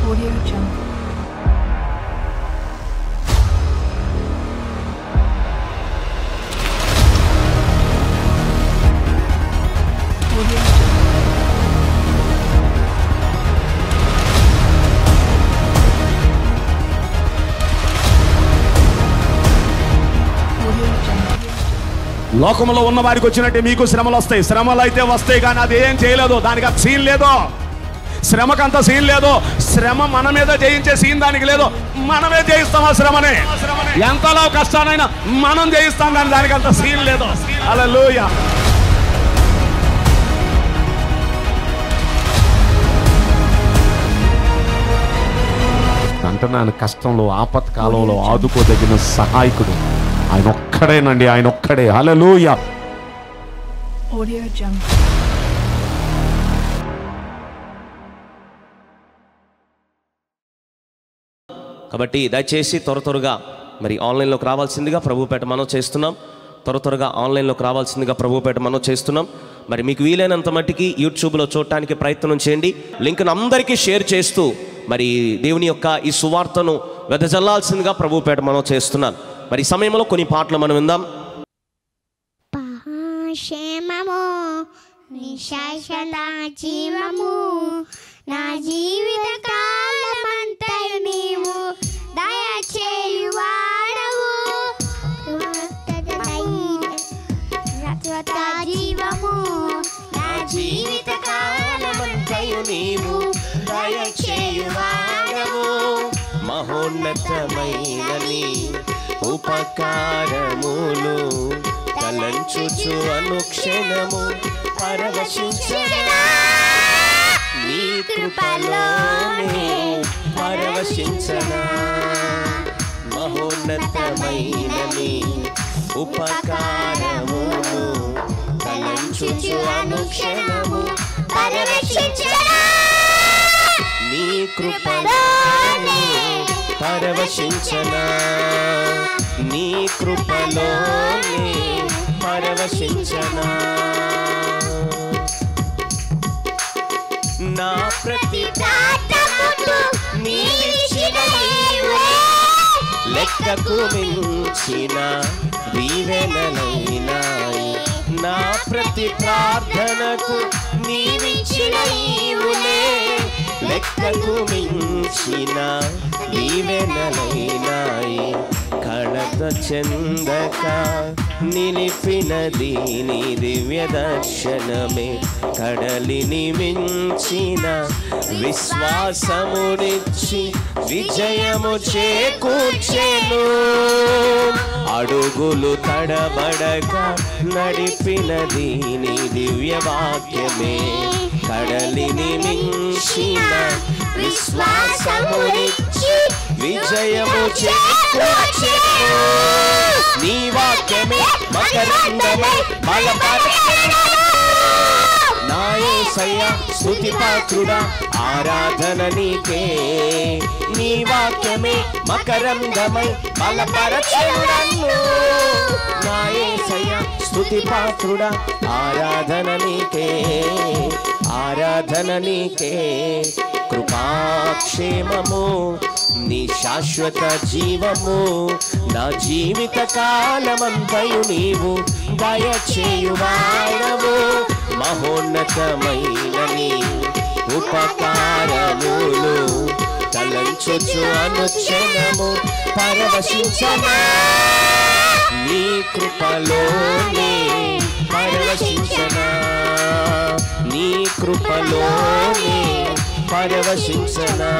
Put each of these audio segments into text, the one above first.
Audio Jungle. Audio Jungle. Audio Jungle. లోకంలో ఉన్న వారికి వచ్చినట్టే మీకు శ్రమలు వస్తాయి శ్రమలు అయితే వస్తాయి కానీ అది ఏం చేయలేదు దానికి అంత సీన్ లేదు శ్రమకు అంత సీన్ లేదు శ్రమ మన మీద జయించే సీన్ దానికి లేదు మనమే జయిస్తాం ఆ శ్రమని ఎంతలో కష్టానైనా మనం జయిస్తాం కానీ దానికి అంత సీన్ లేదు అలా అంటున్నాను కష్టంలో ఆపత్కాలంలో ఆదుకోదగిన సహాయకుడు ఆయన ఒక్కడేనండి ఆయన ఒక్కడే హల్లెలూయా Audio Jungle. కాబట్టి దయచేసి త్వర త్వరగా మరి ఆన్లైన్లోకి రావాల్సిందిగా ప్రభుపేట మనం చేస్తున్నాం త్వర త్వరగా ఆన్లైన్లోకి రావాల్సిందిగా ప్రభుపేట మనం చేస్తున్నాం మరి మీకు వీలైనంత మట్టికి యూట్యూబ్లో చూడటానికి ప్రయత్నం చేయండి లింక్ను అందరికీ షేర్ చేస్తూ మరి దేవుని యొక్క ఈ సువార్తను వెదజల్లాల్సిందిగా ప్రభుపేట మనం చేస్తున్నాం మరి ఈ సమయంలో కొన్ని పాటలు మనం విందాం క్షేమము నిశాశ్వత జీవము నా జీవిత కాలమంతయు నీవు దయచేయువాడవు శాశ్వత జీవము నా జీవిత కాలమంతయు నీవు దయచేయువాడవు మహోన్నతమైన నీ ఉపకారములు తలంచుచు అనుక్షణము పరవశించగా నీ కృపలోనే పరవశించనా మహోన్నతమైన నీ ఉపకారములు తలంచుచు అనుక్షణము పరవశించరా నీ కృపలోనే పరవశించనా నీ కృపలోనే పరవశించనా నా ప్రతి ప్రార్థనకు నీవిచ్చిన ఈవే. లెక్కకు మించిన దీవెనలైనాయి నా ప్రతి ప్రార్థనకు నీవిచ్చిన ఈవులే లెక్కకు మించిన దీవెనలైనాయి కడత చెందక నిలిపినది నీ దివ్య దర్శనమే కడలిని మించిన విశ్వాసమునిచ్చి విజయము చేకూర్చెను అడుగులు తడబడక నడిపినది నీ దివ్య వాక్యమే కడలిని మించిన విశ్వాసమునిచ్చి విజయము చేకూర్చెను నీ వాక్యమే మకరందమై బలపరచెను నా యేసయ్య స్తుతి పాత్రుడా ఆరాధన నీకే నీ వాక్యమే మకరందమై బలపరచెను నన్ను నా యేసయ్య స్తుతి పాత్రుడా ఆరాధన నీకే ఆరాధన నీకే కృపాక్షేమము నీ శాశ్వత జీవము నా జీవిత కాలమంతయు నీవు దయచేయువాడవు మహోన్నతమైన నీ ఉపకారములు తలంచుచు అనుక్షణము పరవశించనా నీ కృపలోనే పరవశించనా నీ కృపలోనే పరవశించనా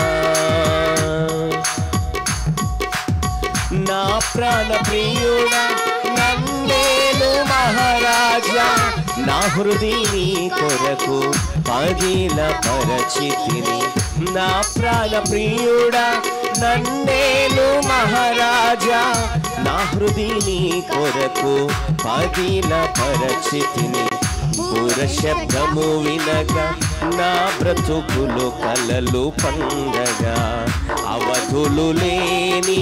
నా ప్రాణ ప్రియుడా నన్నేను మహారాజా నా హృదయని కొరకు పదిల పరచితిని నా ప్రాణ ప్రియుడా నన్నేను మహారాజా నా హృదయని కొరకు పదిల పరచితిని బుర శబ్దము వినగా నా బ్రతుకులు కలలు పండగా అవధులు లేని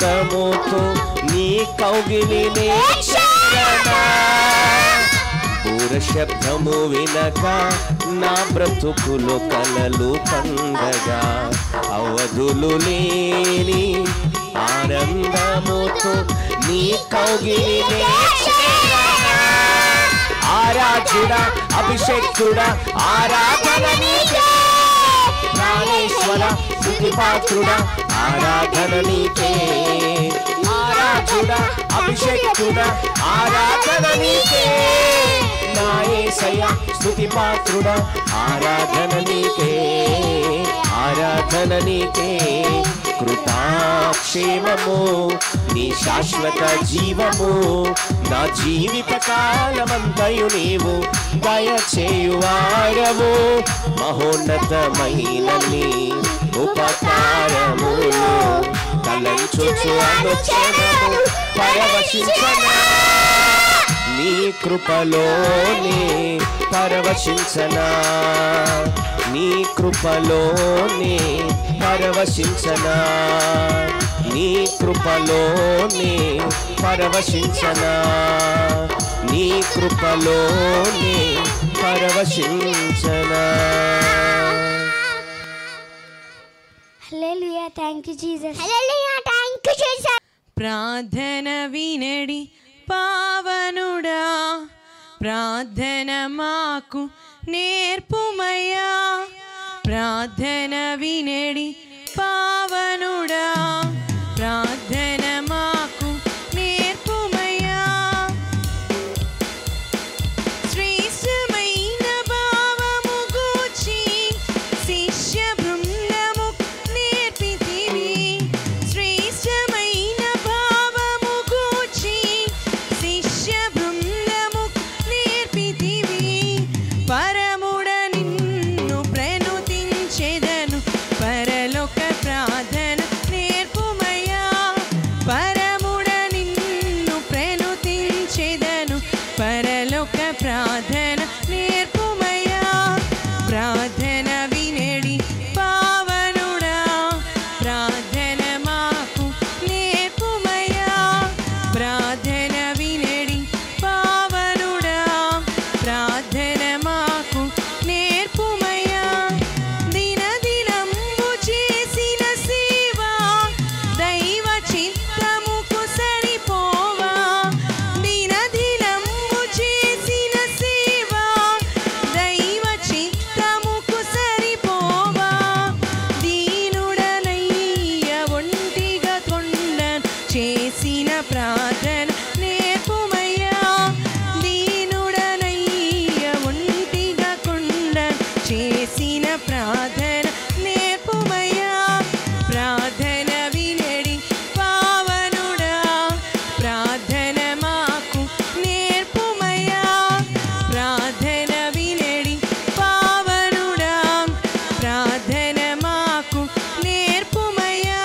ఆనందముతో నీ కౌగిలినే చేరనా దూర శబ్దము వినక నా బ్రతుకులు కలలు పండగా అవధులు లేని ఆనందముతో నీ కౌగిలినే చేరగా. ఆరాధ్యుడా అభిషేక్తుడా ఆరాధన నీకే ప్రాణేశ్వర స్థుతిపాత్రుడా ఆరాధన నీకే ఆరాధ్యుడా అభిషేక్తుడా ఆరాధన నీకే నా యేసయ్య స్థుతిపాత్రుడా ఆరాధన నీకే ఆరాధన నీకే కృతాక్షేమము నీ శాశ్వత జీవము నా జీవిత కాలమంతయు నీవు దయచేయువాడవు మహోన్నతమైన నీ ఉపకారములు తలంచుచు అనుచరము పరవశించనా నీ కృపలోనే పరవశించనా నీ కృపలోనే పరవశించనా నీ కృపలోనే పరవశించనా నీ కృపలోనే పరవశించనా హల్లెలూయా థ్యాంక్ యూ జీసస్ హల్లెలూయా థ్యాంక్ యూ జీసస్ ప్రార్థన వినడి పావనుడా ప్రార్థన మాకు నేర్పుమయ్యా ప్రార్థన వినడి పావనుడా ప్రార్థన మాకు నేర్పుమయ్యా శ్రేష్టమైన భావము గూర్చి శిష్య బృందము నేర్పితివి శ్రేష్టమైన భావము గూర్చి శిష్య బృందము నేర్పితివి పరముడ నిన్ను ప్రణుతించెదను పరలోక ప్రార్థన నేర్పుమయ్యా పరముడ నిన్ను ప్రణుతించెదను పరలోక ప్రార్థన నేర్పుమయ్యా ప్రార్థన వినడి పావనుడా ప్రార్థన మాకు నేర్పుమయ్యా ప్రార్థన వినడి పావనుడా ప్రార్థన మాకు నేర్పుమయ్యా దినదినంబు చేసిన సేవ దైవ చిత్తముకు సరిపోవా దినదినంబు చేసిన సేవ దైవ చిత్తముకు సరిపోవా దీనుడనయ్య ఒంటిగా కొండన్ చేసిన ప్రార్థన నేర్పుమయ్యా దీనుడనయ్య ఒంటిగా కొండన్ చేసిన ప్రార్థన నేర్పుమయ్యా ప్రార్థన వినడి పావనుడా ప్రార్థన మాకు నేర్పుమయ్యా ప్రార్థన వినడి పావనుడా ప్రార్థన మాకు నేర్పుమయ్యా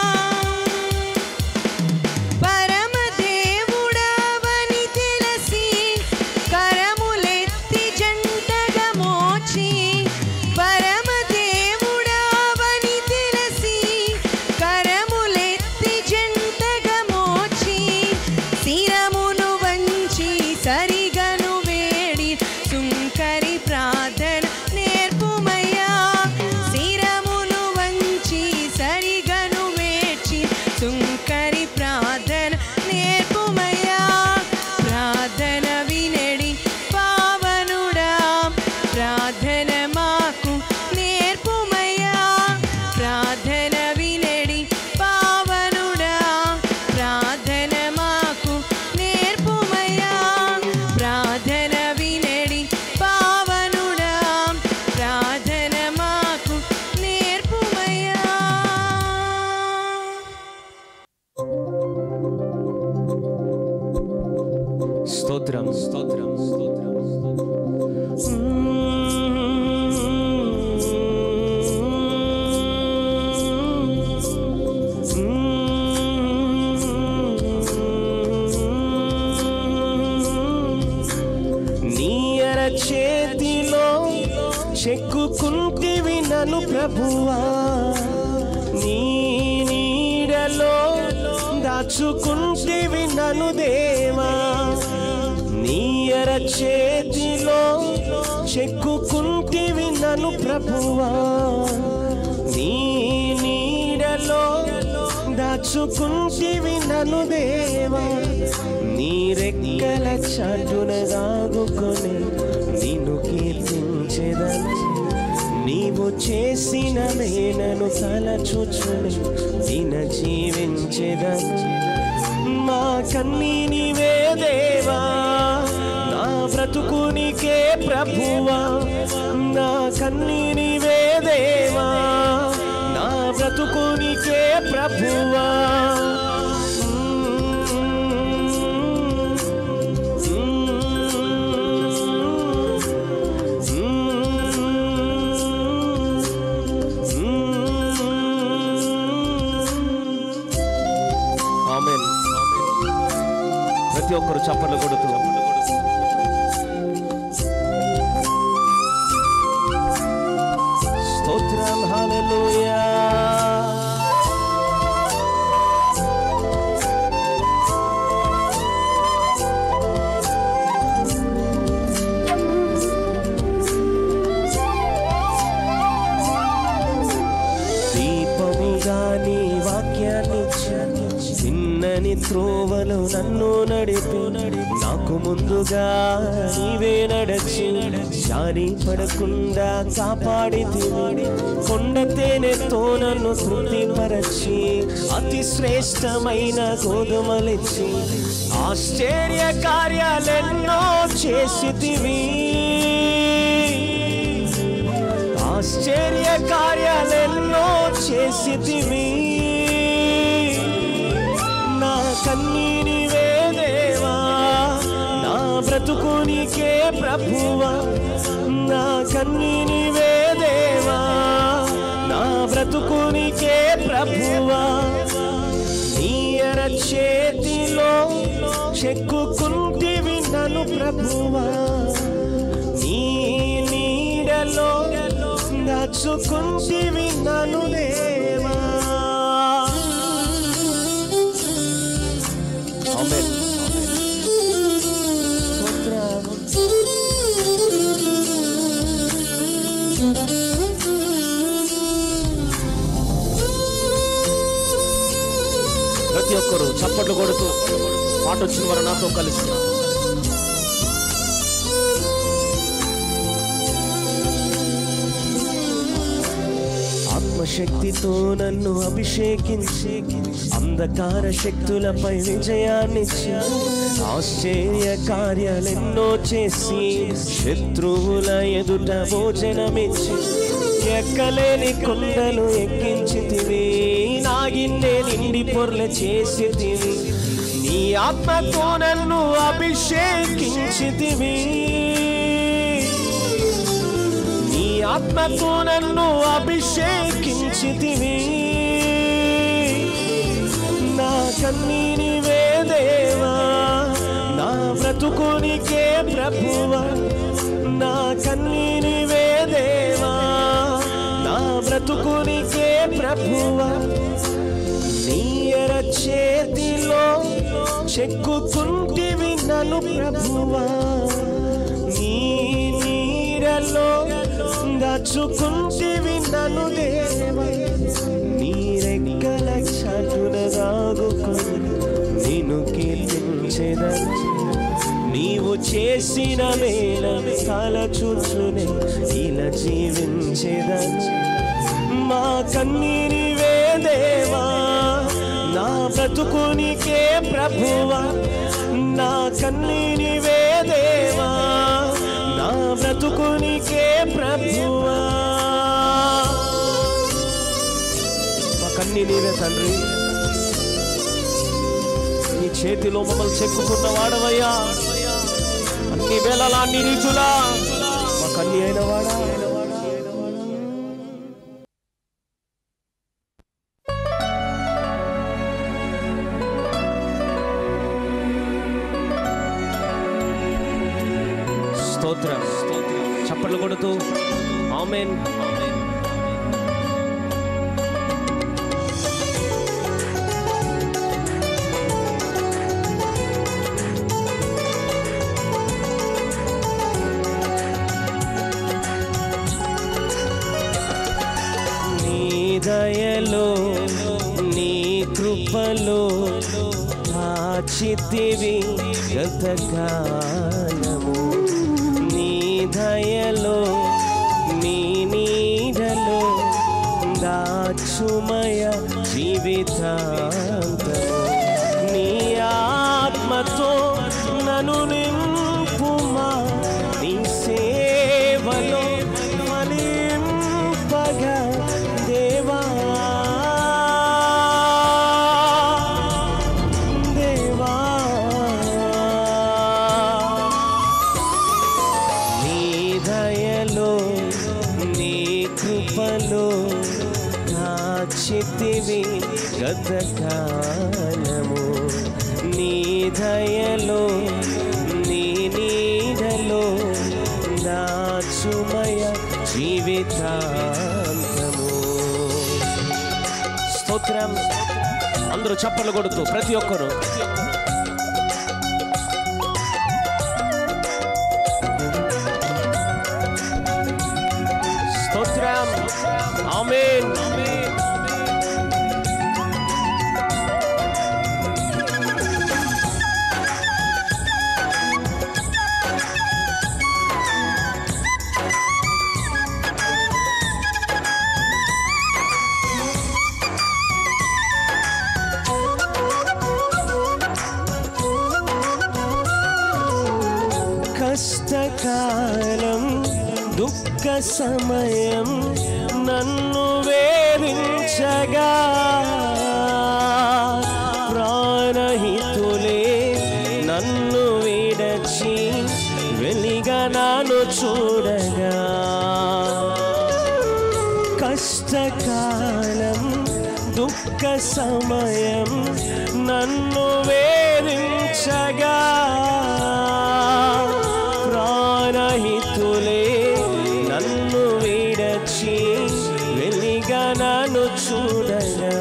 పరమ దేవుడవని తెలిసి కరములెత్తి జంటగా మోచి పరమ దేవుడవని తెలిసి కరములెత్తి జంటగా మోచి శిరమును వంచి సరిగను వేడి సుంకరి ప్రార్థన నేర్పుమయ్యా శిరమును వంచి సరిగను వేచి సుంకరి ప్రార్థన నేర్పుమయ్యా ప్రార్థన వినడి పావనుడా ప్రార్థన మాకు నేర్పుమయ్యా ప్రార్థన వినడి పావనుడా ప్రార్థన మాకు నేర్పుమయ్యా ప్రార్థన వినడి పావనుడా ప్రార్థన మాకు నేర్పుమయ్యా స్తోత్రం స్తోత్రం స్తోత్రం నీయర చేతిలో చెక్కుకుంటివి నన్ను ప్రభువా నీ నీడలో దాచుకుంటివి నన్ను దేవా నీయర ఎర చేతిలో చెక్కుకుంటివి నన్ను ప్రభువా నీ నీడలో దాచుకుంటివి నన్ను దేవా నీ రెక్కల చాటున దాగుకొని నిన్ను కీర్తించేదని నీవు చేసిన మేనను తలచుచుని దిన జీవించేదని మా కన్నీని దేవా నా బ్రతుకునికే ప్రభువా నా కన్నీని దేవా నా బ్రతుకునికే ప్రభువా ఆమెన్ ప్రతి ఒక్కరు చప్పట్లు కొడుతూ స్తోత్రం హల్లెలూయా దీపముగా నీ వాక్యాన్ని చిన్నని త్రోవలు నన్ను నడిపి నాకు ముందుగా నీవే నడచి జారి పడకుండా కాపాడి కొండ తేనెతో నన్ను తృప్తిపరచి అతి శ్రేష్టమైన గోధుమలిచ్చి ఆశ్చర్య కార్యాలెన్నో చేసితివి ఆశ్చర్య కార్యాలెన్నో చేసితివి నా కన్నీని దేవా నా బ్రతుకునికే ప్రభువా నా కన్నీని దేవా నా బ్రతుకునికే ప్రభువా నీయర చేతిలో చెక్కుకుంటివి నన్ను ప్రభువా నీ నీడలో దాచుకుంటివి నన్ను దేవా ఆమేన్. స్తోత్రం. ప్రతి ఒక్కరు చప్పట్లు కొడుతూ పాట వచ్చిన వారు నాతో కలిసి ఆత్మశక్తితో నన్ను అభిషేకించి అంధకార శక్తులపై విజయాన్నిచ్చి ఆశ్చర్య కార్యాలెన్నో చేసి శత్రువుల ఎదుట భోజనమిచ్చి ఎక్కలేని కొండలు ఎక్కించితివి నాగిన్నే నిండి పొర్ల చేసితివి నీ ఆత్మతో నన్ను అభిషేకించితివి నీ ఆత్మతో నన్ను అభిషేకించితివి నా కన్నీని దేవా నా బ్రతుకునికే ప్రభువా నా కన్నీని దేవా నా బ్రతుకునికే ప్రభువా నీయర చేతిలో చెక్కుకుంటివి నన్ను ప్రభువా నీ నీడలో దాచుకుంటివి నన్ను దేవా నీ రెక్కల చాటున దాగుకొని నిన్ను కీర్తించేదని నీవు చేసిన మేల తలచుచునే ఇలా జీవించేదని మా కన్నీని దేవా నా బ్రతుకునికే ప్రభువా నా కన్నీని దేవా నా బ్రతుకునికే ప్రభువా మా కన్నీ నీవే తండ్రి నీ చేతిలో మమ్మల్ని చెక్కుకున్న వాడవయ్యా అన్ని వేళలా అన్ని రీతులా మా కన్ని అయిన వాడా స్తోత్రం చప్పట్లు కొడుతూ ఆమెన్ దయలో నీ కృపలో ఆచితివి గతకాలము నీ దయలో నీ నీడలో దాచుమయ జీవితాంతము నీ ఆత్మతో నన్ను నింపుమా నీ సేవలో ఫలింపగా దేవా దేవా నీ దయలో నీ కృపలో కాచితివి గతకాలము నీ దయలో నీ నీడలో దాచుమయ జీవితాంతము స్తోత్రం అందరూ చప్పలు కొడుతూ ప్రతి ఒక్కరు స్తోత్రం ఆమేన్ కష్టకాలం దుఃఖ సమయం నన్ను వేరించగా ప్రాణహితులే నన్ను విడచి వెలిగా నాను చూడగా కష్టకాలం దుఃఖ సమయం నన్ను వేరించగా ప్రాణహితులే నన్ను విడచి వెలిగా నన్ను చూడగా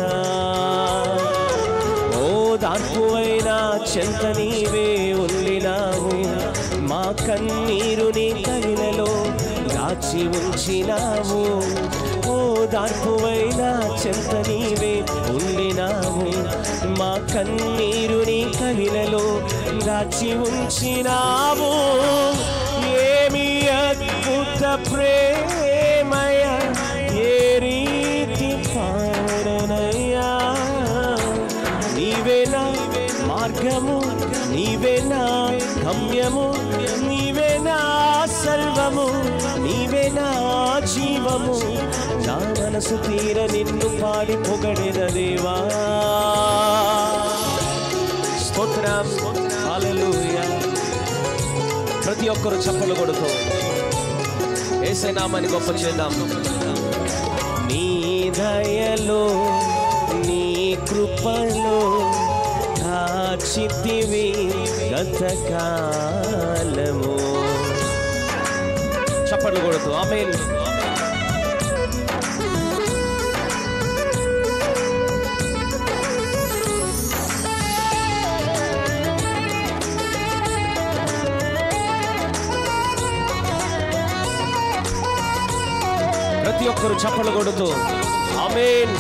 ఓ దార్పువైనా చెంత నీవే ఉండినావు మా కన్నీరుని కవిలలో దాచి ఉంచినావు ఓ దార్పువైనా చెంత నీవే ఉండినావు మా కన్నీరుని కవిలలో దాచి ఉంచినావు ఏమి అద్భుత ప్రేమయ ఏ రీతి పాడనయ్యా నీవేనా మార్గము నీవేనా గమ్యము నీవేనా సర్వము నీవేనా జీవము నా మనసు తీర నిన్ను పాడి పొగడెద దేవా స్తోత్రం హల్లెలూయా ప్రతి ఒక్కరు చప్పలు కొడుతూ ఏసే నామాన్ని గొప్ప చేద్దాం నీ దయలో నీ కృపలో కాచితివి గతకాలము చప్పట్లు కొడుతూ ఆమె ప్రతి ఒక్కరు చప్పలు కొడుతూ ఆమేన్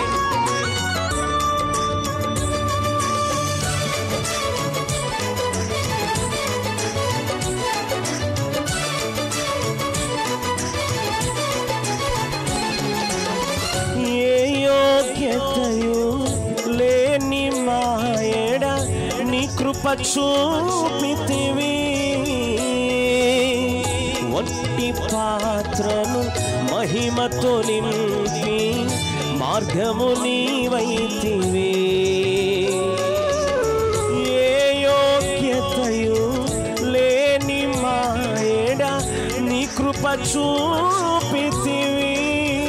ఏ యోగ్యతయు లేని మాయడ నీ కృప చూపితివి ఒట్టి పాత్రను మహిమతో నింపి మార్గము నీవైతివి ఏ యోగ్యతయు లేని మాయడ నీ కృప చూపితివి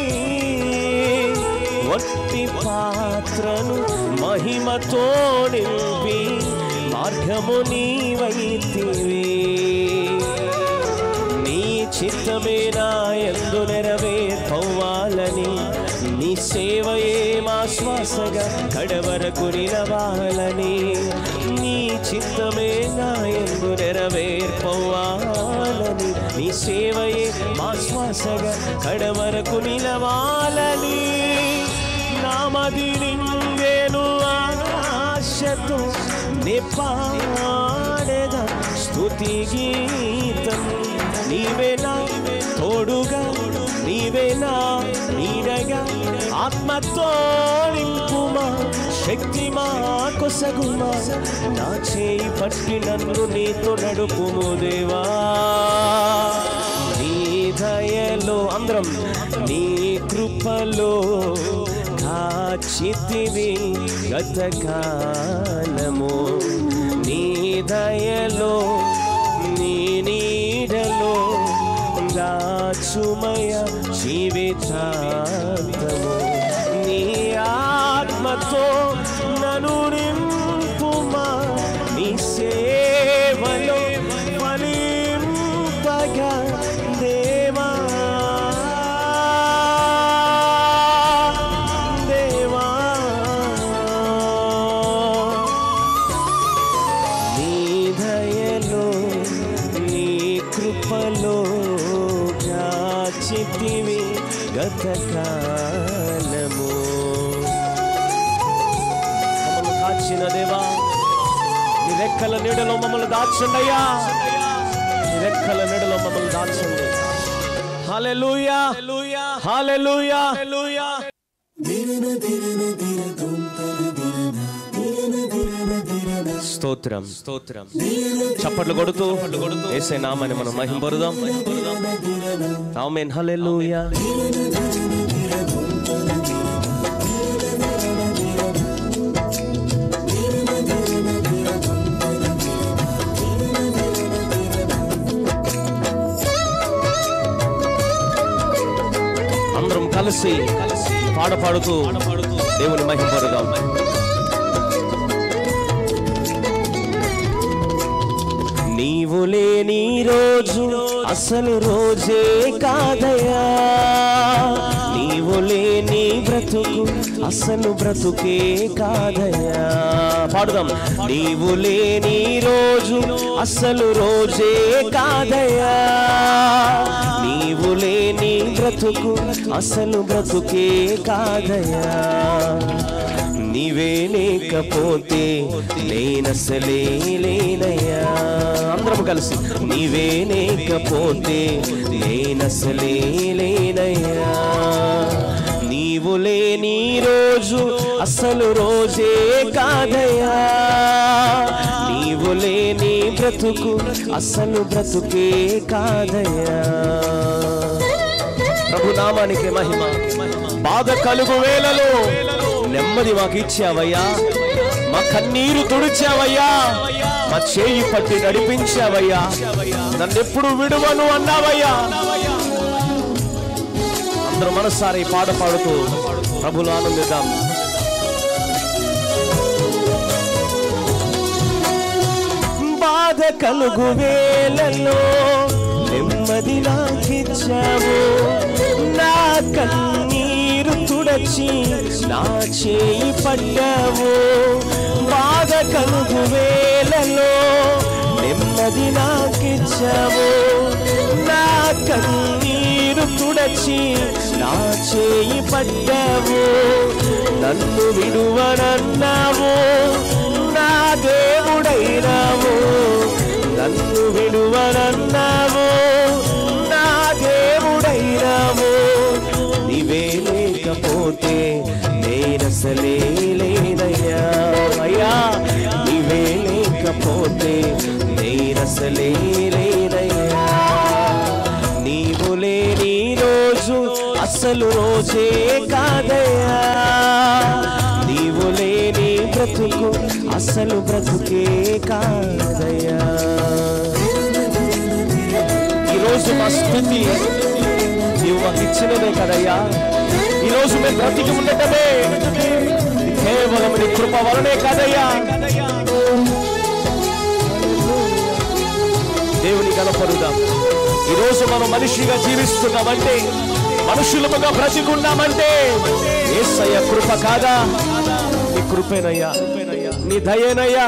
ఒట్టి పాత్రను మహిమతో నింపి మార్గము నీవైతివి నీ చిత్తమే నా ఎందు నెరవేర్పవ్వాలని నీ సేవయే మా శ్వాసగా కడవరకు నిలవాలని నీ చిత్తమే నా ఎందు నెరవేర్పవ్వాలని నీ సేవయే మా శ్వాసగా కడవరకు నిలవాలని నామది నిండేను ఆశతో నే పాడేదా స్తుతి గీతం నీవేనా తోడుగా నీవేనా నీడగా ఆత్మతో నింపుమా శక్తి మా కొసగుమా నా చేయి పట్టి నన్ను నీతో నడుపుము దేవా నీ దయలో అందరం నీ కృపలో కాచితివి గతకాలము నీ దయలో నీ నీడలో దాచుమయ జీవితాంతము నీ ఆత్మతో నను నింపుమా నీ సేవలో ఫలింపగా దేవా దేవా నీ దయలో నీ కృపలో కాచితివి గతకాలము మమ్మల్ని కాచిన దేవా నీ రెక్కల నీడలో మమ్మల్ని దాచండయ్యా నీ రెక్కల నీడలో మమ్మల్ని దాచండి హల్లెలూయా హల్లెలూయా హల్లెలూయా స్తోత్రం స్తోత్రం చప్పట్లు కొడుతూ ఏసే నామని మనం మహింపరుదాం ఆమేన్ హల్లెలూయా అందరం కలిసి పాడ పాడుతూ దేవుని మహింపరుదాం నీవు లేని రోజు అసలు రోజే కాదయా నీవు లేని బ్రతుకు అసలు బ్రతుకే కాదయా పాడుదాం నీవు లేని రోజు అసలు రోజే కాదయా నీవు లేని బ్రతుకు అసలు బ్రతుకే కాదయా నీవే లేకపోతే నేనసలే లేనయ్యా అందరం కలిసి నీవే లేకపోతే నేనసలే లేనయ్యా నీవు లేని రోజు అసలు రోజే కాదయ్యా నీవు లేని బ్రతుకు అసలు బ్రతుకే కాదయ్యా ప్రభు నామానికి మహిమ బాధ కలుగు వేలలో నెమ్మది మాకు ఇచ్చావయ్యా మా కన్నీరు తుడిచావయ్యా మా చేయి పట్టి నడిపించావయ్యా నన్నెప్పుడు విడువను అన్నావయ్యా అందరూ మనసారి పాట పాడుతూ ప్రభులు ఆనందిద్దాం బాధ కలుగు వేలలో నెమ్మది నాకిచ్చావు నా కన్నీరు తుడచి నా చేయి పడ్డావు బాధ కలుగు వేలలో నెమ్మది నాకిచ్చావు నా కన్నీరు తుడచి నా చేయి పడ్డావు నన్ను విడువనన్నావు నా దేవుడైనావు నన్ను విడువనన్నావు నా దేవుడైనావు నీవే లేకపోతే నేనసలే లేనయ్యా అయ్యా నీవే లేకపోతే నేనసలే లేనయ్యా నీవు లేని రోజు అసలు రోజే కాదయ్యా నీవు లేని బ్రతుకు అసలు బ్రతుకే కాదయ్యా ఈరోజు మా స్థితి నీవు మాకు ఇచ్చినదే కదయ్యా ఈరోజు మేము బ్రతికి ఉండటమే కేవలం నీ కృప వలనే కాదయ్యా దేవుని కనపరుదాం ఈరోజు మనం మనిషిగా జీవిస్తున్నామంటే మనుషులముగా బ్రతికున్నామంటే ఏసయ్య కృప కాదా నీ కృపేనయ్యా నీ దయేనయ్యా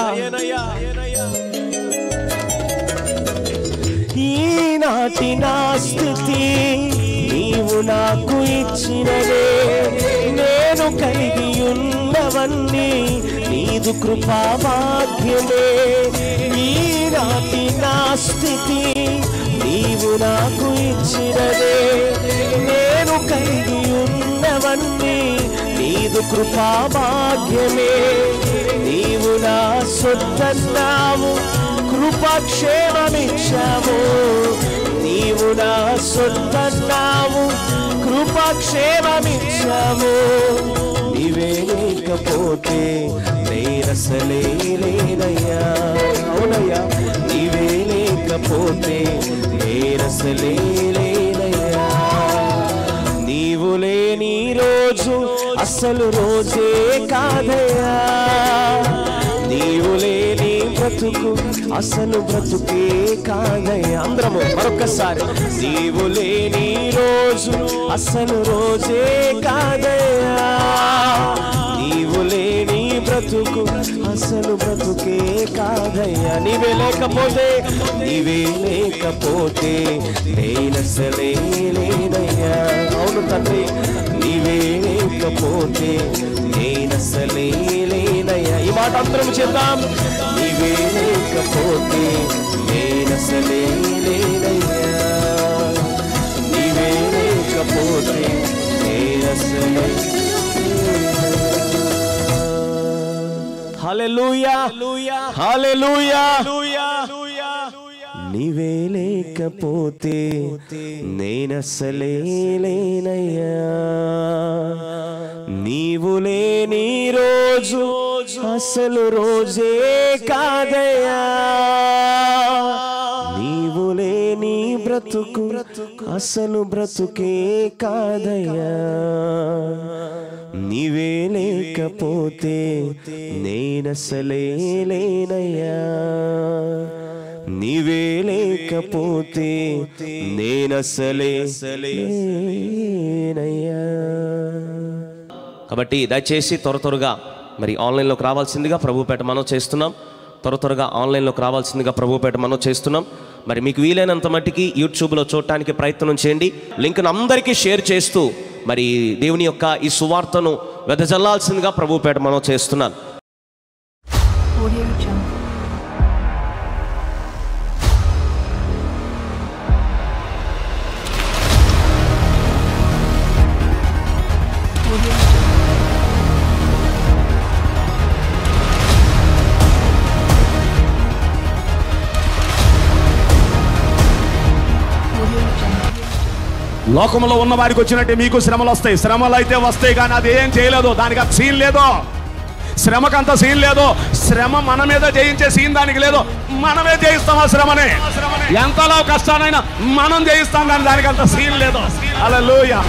ఈనాటి నా స్థితి నీవు నాకు ఇచ్చినదే నేను కలిగి ఉన్నవన్నీ నీదు కృపా భాగ్యమే ఈనాటి నా స్థితి నీవు నాకు ఇచ్చినదే నేను కలిగి ఉన్నవన్నీ నీదు కృపా భాగ్యమే నీవు నా సొత్తన్నావు కృపక్షేమమిచ్చావు నీవు నా సొత్తన్నావు కృపక్షేమమిచ్చావు నీవే లేకపోతే నేనసలే లేనయ్యా అవునయ్యా నీవే లేకపోతే నేనసలే లేనయ్యా నీవు లేని రోజు అసలు రోజే కాదయ్యా నీవు లేని బ్రతుకు అసలు బ్రతుకే కాదయ్యా అందరము మరొకసారి నీవు లేని రోజు అసలు రోజే కాదయ్యా నీవు లేని బ్రతుకు అసలు బ్రతుకే కాదయ్యా నీవే లేకపోతే నీవే లేకపోతే నేనసలే లేనయ్యా అవును తండ్రి నీవే లేకపోతే నేనసలే లేనయ్యా ఈ మాట అందరం చేద్దాం నీవే లేకపోతే నేనసలే లేనయ్యా నీవే లేకపోతే నేనసలే హల్లెలూయా హల్లెలూయా నీవే లేకపోతే నేనసలే లేనయ్యా నీవు లేని రోజు అసలు రోజే కాదయ్యా నీవు లేని బ్రతుకు అసలు బ్రతుకే కాదయ్యా నీవే లేకపోతే నేనసలే లేనయ్యా నీవే లేకపోతే నేనసలే లేనయ్యా కాబట్టి దయచేసి త్వర త్వరగా మరి ఆన్లైన్లోకి రావాల్సిందిగా ప్రభుపేట మనం చేస్తున్నాం త్వర త్వరగా ఆన్లైన్లోకి రావాల్సిందిగా ప్రభుపేట మనం చేస్తున్నాం మరి మీకు వీలైనంత మట్టికి యూట్యూబ్లో చూడటానికి ప్రయత్నం చేయండి లింక్ను అందరికీ షేర్ చేస్తూ మరి దేవుని యొక్క ఈ సువార్తను వెదజల్లాల్సిందిగా ప్రభుపేట మనం చేస్తున్నాను Audio Jungle. Audio Jungle. Audio Jungle. లోకంలో ఉన్న వారికి వచ్చినట్టే మీకు శ్రమలు వస్తాయి శ్రమలు అయితే వస్తాయి కానీ అది ఏం చేయలేదు దానికి అంత సీన్ లేదు శ్రమకంత సీన్ లేదు శ్రమ మన మీద జయించే సీన్ దానికి లేదు మనమే జయిస్తాం ఆ శ్రమని ఎంతలో కష్టానైనా మనం జయిస్తాం కానీ దానికి అంత సీన్ లేదు అలా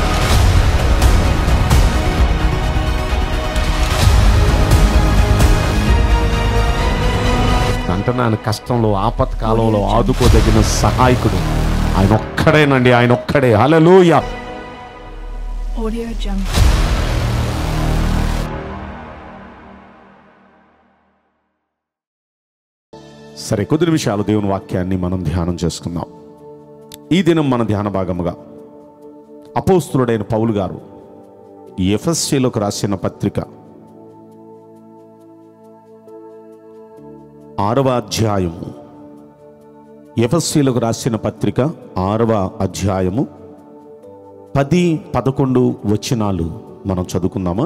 అంటున్నాను కష్టంలో ఆపత్కాలంలో ఆదుకోదగిన సహాయకుడు ఆయన ఒక్కడేనండి ఆయన ఒక్కడే హల్లెలూయా Audio Jungle. సరే కొద్ది నిమిషాలు దేవుని వాక్యాన్ని మనం ధ్యానం చేసుకుందాం ఈ దినం మన ధ్యాన భాగముగా అపోస్తులుడైన పౌలు గారు ఎఫ్ఎస్సీలోకి రాసిన పత్రిక ఆరవ అధ్యాయము ఎఫ్ఎస్సీలకు రాసిన పత్రిక ఆరవ అధ్యాయము పది పదకొండు వచనాలు మనం చదువుకుందామా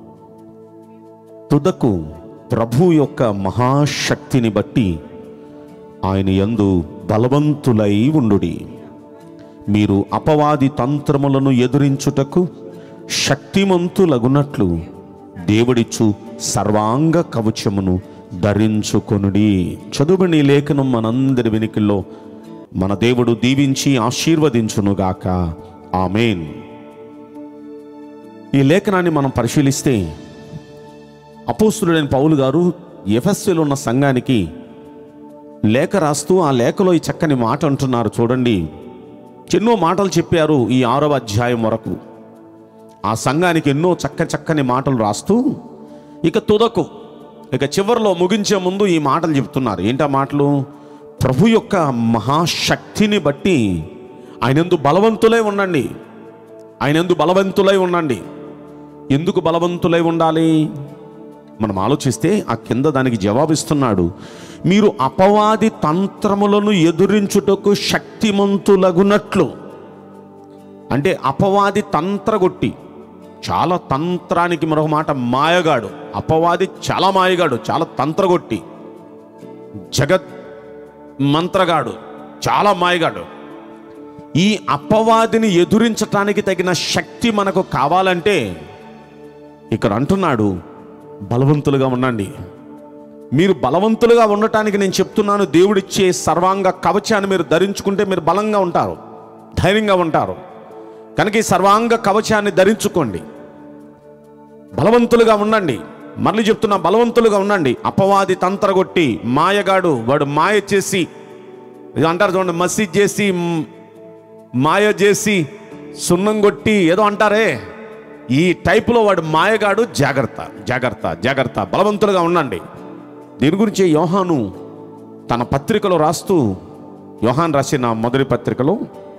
తుదకు ప్రభు యొక్క మహాశక్తిని బట్టి ఆయన యందు బలవంతులై ఉండుడి మీరు అపవాది తంత్రములను ఎదురించుటకు శక్తిమంతులగునట్లు దేవుడిచ్చు సర్వాంగ కవచమును ధరించుకొనుడి చదువుని లేఖనం మనందరి వెనుకల్లో మన దేవుడు దీవించి ఆశీర్వదించునుగాక ఆమెన్ ఈ లేఖనాన్ని మనం పరిశీలిస్తే అపోస్తుడైన పౌలు గారు ఎఫ్ఎస్సీలో ఉన్న సంఘానికి లేఖ రాస్తూ ఆ లేఖలో ఈ చక్కని మాట అంటున్నారు చూడండి ఎన్నో మాటలు చెప్పారు ఈ ఆరవ అధ్యాయం వరకు ఆ సంఘానికి ఎన్నో చక్క చక్కని మాటలు రాస్తూ ఇక తుదకు ఇక చివరిలో ముగించే ముందు ఈ మాటలు చెప్తున్నారు ఏంటా మాటలు ప్రభు యొక్క మహాశక్తిని బట్టి ఆయనందు బలవంతులై ఉండండి ఆయనందు బలవంతులై ఉండండి ఎందుకు బలవంతులై ఉండాలి మనం ఆలోచిస్తే ఆ కింద దానికి జవాబిస్తున్నాడు మీరు అపవాది తంత్రములను ఎదురించుటకు శక్తిమంతులగునట్లు అంటే అపవాది తంత్రగొట్టి చాలా తంత్రానికి మరొక మాట మాయగాడు అపవాది చాలా మాయగాడు చాలా తంత్రగొట్టి జగత్ మంత్రగాడు చాలా మాయగాడు ఈ అపవాదిని ఎదురించటానికి తగిన శక్తి మనకు కావాలంటే ఇక్కడ అంటున్నాడు బలవంతులుగా ఉండండి మీరు బలవంతులుగా ఉండటానికి నేను చెప్తున్నాను దేవుడిచ్చే సర్వాంగ కవచాన్ని మీరు ధరించుకుంటే మీరు బలంగా ఉంటారు ధైర్యంగా ఉంటారు కనుక ఈ సర్వాంగ కవచాన్ని ధరించుకోండి బలవంతులుగా ఉండండి మళ్ళీ చెప్తున్నా బలవంతులుగా ఉండండి అపవాది తంత్రగొట్టి మాయగాడు వాడు మాయ చేసి ఇది అంటారు చూడండి మసీద్ చేసి మ్, మాయ చేసి సున్నం కొట్టి ఏదో అంటారే ఈ టైపులో వాడు మాయగాడు జాగ్రత్త జాగ్రత్త జాగ్రత్త బలవంతులుగా ఉండండి దీని గురించి యోహాను తన పత్రికలో రాస్తూ యోహాన్ రాసిన మొదటి పత్రికలో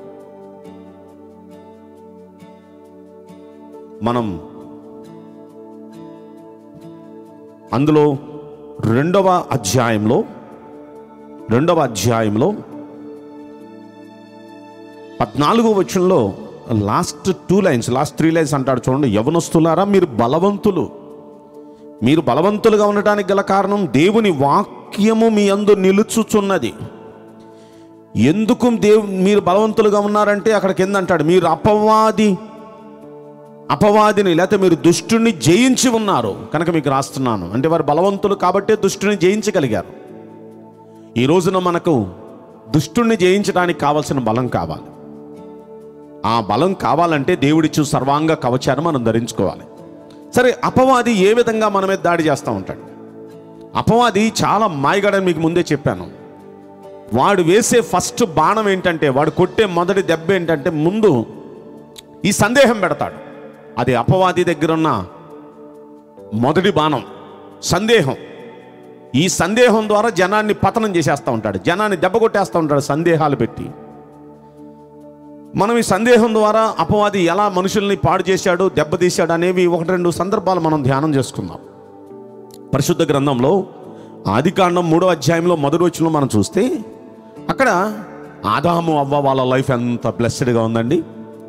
మనం అందులో రెండవ అధ్యాయంలో రెండవ అధ్యాయంలో పద్నాలుగో వచనంలో last two lines last three lines అంటాడు చూడండి యవనస్తులారా మీరు బలవంతులు మీరు బలవంతులుగా ఉండటానికి గల కారణం దేవుని వాక్యము మీ అందు నిలుచుచున్నది ఎందుకు దేవు మీరు బలవంతులుగా ఉన్నారంటే అక్కడ కింద అంటాడు మీరు అపవాది అపవాదిని లేకపోతే మీరు దుష్టుని జయించి ఉన్నారు కనుక మీకు రాస్తున్నాను అంటే వారు బలవంతులు కాబట్టే దుష్టుని జయించగలిగారు ఈ రోజున మనకు దుష్టుణ్ణి జయించడానికి కావలసిన బలం కావాలి ఆ బలం కావాలంటే దేవుడిచ్చు సర్వాంగ కవచాన్ని మనం ధరించుకోవాలి సరే అపవాది ఏ విధంగా మన మీద దాడి చేస్తూ ఉంటాడు అపవాది చాలా మాయగడని మీకు ముందే చెప్పాను వాడు వేసే ఫస్ట్ బాణం ఏంటంటే వాడు కొట్టే మొదటి దెబ్బ ఏంటంటే ముందు ఈ సందేహం పెడతాడు అది అపవాది దగ్గర ఉన్న మొదటి బాణం సందేహం ఈ సందేహం ద్వారా జనాన్ని పతనం చేసేస్తూ ఉంటాడు జనాన్ని దెబ్బ కొట్టేస్తూ ఉంటాడు సందేహాలు పెట్టి మనం ఈ సందేహం ద్వారా అపవాది ఎలా మనుషుల్ని పాడు చేశాడు దెబ్బతీశాడు అనేవి ఒకటి రెండు సందర్భాలు మనం ధ్యానం చేసుకుందాం పరిశుద్ధ గ్రంథంలో ఆదికాండం మూడో అధ్యాయంలో మొదటి వచ్చిన మనం చూస్తే అక్కడ ఆదాము అవ్వ వాళ్ళ లైఫ్ ఎంత బ్లెస్డ్గా ఉందండి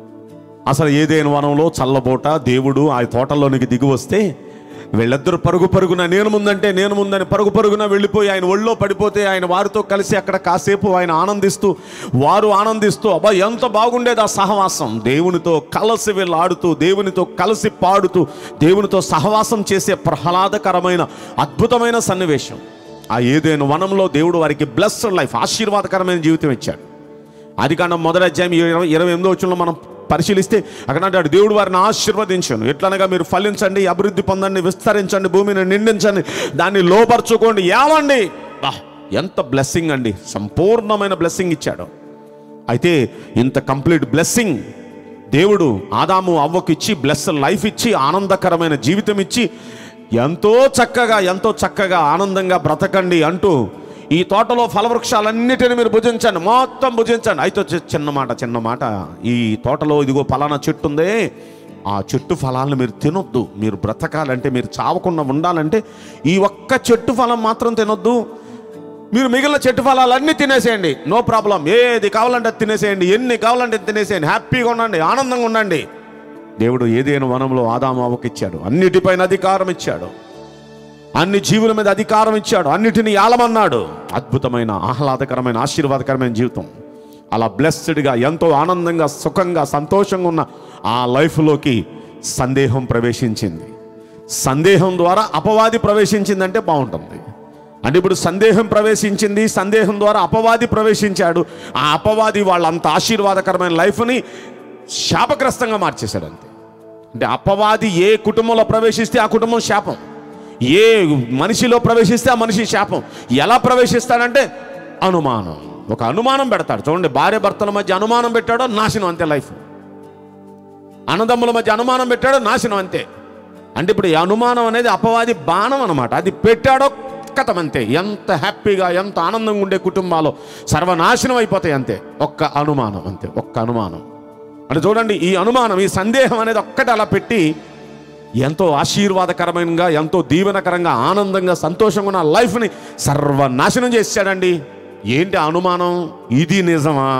అసలు ఏదైనా వనంలో చల్లబోట దేవుడు ఆ తోటలోనికి దిగి వస్తే వీళ్ళిద్దరు పరుగు పరుగున నేను ముందంటే నేను ముందని పరుగు పరుగున వెళ్ళిపోయి ఆయన ఒళ్ళో పడిపోతే ఆయన వారితో కలిసి అక్కడ కాసేపు ఆయన ఆనందిస్తూ వారు ఆనందిస్తూ అబ్బా ఎంత బాగుండేది ఆ సహవాసం దేవునితో కలిసి వీళ్ళు ఆడుతూ దేవునితో కలిసి పాడుతూ దేవునితో సహవాసం చేసే ప్రహ్లాదకరమైన అద్భుతమైన సన్నివేశం ఆ ఏదైనా వనంలో దేవుడు వారికి బ్లెస్డ్ లైఫ్ ఆశీర్వాదకరమైన జీవితం ఇచ్చాడు అది కాండ మొదటి అధ్యాయం ఇరవై ఇరవై ఎనిమిదో వచ్చంలో మనం పరిశీలిస్తే అక్కడ అంటాడు దేవుడు వారిని ఆశీర్వదించాను ఎట్లనగా మీరు ఫలించండి అభివృద్ధి పొందండి విస్తరించండి భూమిని నిండించండి దాన్ని లోపరుచుకోండి ఏమండి బా, ఎంత బ్లెస్సింగ్ అండి సంపూర్ణమైన బ్లెస్సింగ్ ఇచ్చాడు అయితే ఇంత కంప్లీట్ బ్లెస్సింగ్ దేవుడు ఆదాము అవ్వకు ఇచ్చి బ్లెస్ లైఫ్ ఇచ్చి ఆనందకరమైన జీవితం ఇచ్చి ఎంతో చక్కగా ఎంతో చక్కగా ఆనందంగా బ్రతకండి అంటూ ఈ తోటలో ఫలవృక్షాలన్నిటిని మీరు భుజించండి మొత్తం భుజించండి అయితే చి- చిన్న మాట చిన్న మాట ఈ తోటలో ఇదిగో ఫలానా చెట్టు ఉందే ఆ చెట్టు ఫలాలను మీరు తినొద్దు మీరు బ్రతకాలంటే మీరు చావకుండా ఉండాలంటే ఈ ఒక్క చెట్టు ఫలం మాత్రం తినొద్దు మీరు మిగిలిన చెట్టు ఫలాలన్నీ తినేసేయండి నో ప్రాబ్లం ఏది కావాలంటే అది తినేసేయండి ఎన్ని కావాలంటే అది తినేసేయండి హ్యాపీగా ఉండండి ఆనందంగా ఉండండి దేవుడు ఏదైనా వనంలో ఆదాము అవ్వకిచ్చాడు అన్నిటిపైన అధికారం ఇచ్చాడు అన్ని జీవుల మీద అధికారం ఇచ్చాడు అన్నిటిని యాలమన్నాడు అద్భుతమైన ఆహ్లాదకరమైన ఆశీర్వాదకరమైన జీవితం అలా బ్లెస్డ్గా ఎంతో ఆనందంగా సుఖంగా సంతోషంగా ఉన్న ఆ లైఫ్లోకి సందేహం ప్రవేశించింది సందేహం ద్వారా అపవాది ప్రవేశించిందంటే బాగుంటుంది అంటే ఇప్పుడు సందేహం ప్రవేశించింది సందేహం ద్వారా అపవాది ప్రవేశించాడు ఆ అపవాది వాళ్ళంత ఆశీర్వాదకరమైన లైఫ్ని శాపగ్రస్తంగా మార్చేశాడు అంతే అంటే అపవాది ఏ కుటుంబంలో ప్రవేశిస్తే ఆ కుటుంబం శాపం ఏ మనిషిలో ప్రవేశిస్తే ఆ మనిషి శాపం ఎలా ప్రవేశిస్తాడంటే అనుమానం ఒక అనుమానం పెడతాడు చూడండి భార్య భర్తల మధ్య అనుమానం పెట్టాడో నాశనం అంతే లైఫ్ అన్నదమ్ముల మధ్య అనుమానం పెట్టాడో నాశనం అంతే అంటే ఇప్పుడు ఈ అనుమానం అనేది అపవాది బాణం అనమాట అది పెట్టాడో కథం అంతే ఎంత హ్యాపీగా ఎంత ఆనందంగా ఉండే కుటుంబాలు సర్వనాశనం అయిపోతాయి అంతే ఒక్క అనుమానం అంతే ఒక్క అనుమానం అంటే చూడండి ఈ అనుమానం ఈ సందేహం అనేది ఒక్కటి అలా పెట్టి ఎంతో ఆశీర్వాదకరమైన ఎంతో దీవెనకరంగా ఆనందంగా సంతోషంగా ఉన్న లైఫ్ని సర్వనాశనం చేశాడండి ఏంటి ఆ అనుమానం ఇది నిజమా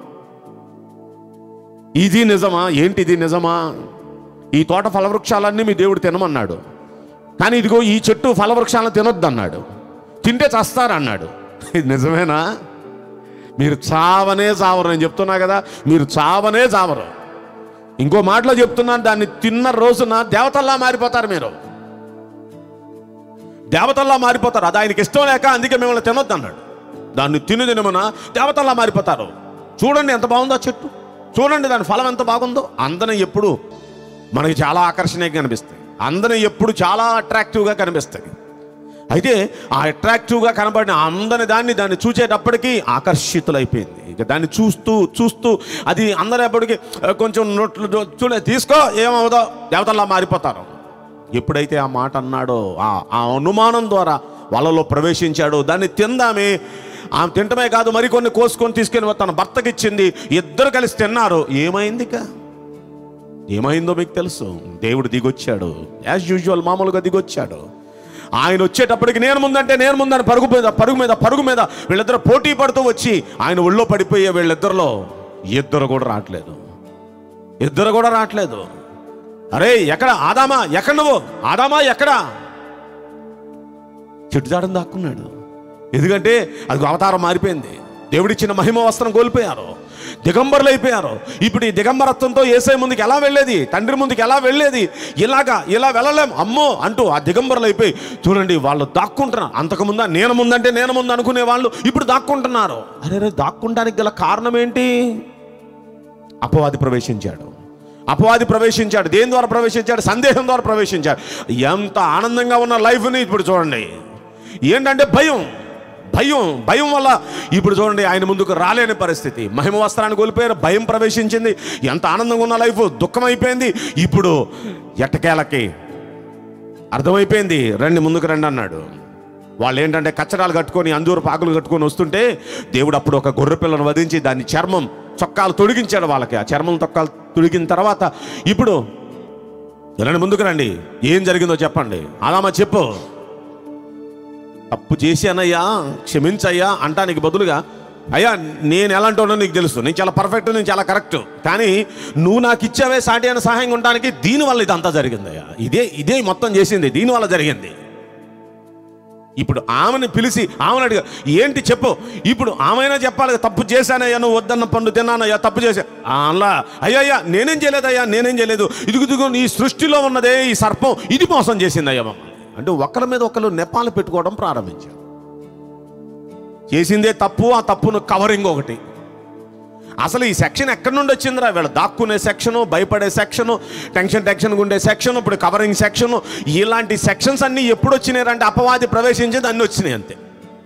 ఇది నిజమా ఏంటి ఇది నిజమా ఈ తోట ఫలవృక్షాలన్నీ మీ దేవుడు తినమన్నాడు కానీ ఇదిగో ఈ చెట్టు ఫలవృక్షాలను తినొద్దన్నాడు తింటే చస్తారన్నాడు ఇది నిజమేనా మీరు చావనే చావరు నేను చెప్తున్నా కదా మీరు చావనే చావరు ఇంకో మాటలో చెప్తున్నాను దాన్ని తిన్న రోజున దేవతల్లా మారిపోతారు మీరు దేవతల్లా మారిపోతారు అది ఆయనకి ఇష్టం లేక అందుకే మిమ్మల్ని తినొద్దు అన్నాడు దాన్ని తిని తినమన దేవతల్లా మారిపోతారు చూడండి ఎంత బాగుందో ఆ చెట్టు చూడండి దాని ఫలం ఎంత బాగుందో అందరం ఎప్పుడు మనకి చాలా ఆకర్షణీయంగా కనిపిస్తాయి అందరం ఎప్పుడు చాలా అట్రాక్టివ్గా కనిపిస్తాయి అయితే ఆ అట్రాక్టివ్గా కనబడిన అందని దాన్ని దాన్ని చూసేటప్పటికి ఆకర్షితులైపోయింది ఇక దాన్ని చూస్తూ చూస్తూ అది అందరేపటికి ఆ, కొంచెం నోట్లు చూ- చూడే తీసుకో ఏమవుదో దేవతల్లా మారిపోతారు ఎప్పుడైతే ఆ మాట అన్నాడో ఆ ఆ అనుమానం ద్వారా వాళ్ళలో ప్రవేశించాడో దాన్ని తిందామే ఆమె తింటమే కాదు మరికొన్ని కోసుకొని తీసుకెళ్ళి తన భర్తకి ఇచ్చింది ఇద్దరు కలిసి తిన్నారు ఏమైంది ఇక ఏమైందో మీకు తెలుసు దేవుడు దిగొచ్చాడు యాజ్ యూజువల్ మామూలుగా దిగొచ్చాడు ఆయన వచ్చేటప్పటికి నేను ముందంటే నేను ముందని పరుగు మీద పరుగు మీద పరుగు మీద వీళ్ళిద్దరు పోటీ పడుతూ వచ్చి ఆయన ఒళ్ళో పడిపోయే వీళ్ళిద్దరిలో ఇద్దరు కూడా రావట్లేదు ఇద్దరు కూడా రావట్లేదు అరే ఎక్కడ ఆదామా ఎక్కడ నువ్వు ఆదామా ఎక్కడ చెట్టు చాటం దాక్కున్నాడు ఎందుకంటే అది అవతారం మారిపోయింది దేవుడిచ్చిన మహిమ వస్త్రం కోల్పోయారు దిగంబరులు అయిపోయారు ఇప్పుడు ఈ దిగంబరత్వంతో ఏసై ముందుకు ఎలా వెళ్ళేది తండ్రి ముందుకు ఎలా వెళ్ళేది ఇలాగా ఇలా వెళ్ళలేం అమ్మో అంటూ ఆ దిగంబరులు అయిపోయి చూడండి వాళ్ళు దాక్కుంటున్నారు అంతకుముందు నేను ముందంటే నేను ముందు అనుకునే వాళ్ళు ఇప్పుడు దాక్కుంటున్నారు అరే రే, దాక్కుంటానికి గల కారణం ఏంటి అపవాది ప్రవేశించాడు అపవాది ప్రవేశించాడు దేని ద్వారా ప్రవేశించాడు సందేహం ద్వారా ప్రవేశించాడు ఎంత ఆనందంగా ఉన్న లైఫ్ని ఇప్పుడు చూడండి ఏంటంటే భయం భయం భయం వల్ల ఇప్పుడు చూడండి ఆయన ముందుకు రాలేని పరిస్థితి మహిమ వస్త్రాన్ని కోల్పోయారు భయం ప్రవేశించింది ఎంత ఆనందంగా ఉన్న లైఫ్ దుఃఖం అయిపోయింది ఇప్పుడు ఎట్టకేలకి అర్థమైపోయింది రండి ముందుకు రండి అన్నాడు వాళ్ళు ఏంటంటే కచ్చడాలు కట్టుకొని అంజూరు పాకులు కట్టుకొని వస్తుంటే దేవుడు అప్పుడు ఒక గొర్రె పిల్లను వధించి దాన్ని చర్మం చొక్కాలు తొడిగించాడు వాళ్ళకి ఆ చర్మం చొక్కాలు తొడిగిన తర్వాత ఇప్పుడు రండి ముందుకు రండి ఏం జరిగిందో చెప్పండి అలామా చెప్పు తప్పు చేశానయ్యా క్షమించయ్యా అంటానికి బదులుగా అయ్యా నేను ఎలాంటి వాడినో నీకు తెలుసు నేను చాలా పర్ఫెక్ట్ నేను చాలా కరెక్ట్ కానీ నువ్వు నాకు ఇచ్చావే సాటి అయిన సహాయం ఉండడానికి దీనివల్ల ఇదంతా జరిగిందయ్యా ఇదే ఇదే మొత్తం చేసింది దీనివల్ల జరిగింది ఇప్పుడు ఆమెను పిలిచి ఆమెను అడిగా ఏంటి చెప్పు ఇప్పుడు ఆమెనా చెప్పాలి కదా, తప్పు చేశానయ్యా నువ్వు వద్దన్న పండు తిన్నానయ్యా తప్పు చేశా ఆ, అలా అయ్యా అయ్యా నేనేం చేయలేదయ్యా నేనేం చేయలేదు ఇదిగు ఇదిగో ఈ సృష్టిలో ఉన్నదే ఈ సర్పం ఇది మోసం చేసిందయ్యా మమ్మల్ని అంటే ఒకరి మీద ఒకరు నెపాలు పెట్టుకోవడం ప్రారంభించారు చేసిందే తప్పు ఆ తప్పును కవరింగ్ ఒకటి అసలు ఈ సెక్షన్ ఎక్కడి నుండి వచ్చిందిరా వీళ్ళు దాక్కునే సెక్షను భయపడే సెక్షను టెన్షన్ టెన్షన్గా ఉండే సెక్షన్ ఇప్పుడు కవరింగ్ సెక్షను ఇలాంటి సెక్షన్స్ అన్నీ ఎప్పుడు వచ్చినాయంటే అపవాది ప్రవేశించేది అన్నీ వచ్చినాయి అంతే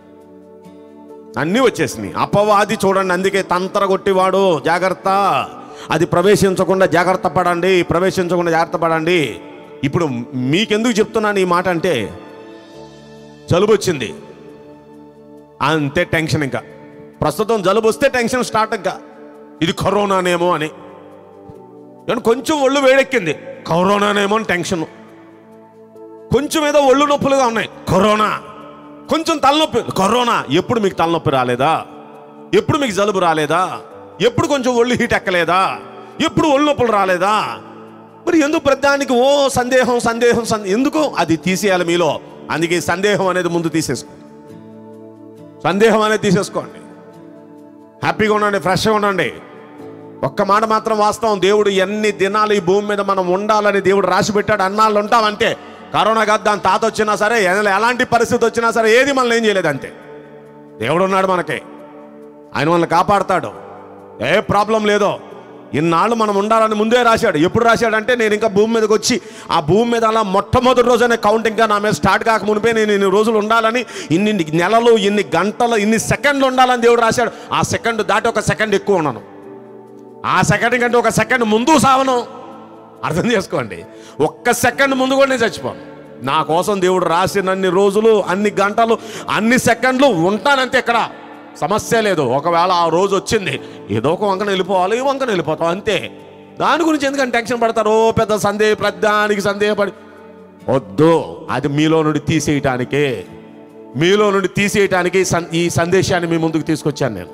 అన్నీ వచ్చేసినాయి అపవాది చూడండి అందుకే తంత్ర కొట్టివాడు జాగ్రత్త అది ప్రవేశించకుండా జాగ్రత్త పడండి ప్రవేశించకుండా జాగ్రత్త పడండి ఇప్పుడు మీకెందుకు చెప్తున్నాను ఈ మాట అంటే జలుబు వచ్చింది అంతే టెన్షన్ ఇంకా ప్రస్తుతం జలుబు వస్తే టెన్షన్ స్టార్ట్ ఇంకా ఇది కరోనానేమో అని కానీ కొంచెం ఒళ్ళు వేడెక్కింది కరోనానేమో అని టెన్షన్ కొంచెం ఏదో ఒళ్ళు నొప్పులుగా ఉన్నాయి కరోనా కొంచెం తలనొప్పి కరోనా ఎప్పుడు మీకు తలనొప్పి రాలేదా ఎప్పుడు మీకు జలుబు రాలేదా ఎప్పుడు కొంచెం ఒళ్ళు హీట్ ఎక్కలేదా ఎప్పుడు ఒళ్ళు నొప్పులు రాలేదా మరి ఎందుకు ప్రతిదానికి ఓ సందేహం సందేహం సందే ఎందుకు అది తీసేయాలి మీలో అందుకే ఈ సందేహం అనేది ముందు తీసేసుకో సందేహం అనేది తీసేసుకోండి హ్యాపీగా ఉండండి ఫ్రెష్గా ఉండండి ఒక్క మాట మాత్రం వాస్తవం దేవుడు ఎన్ని దినాలు ఈ భూమి మీద మనం ఉండాలని దేవుడు రాసి పెట్టాడు అన్నాళ్ళు ఉంటామంటే కరోనా కాదు దాని తాత వచ్చినా సరే ఎ- ఎలాంటి పరిస్థితి వచ్చినా సరే ఏది మనల్ని ఏం చేయలేదు అంతే దేవుడు ఉన్నాడు మనకి ఆయన మనల్ని కాపాడుతాడు ఏ ప్రాబ్లం లేదో ఇన్నాళ్ళు మనం ఉండాలని ముందే రాశాడు ఎప్పుడు రాశాడంటే నేను ఇంకా భూమి మీదకి వచ్చి ఆ భూమి మీద అలా మొట్టమొదటి రోజునే కౌంటింగ్ నా మీద స్టార్ట్ కాక మునిపే నేను ఇన్ని రోజులు ఉండాలని ఇన్ని నెలలు ఇన్ని గంటలు ఇన్ని సెకండ్లు ఉండాలని దేవుడు రాశాడు ఆ సెకండ్ దాటి ఒక సెకండ్ ఎక్కువ ఉన్నాను ఆ సెకండ్ కంటే ఒక సెకండ్ ముందు సావను అర్థం చేసుకోండి ఒక్క సెకండ్ ముందు కూడా నేను చచ్చిపోను నా కోసం దేవుడు రాసినన్ని రోజులు అన్ని గంటలు అన్ని సెకండ్లు ఉంటానంతే ఇక్కడ సమస్య లేదు ఒకవేళ ఆ రోజు వచ్చింది ఏదో ఒక వంకన వెళ్ళిపోవాలి ఈ వంకన వెళ్ళిపోతాం అంతే దాని గురించి ఎందుకని టెన్షన్ పడతారు ఓ పెద్ద సందేహ ప్రధానికి సందేహపడి వద్దు అది మీలో నుండి తీసేయటానికే మీలో నుండి తీసేయటానికి సన్- ఈ సందేశాన్ని మీ ముందుకు తీసుకొచ్చాను నేను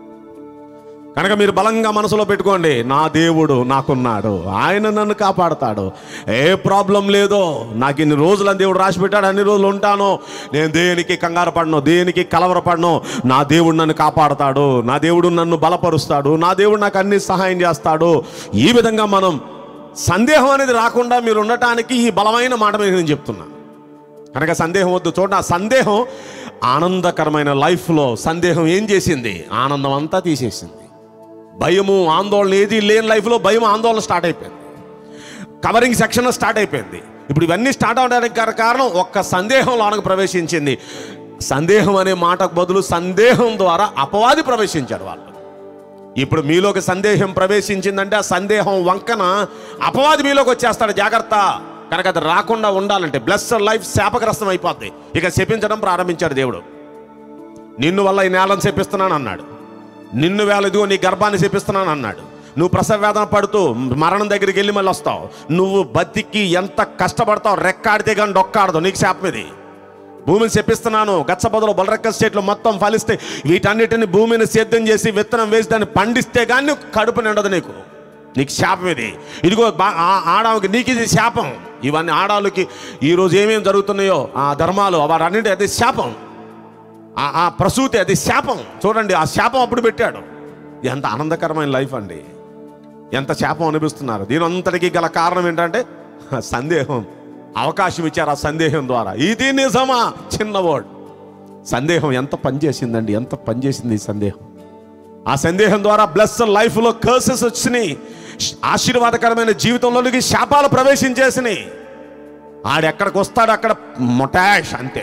కనుక మీరు బలంగా మనసులో పెట్టుకోండి నా దేవుడు నాకున్నాడు ఆయన నన్ను కాపాడతాడు ఏ ప్రాబ్లం లేదో నాకు ఇన్ని రోజులు అని దేవుడు రాసి పెట్టాడు అన్ని రోజులు ఉంటాను నేను దేనికి కంగారు పడను దేనికి కలవరపడను నా దేవుడు నన్ను కాపాడతాడు నా దేవుడు నన్ను బలపరుస్తాడు నా దేవుడు నాకు అన్ని సహాయం చేస్తాడు ఈ విధంగా మనం సందేహం అనేది రాకుండా మీరు ఉండటానికి ఈ బలమైన మాట మీద నేను చెప్తున్నా కనుక సందేహం వద్దు చూడండి ఆ సందేహం ఆనందకరమైన లైఫ్లో సందేహం ఏం చేసింది ఆనందం అంతా తీసేసింది భయము ఆందోళన ఏది లేని లైఫ్లో భయం ఆందోళన స్టార్ట్ అయిపోయింది కవరింగ్ సెక్షన్ స్టార్ట్ అయిపోయింది ఇప్పుడు ఇవన్నీ స్టార్ట్ అవడానికి గల కారణం ఒక్క సందేహం లోనకు ప్రవేశించింది సందేహం అనే మాటకు బదులు సందేహం ద్వారా అపవాది ప్రవేశించాడు వాళ్ళు ఇప్పుడు మీలోకి సందేహం ప్రవేశించిందంటే ఆ సందేహం వంకన అపవాది మీలోకి వచ్చేస్తాడు జాగ్రత్త కనుక అది రాకుండా ఉండాలంటే బ్లెస్ లైఫ్ శాపగ్రస్తం అయిపోద్ది ఇక శపించడం ప్రారంభించాడు దేవుడు నిన్ను వల్ల ఈ నేలను శపిస్తున్నాను అన్నాడు నిన్ను వేళ ఇదిగో నీ గర్భాన్ని శపిస్తున్నాను అన్నాడు నువ్వు ప్రసవ వేదన పడుతూ మరణం దగ్గరికి వెళ్ళి మళ్ళీ వస్తావు నువ్వు బతికి ఎంత కష్టపడతావు రెక్కాడితే కానీ డొక్కాడదు నీకు శాపం ఇది భూమిని చెప్పిస్తున్నాను గచ్చబొదలు బలరెక్క స్టేట్లో మొత్తం ఫలిస్తే వీటన్నిటిని భూమిని సేద్యం చేసి విత్తనం వేసి దాన్ని పండిస్తే కానీ కడుపు నిండదు నీకు నీకు శాపం ఇది ఇదిగో బా- ఆ- ఆడవాళ్ళకి నీకు ఇది శాపం ఇవన్నీ ఆడవాళ్ళకి ఈరోజు ఏమేమి జరుగుతున్నాయో ఆ ధర్మాలు వాటన్నిటి అది శాపం ఆ- ఆ ప్రసూతి అది శాపం చూడండి ఆ శాపం అప్పుడు పెట్టాడు ఎంత ఆనందకరమైన లైఫ్ అండి ఎంత శాపం అనిపిస్తున్నారు దీని అంతటికి గల కారణం ఏంటంటే సందేహం అవకాశం ఇచ్చారు ఆ సందేహం ద్వారా ఇది నిజమా చిన్న వర్డ్ సందేహం ఎంత పనిచేసిందండి ఎంత పనిచేసింది ఈ సందేహం ఆ సందేహం ద్వారా బ్లెస్ లైఫ్లో కర్సెస్ వచ్చినాయి ఆశీర్వాదకరమైన జీవితంలోనికి శాపాలు ప్రవేశించేసినాయి ఆడెక్కడికి వస్తాడు అక్కడ మొటాష్ అంతే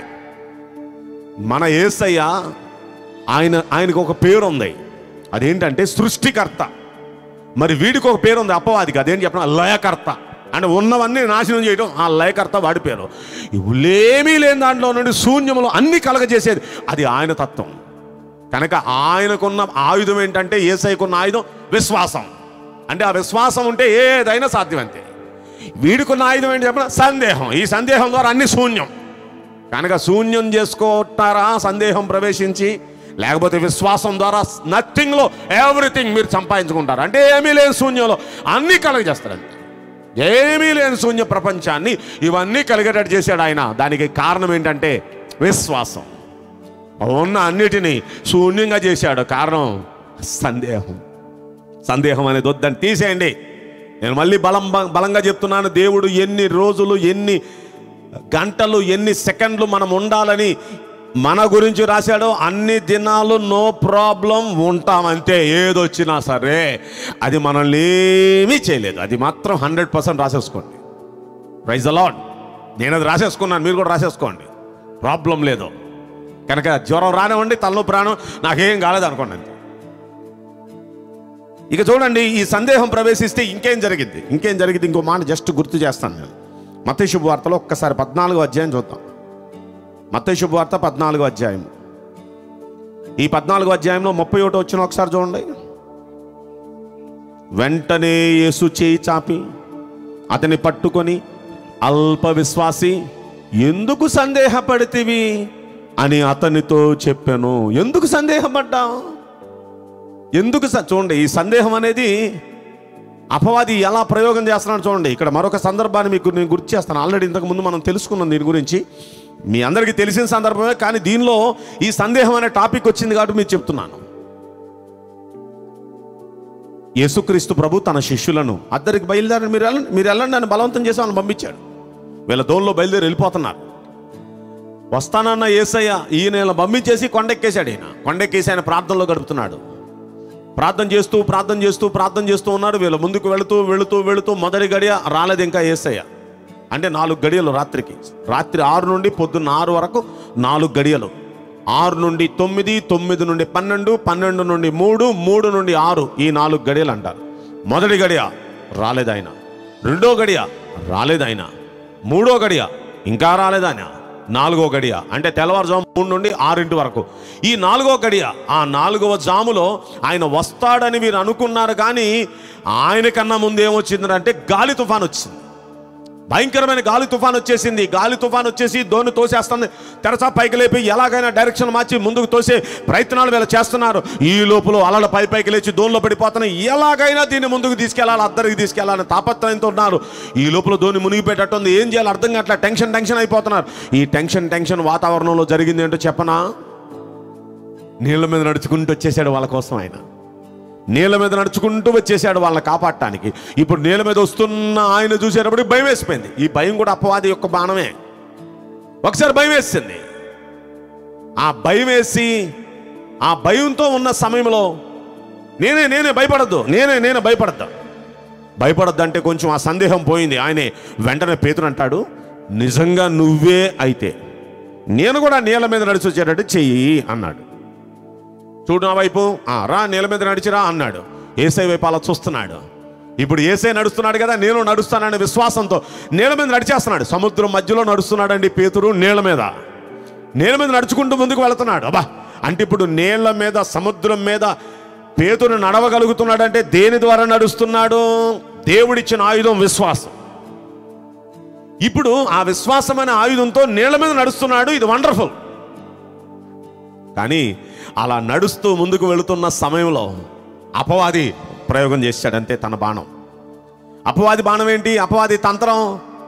మన ఏసయ్య ఆయన ఆయనకు ఒక పేరు ఉంది అదేంటంటే సృష్టికర్త మరి వీడికి ఒక పేరు ఉంది అపవాదికి అదేంటి చెప్పిన లయకర్త అంటే ఉన్నవన్నీ నాశనం చేయడం ఆ లయకర్త వాడి పేరు ఇవులేమీ లేని దాంట్లో నుండి శూన్యములు అన్ని కలగజేసేది అది ఆయన తత్వం కనుక ఆయనకున్న ఆయుధం ఏంటంటే ఏసైకున్న ఆయుధం విశ్వాసం అంటే ఆ విశ్వాసం ఉంటే ఏదైనా సాధ్యం అంతే వీడికున్న ఆయుధం ఏంటి చెప్పిన సందేహం ఈ సందేహం ద్వారా అన్ని శూన్యం కనుక శూన్యం చేసుకోటారా సందేహం ప్రవేశించి లేకపోతే విశ్వాసం ద్వారా నథింగ్లో ఎవ్రీథింగ్ మీరు సంపాదించుకుంటారు అంటే ఏమీ లేని శూన్యంలో అన్నీ కలగజేస్తారు అంతే ఏమీ లేని శూన్య ప్రపంచాన్ని ఇవన్నీ కలిగేటట్టు చేశాడు ఆయన దానికి కారణం ఏంటంటే విశ్వాసం ఉన్న అన్నిటినీ శూన్యంగా చేశాడు కారణం సందేహం సందేహం అనేది వద్దని తీసేయండి నేను మళ్ళీ బలం బలంగా చెప్తున్నాను దేవుడు ఎన్ని రోజులు ఎన్ని గంటలు ఎన్ని సెకండ్లు మనం ఉండాలని మన గురించి రాశాడో అన్ని దినాలు నో ప్రాబ్లం ఉంటామంతే ఏదొచ్చినా సరే అది మనల్ని ఏమీ చేయలేదు అది మాత్రం హండ్రెడ్ పర్సెంట్ రాసేసుకోండి ప్రైజ్ అలాడ్ నేను అది రాసేసుకున్నాను మీరు కూడా రాసేసుకోండి ప్రాబ్లం లేదు కనుక జ్వరం రానివ్వండి తలనొప్పి రాను నాకేం కాలేదు అనుకోండి అంతే ఇక చూడండి ఈ సందేహం ప్రవేశిస్తే ఇంకేం జరిగింది ఇంకేం జరిగింది ఇంకో మాట జస్ట్ గుర్తు చేస్తాను నేను మత శుభవార్తలో ఒక్కసారి పద్నాలుగో అధ్యాయం చూద్దాం మత శుభవార్త పద్నాలుగో అధ్యాయం ఈ పద్నాలుగో అధ్యాయంలో ముప్పై ఒకటి వచ్చిన ఒకసారి చూడండి వెంటనే యేసు చేయి చాపి అతని పట్టుకొని అల్ప విశ్వాసి ఎందుకు సందేహపడితివి అని అతనితో చెప్పాను ఎందుకు సందేహపడ్డావు ఎందుకు స- చూడండి ఈ సందేహం అనేది అపవాది ఎలా ప్రయోగం చేస్తున్నాడు చూడండి ఇక్కడ మరొక సందర్భాన్ని మీకు నేను గుర్తు చేస్తాను ఆల్రెడీ ఇంతకు ముందు మనం తెలుసుకున్నాం దీని గురించి మీ అందరికీ తెలిసిన సందర్భమే కానీ దీనిలో ఈ సందేహం అనే టాపిక్ వచ్చింది కాబట్టి మీకు చెప్తున్నాను యేసుక్రీస్తు ప్రభు తన శిష్యులను అద్దరికి బయలుదేరి మీరు వెళ్ళండి మీరు వెళ్ళండి అని బలవంతం చేసి వాళ్ళని పంపించాడు వీళ్ళ దోల్లో బయలుదేరి వెళ్ళిపోతున్నారు వస్తానన్న ఏసయ్య ఈయన వీళ్ళని పంపించేసి కొండెక్కేశాడు ఈయన కొండెక్కేసి ఆయన ప్రార్థనలో గడుపుతున్నాడు ప్రార్థన చేస్తూ ప్రార్థన చేస్తూ ప్రార్థన చేస్తూ ఉన్నాడు వీళ్ళు ముందుకు వెళుతూ వెళుతూ వెళుతూ మొదటి గడియ రాలేదు ఇంకా ఏసయ్య అంటే నాలుగు గడియలు రాత్రికి రాత్రి ఆరు నుండి పొద్దున్న ఆరు వరకు నాలుగు గడియలు ఆరు నుండి తొమ్మిది తొమ్మిది నుండి పన్నెండు పన్నెండు నుండి మూడు మూడు నుండి ఆరు ఈ నాలుగు గడియలు అంటారు మొదటి గడియ రాలేదు ఆయన రెండో గడియ రాలేదు ఆయన మూడో గడియ ఇంకా రాలేదు ఆయన నాలుగో గడియ అంటే తెల్లవారుజాము మూడు నుండి ఆరింటి వరకు ఈ నాలుగో గడియ ఆ నాలుగవ జాములో ఆయన వస్తాడని మీరు అనుకున్నారు కానీ ఆయన కన్నా ముందు ఏమొచ్చిందంటే గాలి తుఫాన్ వచ్చింది భయంకరమైన గాలి తుఫాన్ వచ్చేసింది గాలి తుఫాన్ వచ్చేసి దోణి తోసేస్తుంది తెరచా పైకి లేపి ఎలాగైనా డైరెక్షన్ మార్చి ముందుకు తోసే ప్రయత్నాలు వీళ్ళు చేస్తున్నారు ఈ లోపల అలల పై పైకి లేచి దోణిలో పడిపోతున్నాయి ఎలాగైనా దీన్ని ముందుకు తీసుకెళ్ళాలి అద్దరికి తీసుకెళ్ళాలని తాపత్రయంతో ఉన్నారు ఈ లోపల దోణి మునిగిపోయేటట్టుంది ఏం చేయాలి అర్థం కావట్లే టెన్షన్ టెన్షన్ అయిపోతున్నారు ఈ టెన్షన్ టెన్షన్ వాతావరణంలో జరిగింది ఏంటో చెప్పనా నీళ్ళ మీద నడుచుకుంటూ వచ్చేసాడు వాళ్ళ కోసం ఆయన నీళ్ళ మీద నడుచుకుంటూ వచ్చేసాడు వాళ్ళని కాపాడటానికి ఇప్పుడు నీళ్ళ మీద వస్తున్న ఆయన చూసేటప్పుడు భయం వేసిపోయింది ఈ భయం కూడా అపవాది యొక్క బాణమే ఒకసారి భయం వేసింది ఆ భయం వేసి ఆ భయంతో ఉన్న సమయంలో నేనే నేనే భయపడద్దు నేనే నేనే భయపడద్దు భయపడద్దు అంటే కొంచెం ఆ సందేహం పోయింది ఆయనే వెంటనే పేతురు అంటాడు నిజంగా నువ్వే అయితే నేను కూడా నీళ్ళ మీద నడిచి వచ్చేటట్టు చెయ్యి అన్నాడు చూడు నా వైపు "ఆ, రా నీళ్ళ మీద నడిచిరా అన్నాడు ఏసై వైపు అలా చూస్తున్నాడు ఇప్పుడు ఏసై నడుస్తున్నాడు కదా నేను నడుస్తాననే విశ్వాసంతో నీళ్ళ మీద నడిచేస్తున్నాడు సముద్రం మధ్యలో నడుస్తున్నాడండి పేతురు నీళ్ళ మీద నీళ్ళ మీద నడుచుకుంటూ ముందుకు వెళుతున్నాడు అబ్బా అంటే ఇప్పుడు నీళ్ళ మీద సముద్రం మీద పేతురు నడవగలుగుతున్నాడంటే దేని ద్వారా నడుస్తున్నాడు దేవుడిచ్చిన ఆయుధం విశ్వాసం ఇప్పుడు ఆ విశ్వాసం అనే ఆయుధంతో నీళ్ళ మీద నడుస్తున్నాడు ఇది వండర్ఫుల్ కానీ అలా నడుస్తూ ముందుకు వెళుతున్న సమయంలో అపవాది ప్రయోగం చేశాడంతే తన బాణం అపవాది బాణం ఏంటి అపవాది తంత్రం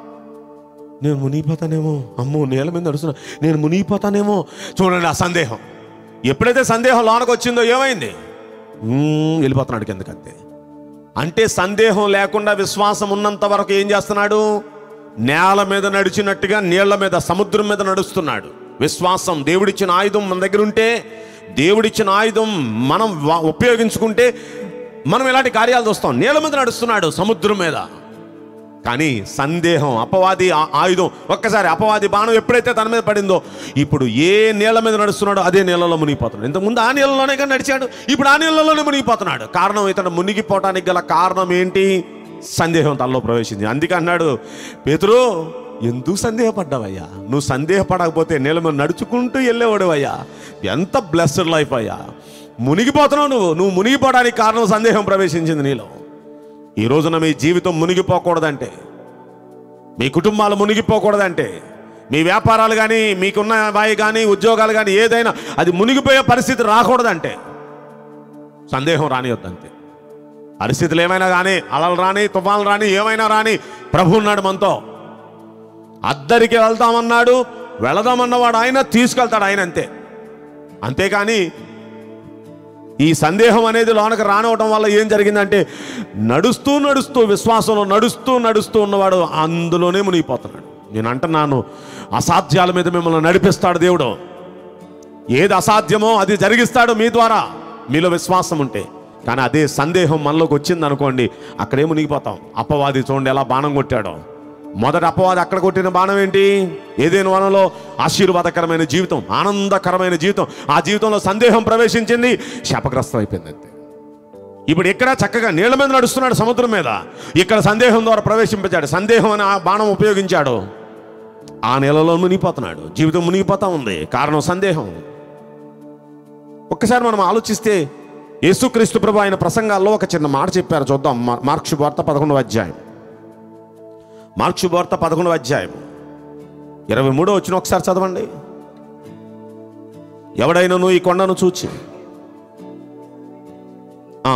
నేను మునిగిపోతానేమో అమ్మో నేల మీద నడుస్తున్నా నేను మునిగిపోతానేమో చూడండి ఆ సందేహం ఎప్పుడైతే సందేహం లోనకు వచ్చిందో ఏమైంది మ్మ్, వెళ్ళిపోతున్నాడు కిందకంతే అంటే సందేహం లేకుండా విశ్వాసం ఉన్నంత వరకు ఏం చేస్తున్నాడు నేల మీద నడిచినట్టుగా నీళ్ల మీద సముద్రం మీద నడుస్తున్నాడు విశ్వాసం దేవుడిచ్చిన ఆయుధం మన దగ్గర ఉంటే దేవుడిచ్చిన ఆయుధం మనం వా- ఉపయోగించుకుంటే మనం ఇలాంటి కార్యాలు చూస్తాం నీళ్ళ మీద నడుస్తున్నాడు సముద్రం మీద కానీ సందేహం అపవాది ఆ- ఆయుధం ఒక్కసారి అపవాది బాణం ఎప్పుడైతే తన మీద పడిందో ఇప్పుడు ఏ నీళ్ళ మీద నడుస్తున్నాడో అదే నీళ్ళలో మునిగిపోతున్నాడు ఇంతకుముందు ఆ నీళ్ళలోనే కానీ నడిచాడు ఇప్పుడు ఆ నీళ్ళలోనే మునిగిపోతున్నాడు కారణం ఇతను మునిగిపోవటానికి గల కారణం ఏంటి సందేహం తనలో ప్రవేశించింది అందుకే అన్నాడు పేతురు ఎందుకు సందేహపడ్డావయ్యా నువ్వు సందేహపడకపోతే నీళ్ళ మీద నడుచుకుంటూ వెళ్ళేవాడు అయ్యా ఎంత బ్లెస్డ్ లైఫ్ అయ్యా మునిగిపోతున్నావు నువ్వు నువ్వు మునిగిపోవడానికి కారణం సందేహం ప్రవేశించింది నీలో ఈ రోజున మీ జీవితం మునిగిపోకూడదంటే మీ కుటుంబాలు మునిగిపోకూడదంటే మీ వ్యాపారాలు కానీ మీకున్న వాయి కానీ ఉద్యోగాలు కానీ ఏదైనా అది మునిగిపోయే పరిస్థితి రాకూడదంటే సందేహం రానియొద్దంతే పరిస్థితులు ఏమైనా కానీ అలలు రాని తుఫాన్లు రాని ఏమైనా రాని ప్రభు ఉన్నాడు మనతో అద్దరికి వెళ్తామన్నాడు వెళదామన్నవాడు ఆయన తీసుకెళ్తాడు ఆయన అంతే అంతేకాని ఈ సందేహం అనేది లోనకి రానివ్వటం వల్ల ఏం జరిగిందంటే నడుస్తూ నడుస్తూ విశ్వాసంలో నడుస్తూ నడుస్తూ ఉన్నవాడు అందులోనే మునిగిపోతున్నాడు నేను అంటున్నాను అసాధ్యాల మీద మిమ్మల్ని నడిపిస్తాడు దేవుడు ఏది అసాధ్యమో అది జరిగిస్తాడు మీ ద్వారా మీలో విశ్వాసం ఉంటే కానీ అదే సందేహం మనలోకి వచ్చింది అనుకోండి అక్కడే మునిగిపోతాం అపవాది చూడండి ఎలా బాణం కొట్టాడో మొదట అపవాది అక్కడ కొట్టిన బాణం ఏంటి ఏదైనా వనంలో ఆశీర్వాదకరమైన జీవితం ఆనందకరమైన జీవితం ఆ జీవితంలో సందేహం ప్రవేశించింది శాపగ్రస్తం అయిపోయింది అంతే ఇప్పుడు ఇక్కడ చక్కగా నీళ్ళ మీద నడుస్తున్నాడు సముద్రం మీద ఇక్కడ సందేహం ద్వారా ప్రవేశించాడు సందేహం అనే ఆ బాణం ఉపయోగించాడు ఆ నెలలో మునిగిపోతున్నాడు జీవితం మునిగిపోతా ఉంది కారణం సందేహం ఒక్కసారి మనం ఆలోచిస్తే యేసుక్రీస్తు ప్రభు ఆయన ప్రసంగాల్లో ఒక చిన్న మాట చెప్పారు చూద్దాం మా- మార్క్స్ వార్త పదకొండవ అధ్యాయం మార్క్స్ వార్త పదకొండవ అధ్యాయం ఇరవై మూడో వచ్చిన ఒకసారి చదవండి ఎవడైనను ఈ కొండను చూచి ఆ.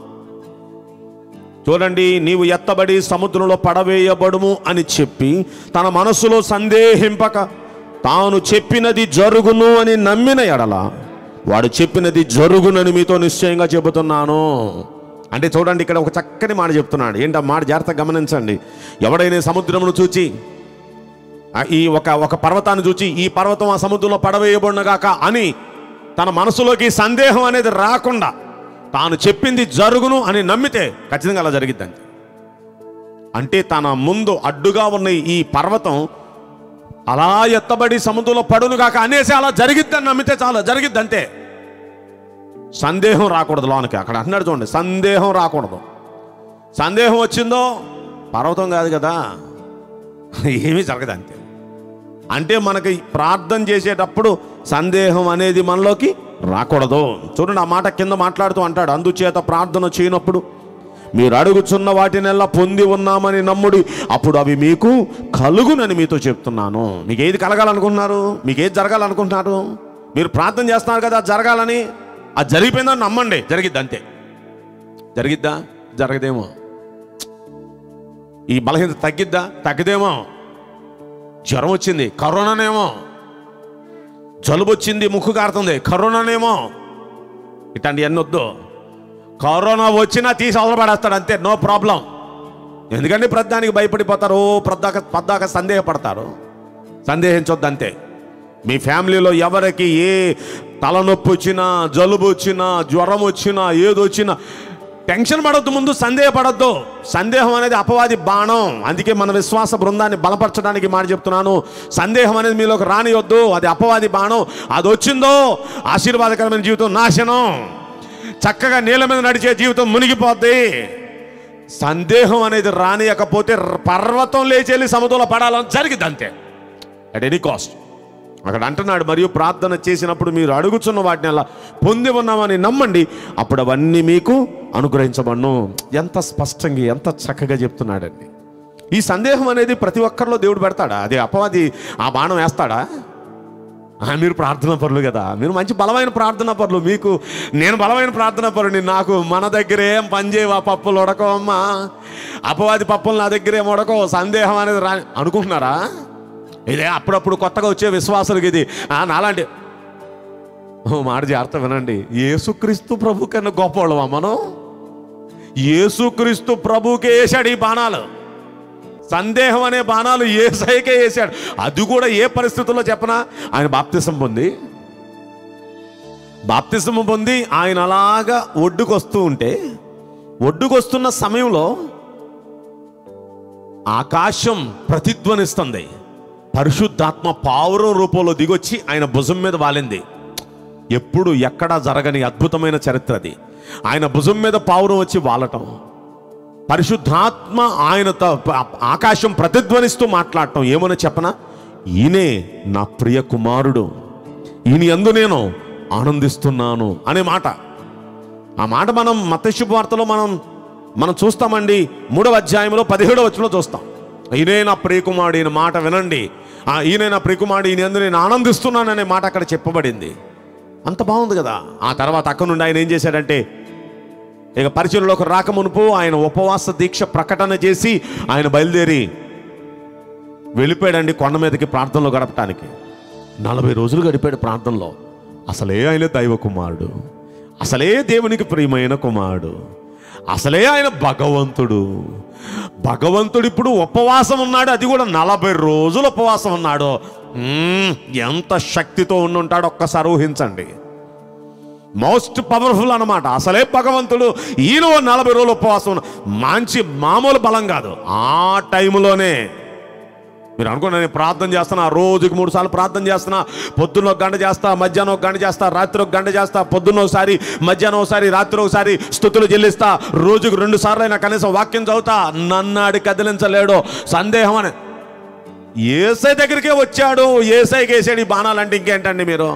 చూడండి నీవు ఎత్తబడి సముద్రంలో పడవేయబడుము అని చెప్పి తన మనసులో సందేహింపక తాను చెప్పినది జరుగును అని నమ్మిన ఎడల వాడు చెప్పినది జరుగునని మీతో నిశ్చయంగా చెబుతున్నాను అంటే చూడండి ఇక్కడ ఒక చక్కని మాట చెప్తున్నాడు ఏంటి ఆ మాట జాగ్రత్తగా గమనించండి ఎవడైనా సముద్రమును చూచి ఆ ఈ ఒక ఒక పర్వతాన్ని చూచి ఈ పర్వతం ఆ సముద్రంలో పడవేయబడినగాక అని తన మనసులోకి సందేహం అనేది రాకుండా తాను చెప్పింది జరుగును అని నమ్మితే ఖచ్చితంగా అలా జరిగిద్దండి అంటే తన ముందు అడ్డుగా ఉన్న ఈ పర్వతం అలా ఎత్తబడి సముద్రంలో పడునుగాక అనేసి అలా జరిగిద్దని నమ్మితే చాలా జరిగిద్ది అంతే సందేహం రాకూడదు లోనికి అక్కడ అన్నాడు చూడండి సందేహం రాకూడదు సందేహం వచ్చిందో పర్వతం కాదు కదా ఏమీ జరగదు అంతే అంటే మనకి ప్రార్థన చేసేటప్పుడు సందేహం అనేది మనలోకి రాకూడదు చూడండి ఆ మాట కింద మాట్లాడుతూ అంటాడు అందుచేత ప్రార్థన చేయనప్పుడు మీరు అడుగుచున్న వాటినెల్లా పొంది ఉన్నామని నమ్ముడి అప్పుడు అవి మీకు కలుగునని మీతో చెప్తున్నాను మీకు ఏది కలగాలనుకుంటున్నారు మీకు ఏది జరగాలనుకుంటున్నారు మీరు ప్రార్థన చేస్తున్నారు కదా అది జరగాలని అది జరిగిపోయిందని నమ్మండి జరిగిద్ది అంతే జరిగిద్దా జరగదేమో ఈ బలహీనత తగ్గిద్దా తగ్గదేమో జ్వరం వచ్చింది కరోనానేమో జలుబు వచ్చింది ముక్కు కారుతుంది కరోనానేమో ఇట్లాంటి అన్నీ వద్దు కరోనా వచ్చినా తీసి అవసరపడేస్తాడు అంతే నో ప్రాబ్లం ఎందుకంటే ప్రతిదానికి భయపడిపోతారు ఓ ప్రద్దాక పద్దాక సందేహపడతారు సందేహించొద్దు అంతే మీ ఫ్యామిలీలో ఎవరికి ఏ తలనొప్పి వచ్చినా జలుబు వచ్చినా జ్వరం వచ్చినా ఏదొచ్చినా టెన్షన్ పడొద్దు ముందు సందేహపడొద్దు సందేహం అనేది అపవాది బాణం అందుకే మన విశ్వాస బృందాన్ని బలపరచడానికి మాట చెప్తున్నాను సందేహం అనేది మీలోకి రానియొద్దు అది అపవాది బాణం అది వచ్చిందో ఆశీర్వాదకరమైన జీవితం నాశనం చక్కగా నీళ్ళ మీద నడిచే జీవితం మునిగిపోద్ది సందేహం అనేది రానియకపోతే పర్వతం లేచెళ్ళి సముద్రంలో పడాలని జరిగింది అంతే అట్ ఎనీ కాస్ట్ అక్కడ అంటున్నాడు మరియు ప్రార్థన చేసినప్పుడు మీరు అడుగుచున్న వాటిని అలా పొంది ఉన్నామని నమ్మండి అప్పుడు అవన్నీ మీకు అనుగ్రహించబడను ఎంత స్పష్టంగా ఎంత చక్కగా చెప్తున్నాడండి ఈ సందేహం అనేది ప్రతి ఒక్కరిలో దేవుడు పెడతాడా అది అపవాది ఆ బాణం వేస్తాడా ఆ, మీరు ప్రార్థన పరులు కదా మీరు మంచి బలమైన ప్రార్థన పరులు మీకు నేను బలమైన ప్రార్థన పరుని నాకు మన దగ్గర ఏం పని చేయవా పప్పులు ఉడకవమ్మా అపవాది పప్పులు నా దగ్గర ఏం ఉడకవు సందేహం అనేది రా అనుకుంటున్నారా ఇదే అప్పుడప్పుడు కొత్తగా వచ్చే విశ్వాసులకి ఇది ఆ, నాలాంటి ఓ మాట జాగ్రత్త వినండి యేసుక్రీస్తు ప్రభు కన్నా గొప్పవాళ్ళమా మనం యేసుక్రీస్తు ప్రభుకే వేశాడు ఈ బాణాలు సందేహం అనే బాణాలు ఏ సైకే వేశాడు అది కూడా ఏ పరిస్థితుల్లో చెప్పనా ఆయన బాప్తిసం పొంది బాప్తిసం పొంది ఆయన అలాగా ఒడ్డుకొస్తూ ఉంటే ఒడ్డుకొస్తున్న సమయంలో ఆకాశం ప్రతిధ్వనిస్తుంది పరిశుద్ధాత్మ పావురం రూపంలో దిగొచ్చి ఆయన భుజం మీద వాలింది ఎప్పుడు ఎక్కడా జరగని అద్భుతమైన చరిత్ర అది ఆయన భుజం మీద పావురం వచ్చి వాలటం పరిశుద్ధాత్మ ఆయన ఆకాశం ప్రతిధ్వనిస్తూ మాట్లాడటం ఏమని చెప్పనా ఈయనే నా ప్రియ కుమారుడు ఈయన ఎందు నేను ఆనందిస్తున్నాను అనే మాట ఆ మాట మనం మతశుభవార్తలో మనం మనం చూస్తామండి మూడవ అధ్యాయంలో పదిహేడవ వచ్చంలో చూస్తాం ఈయనే నా ప్రియకుమారుడు ఈయన మాట వినండి ఆ ఈయనే నా ప్రియకుమారుడు ఈయన ఎందు నేను ఆనందిస్తున్నాననే మాట అక్కడ చెప్పబడింది అంత బాగుంది కదా ఆ తర్వాత అక్కడ నుండి ఆయన ఏం చేశాడంటే ఇక పరిచయంలోకి రాకమునుపు ఆయన ఉపవాస దీక్ష ప్రకటన చేసి ఆయన బయలుదేరి వెళ్ళిపోయాడండి కొండ మీదకి ప్రార్థనలో గడపటానికి నలభై రోజులు గడిపాడు ప్రార్థనలో అసలే ఆయన దైవ కుమారుడు అసలే దేవునికి ప్రియమైన కుమారుడు అసలే ఆయన భగవంతుడు భగవంతుడు ఇప్పుడు ఉపవాసం ఉన్నాడు అది కూడా నలభై రోజులు ఉపవాసం ఉన్నాడు మ్మ్, ఎంత శక్తితో ఉండుంటాడో ఒక్కసారి ఊహించండి మోస్ట్ పవర్ఫుల్ అన్నమాట అసలే భగవంతుడు ఈయన ఓ నలభై రోజులు ఉపవాసం ఉన్న- మంచి మామూలు బలం కాదు ఆ టైంలోనే మీరు అనుకున్నా నేను ప్రార్థన చేస్తున్నా రోజుకి మూడు సార్లు ప్రార్థన చేస్తున్నా పొద్దున్న ఒక గంట చేస్తా మధ్యాహ్నం ఒక గంట చేస్తా రాత్రి ఒక గంట చేస్తా పొద్దున్న ఒకసారి మధ్యాహ్నం ఒకసారి రాత్రి ఒకసారి స్థుతులు చెల్లిస్తా రోజుకు రెండు సార్లు అయినా కనీసం వాక్యం చదువుతా నన్నాడి కదిలించలేడు సందేహం అని ఏసై దగ్గరికే వచ్చాడు ఏసైకి వేసాడు ఈ బాణాలంటే ఇంకేంటండి మీరు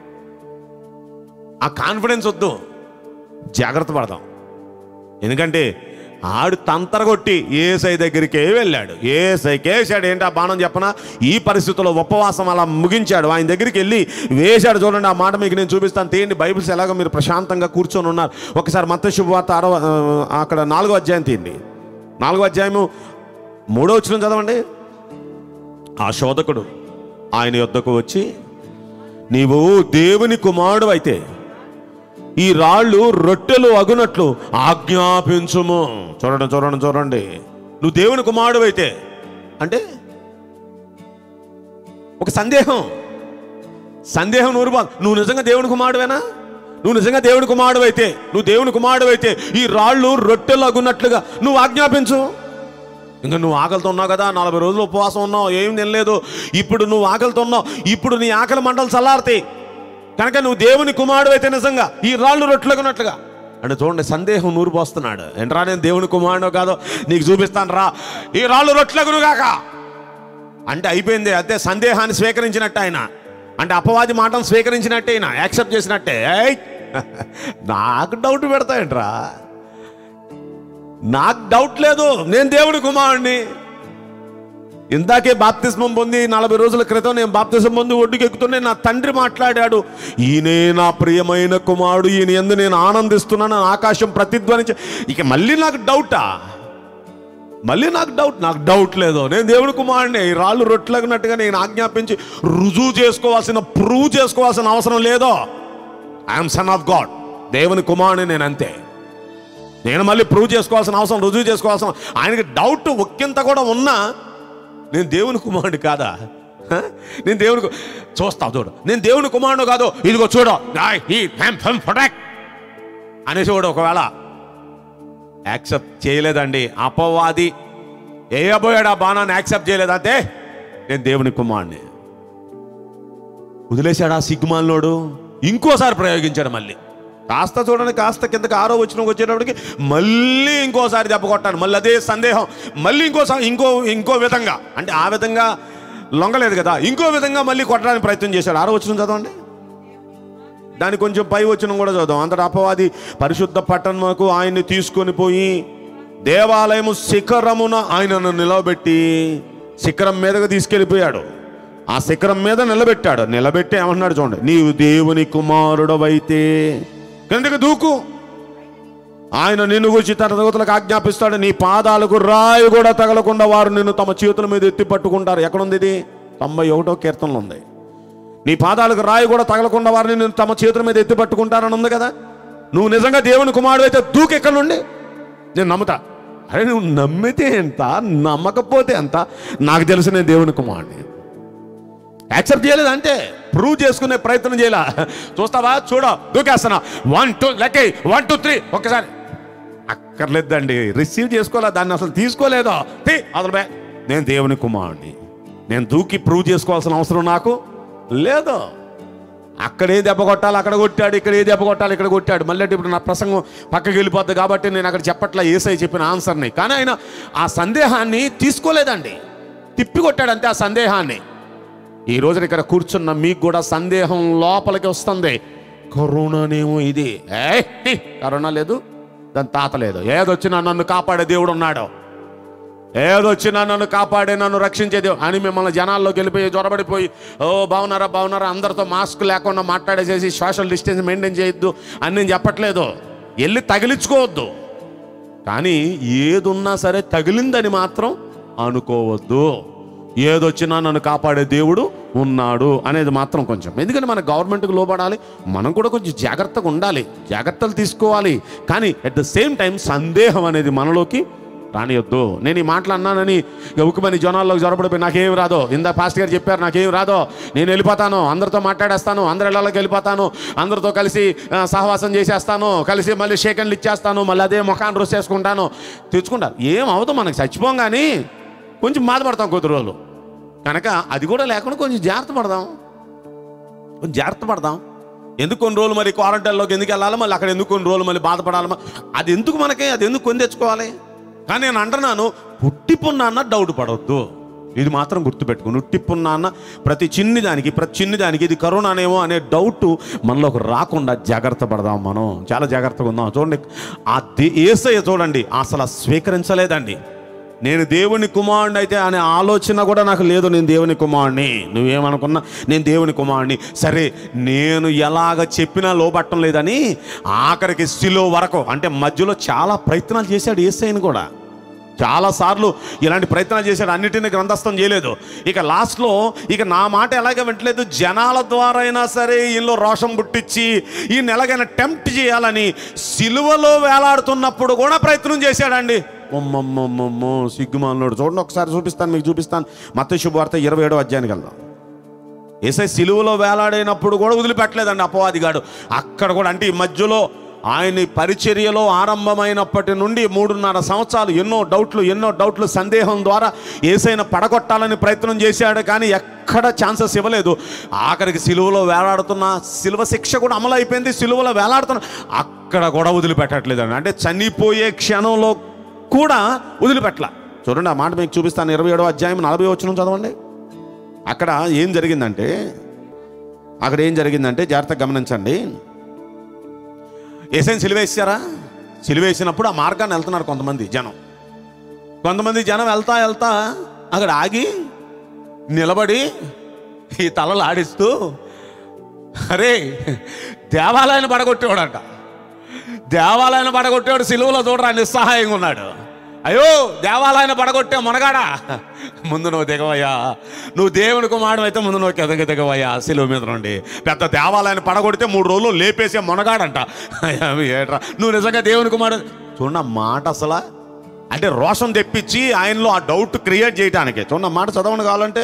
ఆ కాన్ఫిడెన్స్ వద్దు జాగ్రత్త పడదాం ఎందుకంటే ఆడు తంతరగొట్టి ఏసై దగ్గరికే వెళ్ళాడు ఏసైకి వేసాడు ఏంటి ఆ బాణం చెప్పనా ఈ పరిస్థితుల్లో ఉపవాసం అలా ముగించాడు ఆయన దగ్గరికి వెళ్ళి వేశాడు చూడండి ఆ మాట మీకు నేను చూపిస్తాను తీయండి బైబిల్స్ ఎలాగో మీరు ప్రశాంతంగా కూర్చొని ఉన్నారు ఒకసారి మత శుభవార్త ఆరవ ఆ, అక్కడ నాలుగో అధ్యాయం తీయండి నాలుగో అధ్యాయము మూడో వచ్చిన చదవండి ఆ శోధకుడు ఆయన యొద్దకు వచ్చి నీవు దేవుని కుమారుడు అయితే ఈ రాళ్ళు రొట్టెలు అగునట్లు ఆజ్ఞాపించుము చూడండి చూడండి చూడండి నువ్వు దేవుని కుమారుడు అయితే అంటే ఒక సందేహం సందేహం నూరు బా నువ్వు నిజంగా దేవుని కుమారుడువేనా నువ్వు నిజంగా దేవుని కుమారుడు అయితే నువ్వు దేవుని కుమారుడు అయితే ఈ రాళ్ళు రొట్టెలు అగున్నట్లుగా నువ్వు ఆజ్ఞాపించు ఇంకా నువ్వు ఆకలితో ఉన్నావు కదా నలభై రోజులు ఉపవాసం ఉన్నావు ఏం తినలేదు ఇప్పుడు నువ్వు ఆకలితో ఉన్నావు ఇప్పుడు నీ ఆకలి మంటలు చల్లారుతాయి కనుక నువ్వు దేవుని కుమారుడు అయితే నిజంగా ఈ రాళ్ళు రొట్లుగున్నట్లుగా అంటే చూడండి సందేహం నూరు పోస్తున్నాడు ఏంట్రా నేను దేవుని కుమారుడు కాదో నీకు చూపిస్తాను రా ఈ రాళ్ళు రొట్లగును గాక అంటే అయిపోయింది అదే సందేహాన్ని స్వీకరించినట్టు ఆయన అంటే అపవాది మాటను స్వీకరించినట్టే ఆయన యాక్సెప్ట్ చేసినట్టే ఏయ్! నాకు డౌట్ పెడతాయంట్రా నాకు డౌట్ లేదు నేను దేవుడి కుమారుడిని ఇందాకే బాప్తిస్మం పొంది నలభై రోజుల క్రితం నేను బాప్తిస్మం పొంది ఒడ్డుకి ఎక్కుతుంటే నా తండ్రి మాట్లాడాడు ఈయనే నా ప్రియమైన కుమారుడు ఈయన ఎందు నేను ఆనందిస్తున్నాను అని ఆకాశం ప్రతిధ్వనించి ఇక మళ్ళీ నాకు డౌటా మళ్ళీ నాకు డౌట్ నాకు డౌట్ లేదు నేను దేవుడి కుమారుడిని ఈ రాళ్ళు రొట్లగినట్టుగా నేను ఆజ్ఞాపించి రుజువు చేసుకోవాల్సిన ప్రూవ్ చేసుకోవాల్సిన అవసరం లేదో ఐఎమ్ సన్ ఆఫ్ గాడ్ దేవుని కుమారుని నేను అంతే నేను మళ్ళీ ప్రూవ్ చేసుకోవాల్సిన అవసరం రుజువు చేసుకోవాల్సిన ఆయనకి డౌట్ ఒక్కింత కూడా ఉన్నా నేను దేవుని కుమారుడు కాదా హ? నేను దేవుని కు- చూస్తావు చూడు నేను దేవుని కుమారుడు కాదు ఇదిగో చూడు ఆయ్, ఈ ఫెమ్ ఫెమ్ ఫటాక్ అనేసి కూడా ఒకవేళ యాక్సెప్ట్ చేయలేదండి అపవాది వేయబోయాడు ఆ బాణాన్ని యాక్సెప్ట్ చేయలేదంటే నేను దేవుని కుమారుడిని వదిలేశాడు ఆ సిగ్గుమాలినోడు ఇంకోసారి ప్రయోగించాడు మళ్ళీ కాస్త చూడండి కాస్త కిందకి ఆరో వచ్చిన వచ్చేటప్పటికి మళ్ళీ ఇంకోసారి దెబ్బ కొట్టాను మళ్ళీ అదే సందేహం మళ్ళీ ఇంకోసారి ఇంకో ఇంకో విధంగా అంటే ఆ విధంగా లొంగలేదు కదా ఇంకో విధంగా మళ్ళీ కొట్టడానికి ప్రయత్నం చేశాడు ఆరో వచ్చిన చదవండి దాని కొంచెం పై వచ్చిన కూడా చదువు అంతటా అపవాది పరిశుద్ధ పట్టణముకు ఆయన్ని తీసుకొని పోయి దేవాలయము శిఖరమున ఆయనను నిలబెట్టి శిఖరం మీదగా తీసుకెళ్ళిపోయాడు ఆ శిఖరం మీద నిలబెట్టాడు నిలబెట్టి ఏమన్నాడు చూడండి నీవు దేవుని కుమారుడవైతే కిందకి దూకు ఆయన నిన్ను గురించి తన దేవతలకు ఆజ్ఞాపిస్తాడు నీ పాదాలకు రాయి కూడా తగలకుండా వారు నిన్ను తమ చేతుల మీద ఎత్తి పట్టుకుంటారు ఎక్కడుంది ఇది తొంభై ఒకటో కీర్తనలో ఉంది నీ పాదాలకు రాయి కూడా తగలకుండా వారిని నేను తమ చేతుల మీద ఎత్తి పట్టుకుంటారని ఉంది కదా నువ్వు నిజంగా దేవుని కుమారుడు అయితే దూకి ఎక్కడి నుండి నేను నమ్ముతా అరే నువ్వు నమ్మితే ఎంత నమ్మకపోతే ఎంత నాకు తెలిసి నేను దేవుని కుమారుడిని యాక్సెప్ట్ చేయలేదు అంటే ప్రూవ్ చేసుకునే ప్రయత్నం చేయాల చూస్తావా చూడ దూకేస్తున్నా వన్ టూ లెక్క వన్ టూ త్రీ ఒక్కసారి అక్కర్లేదండి రిసీవ్ చేసుకోలే దాన్ని అసలు తీసుకోలేదో తీ అసలు బే నేను దేవుని కుమారుడిని నేను దూకి ప్రూవ్ చేసుకోవాల్సిన అవసరం నాకు లేదు అక్కడ ఏ దెబ్బ కొట్టాలి అక్కడ కొట్టాడు ఇక్కడ ఏ దెబ్బ కొట్టాలి ఇక్కడ కొట్టాడు మళ్ళీ ఇప్పుడు నా ప్రసంగం పక్కకి వెళ్ళిపోద్ది కాబట్టి నేను అక్కడ చెప్పట్లా ఏసై చెప్పిన ఆన్సర్ని కానీ ఆయన ఆ సందేహాన్ని తీసుకోలేదండి తిప్పి కొట్టాడు అంతే ఆ సందేహాన్ని ఈ రోజున ఇక్కడ కూర్చున్న మీకు కూడా సందేహం లోపలికి వస్తుంది కరోనానేమో ఇది ఏయ్, హి, కరోనా లేదు దాని తాత లేదు ఏదొచ్చినా నన్ను కాపాడే దేవుడు ఉన్నాడు ఏదొచ్చినా నన్ను కాపాడే నన్ను రక్షించే దేవుడు అని మిమ్మల్ని జనాల్లోకి వెళ్ళిపోయి జ్వరబడిపోయి ఓ బాగున్నారా బాగున్నారా అందరితో మాస్క్ లేకుండా మాట్లాడేసేసి సోషల్ డిస్టెన్స్ మెయింటైన్ చేయొద్దు అని నేను చెప్పట్లేదు వెళ్ళి తగిలించుకోవద్దు కానీ ఏదున్నా సరే తగిలిందని మాత్రం అనుకోవద్దు ఏదొచ్చినా నన్ను కాపాడే దేవుడు ఉన్నాడు అనేది మాత్రం కొంచెం ఎందుకంటే మన గవర్నమెంట్కి లోపడాలి మనం కూడా కొంచెం జాగ్రత్తగా ఉండాలి జాగ్రత్తలు తీసుకోవాలి కానీ అట్ ద సేమ్ టైం సందేహం అనేది మనలోకి రానియొద్దు నేను ఈ మాటలు అన్నానని ఉక్కుమని జనాల్లోకి జ్వరపడిపోయి నాకేం రాదో ఇందా పాస్ట్ గారు చెప్పారు నాకేం రాదో నేను వెళ్ళిపోతాను అందరితో మాట్లాడేస్తాను అందరి ఇళ్ళలోకి వెళ్ళిపోతాను అందరితో కలిసి ఆ, సహవాసం చేసేస్తాను కలిసి మళ్ళీ షేకన్లు ఇచ్చేస్తాను మళ్ళీ అదే ముఖాన్ని రుసేసుకుంటాను తెచ్చుకుంటాను ఏం అవదు మనకు చచ్చిపోం కానీ కొంచెం బాధపడతాం కొద్ది రోజులు కనుక అది కూడా లేకుండా కొంచెం జాగ్రత్త పడదాం కొంచెం జాగ్రత్త పడదాం ఎందుకు కొన్ని రోజులు మరి క్వారంటైన్లోకి ఎందుకు వెళ్ళాలి మళ్ళీ అక్కడ ఎందుకు కొన్ని రోజులు మళ్ళీ బాధపడాలి అది ఎందుకు మనకి అది ఎందుకు కొని తెచ్చుకోవాలి కానీ నేను అంటున్నాను పుట్టిపున్నాన్న డౌట్ పడవద్దు ఇది మాత్రం గుర్తుపెట్టుకుని ఉట్టిపున్నాన్న ప్రతి చిన్ని దానికి ప్రతి చిన్ని దానికి ఇది కరోనానేమో అనే డౌట్ మనలోకి రాకుండా జాగ్రత్త పడదాం మనం చాలా జాగ్రత్తగా ఉందాం చూడండి ఆ దే ఏసయ్య చూడండి అసలు స్వీకరించలేదండి నేను దేవుని కుమారుడిని అయితే అనే ఆలోచన కూడా నాకు లేదు నేను దేవుని కుమారుడిని నువ్వేమనుకున్నా నేను దేవుని కుమారుడిని సరే నేను ఎలాగ చెప్పినా లోపట్టం లేదని ఆఖరికి శిలో వరకు అంటే మధ్యలో చాలా ప్రయత్నాలు చేశాడు ఏసైని కూడా చాలాసార్లు ఇలాంటి ప్రయత్నాలు చేశాడు అన్నిటిని గ్రంథస్థం చేయలేదు ఇక లాస్ట్లో ఇక నా మాట ఎలాగ వింటలేదు జనాల ద్వారా అయినా సరే వీళ్ళు రోషం పుట్టించి ఈయన ఎలాగైనా టెంప్ట్ చేయాలని సిలువలో వేలాడుతున్నప్పుడు కూడా ప్రయత్నం చేశాడండి అమ్మమ్మమ్మమ్మో సిగ్గుమాలనోడు చూడండి ఒకసారి చూపిస్తాను మీకు చూపిస్తాను మత శుభవార్త ఇరవై ఏడో అధ్యాయానికి వెళ్దాం ఏసై సిలువలో వేలాడైనప్పుడు కూడా వదిలిపెట్టలేదండి అపవాదిగాడు అక్కడ కూడా అంటే ఈ మధ్యలో ఆయన పరిచర్యలో ఆరంభమైనప్పటి నుండి మూడున్నర సంవత్సరాలు ఎన్నో డౌట్లు ఎన్నో డౌట్లు సందేహం ద్వారా ఏసైన పడగొట్టాలని ప్రయత్నం చేశాడు కానీ ఎక్కడ ఛాన్సెస్ ఇవ్వలేదు ఆఖరికి సిలువలో వేలాడుతున్న సిలువ శిక్ష కూడా అమలు అయిపోయింది సిలువలో వేలాడుతున్న అక్కడ కూడా వదిలిపెట్టట్లేదండి అంటే చనిపోయే క్షణంలో కూడా వదిలిపెట్టల చూడండి ఆ మాట మీకు చూపిస్తాను ఇరవై ఏడో అధ్యాయం నలభై వచ్చిన చదవండి అక్కడ ఏం జరిగిందంటే అక్కడ ఏం జరిగిందంటే జాగ్రత్తగా గమనించండి ఏసైని సిలివేసారా సిలివేసినప్పుడు ఆ మార్గాన్ని వెళ్తున్నారు కొంతమంది జనం కొంతమంది జనం వెళ్తా వెళ్తా అక్కడ ఆగి నిలబడి ఈ తలలు ఆడిస్తూ అరే దేవాలయాన్ని పడగొట్టేవాడంట దేవాలయాన్ని పడగొట్టేవాడు సిలువలో చూడరా నిస్సహాయంగా ఉన్నాడు అయ్యో దేవాలయాన్ని పడగొట్టే మునగాడా ముందు నువ్వు దిగవయ్యా నువ్వు దేవుని కుమారుడు అయితే ముందు నువ్వు కిందకి దిగవయ్యా సిలువ మీద నుండి పెద్ద దేవాలయాన్ని పడగొడితే మూడు రోజులు లేపేసే మునగాడంట అయ్యా, ఏట్రా నువ్వు నిజంగా దేవుని కుమారుడు చూడండి ఆ మాట అసలు అంటే రోషం తెప్పించి ఆయనలో ఆ డౌట్ క్రియేట్ చేయడానికి చూడండి ఆ మాట చదవండి కావాలంటే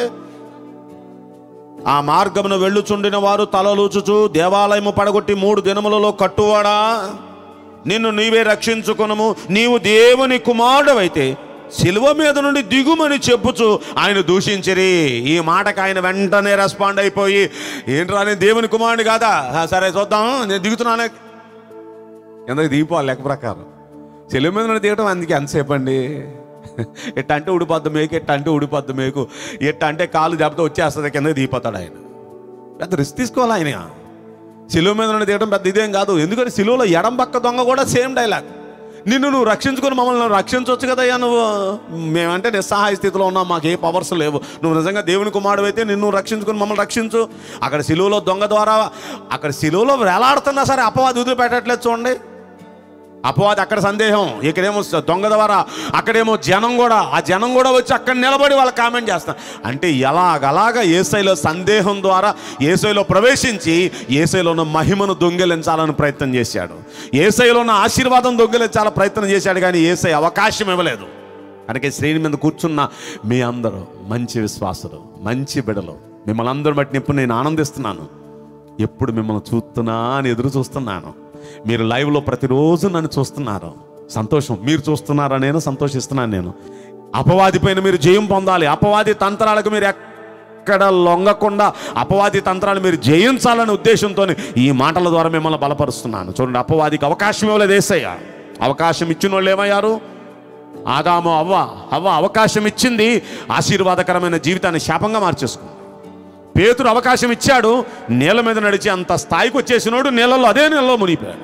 ఆ మార్గమును వెళ్ళుచుండిన వారు తలలూచుచు దేవాలయము పడగొట్టి మూడు దినములలో కట్టువాడా నిన్ను నీవే రక్షించుకొనము నీవు దేవుని కుమారుడవైతే శిలువ మీద నుండి దిగుమని చెప్పుచు ఆయన దూషించిరి ఈ మాటకు ఆయన వెంటనే రెస్పాండ్ అయిపోయి ఏంట్రా నేను దేవుని కుమారుడు కాదా "ఆ, సరే చూద్దాం నేను దిగుతున్నానే ఎందుకు దీపాలు లెక్క ప్రకారం చెల్లి మీద నుండి దిగటం అందుకే ఎంతసేపు అండి ఎట్ట అంటే ఉడిపోద్దు మేకు ఎట్ట అంటే ఉడిపోద్దు మేకు ఎట్ట అంటే కాలు దెబ్బతో వచ్చేస్తుంది కిందకి దిగిపోతాడు ఆయన పెద్ద రిస్క్ తీసుకోవాలి ఆయన సిలువ మీద నుండి దిగటం పెద్ద ఇదేం కాదు ఎందుకంటే సిలువలో ఎడం పక్క దొంగ కూడా సేమ్ డైలాగ్ నిన్ను నువ్వు రక్షించుకుని మమ్మల్ని నువ్వు రక్షించవచ్చు కదయ్యా నువ్వు మేమంటే నిస్సహాయ స్థితిలో ఉన్నాం మాకు ఏ పవర్స్ లేవు నువ్వు నిజంగా దేవుని కుమారుడు అయితే నిన్ను రక్షించుకుని మమ్మల్ని రక్షించు అక్కడ సిలువలో దొంగ ద్వారా అక్కడ సిలువలో వేలాడుతున్నా సరే అపవాది వదిలిపెట్టట్లేదు చూడండి అపవాది అక్కడ సందేహం ఇక్కడేమో దొంగ ద్వారా అక్కడేమో జనం కూడా ఆ జనం కూడా వచ్చి అక్కడ నిలబడి వాళ్ళు కామెంట్ చేస్తారు అంటే ఎలాగలాగా ఏసైలో సందేహం ద్వారా ఏసైలో ప్రవేశించి ఏసైలో ఉన్న మహిమను దొంగిలించాలని ప్రయత్నం చేశాడు ఏసైలో ఉన్న ఆశీర్వాదం దొంగిలించాలని ప్రయత్నం చేశాడు కానీ ఏసై అవకాశం ఇవ్వలేదు అందుకే శ్రేణి మీద కూర్చున్న మీ అందరూ మంచి విశ్వాసులు మంచి బిడలు మిమ్మల్ని అందరూ బట్టి ఇప్పుడు నేను ఆనందిస్తున్నాను ఎప్పుడు మిమ్మల్ని చూస్తున్నా అని ఎదురు చూస్తున్నాను మీరు లైవ్లో ప్రతిరోజు నన్ను చూస్తున్నారు సంతోషం మీరు చూస్తున్నారా నేను సంతోషిస్తున్నాను నేను అపవాది పైన మీరు జయం పొందాలి అపవాది తంత్రాలకు మీరు ఎక్కడ లొంగకుండా అపవాది తంత్రాలు మీరు జయించాలనే ఉద్దేశంతో ఈ మాటల ద్వారా మిమ్మల్ని బలపరుస్తున్నాను చూడండి అపవాదికి అవకాశం ఇవ్వలేదు ఏసయ్య అవకాశం ఇచ్చిన వాళ్ళు ఏమయ్యారు ఆదాము అవ్వ అవ్వ అవకాశం ఇచ్చింది ఆశీర్వాదకరమైన జీవితాన్ని శాపంగా మార్చేసుకుంది పేతురు అవకాశం ఇచ్చాడు నీళ్ళ మీద నడిచి అంత స్థాయికి వచ్చేసినోడు నీళ్ళలో అదే నీళ్ళలో మునిగిపోయాడు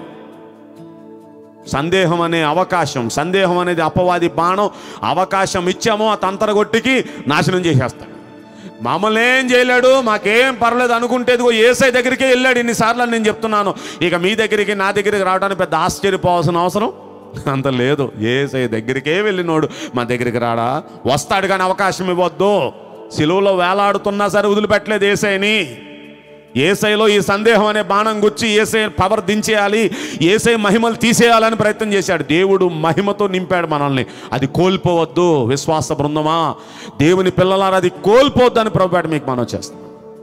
సందేహం అనే అవకాశం సందేహం అనేది అపవాది బాణం అవకాశం ఇచ్చామో ఆ తంతరగొట్టికి నాశనం చేసేస్తాడు మమ్మల్ని ఏం చేయలేడు మాకేం పర్లేదు అనుకుంటే ఇదిగో ఏసై దగ్గరికే వెళ్ళాడు ఇన్నిసార్లు అని నేను చెప్తున్నాను ఇక మీ దగ్గరికి నా దగ్గరికి రావడానికి పెద్ద ఆశ్చర్యపోవాల్సిన అవసరం అంత లేదు ఏసై దగ్గరికే వెళ్ళినోడు మా దగ్గరికి రాడా వస్తాడు కానీ అవకాశం ఇవ్వద్దు సిలువలో వేలాడుతున్నా సరే వదిలిపెట్టలేదు ఏసైని ఏసైలో ఈ సందేహం అనే బాణం గుచ్చి ఏసై పవర్ దించేయాలి ఏసై మహిమలు తీసేయాలని ప్రయత్నం చేశాడు దేవుడు మహిమతో నింపాడు మనల్ని అది కోల్పోవద్దు విశ్వాస బృందమా దేవుని పిల్లలారా అది కోల్పోవద్దు అని ప్రభుపేట మీకు మనం చేస్తాం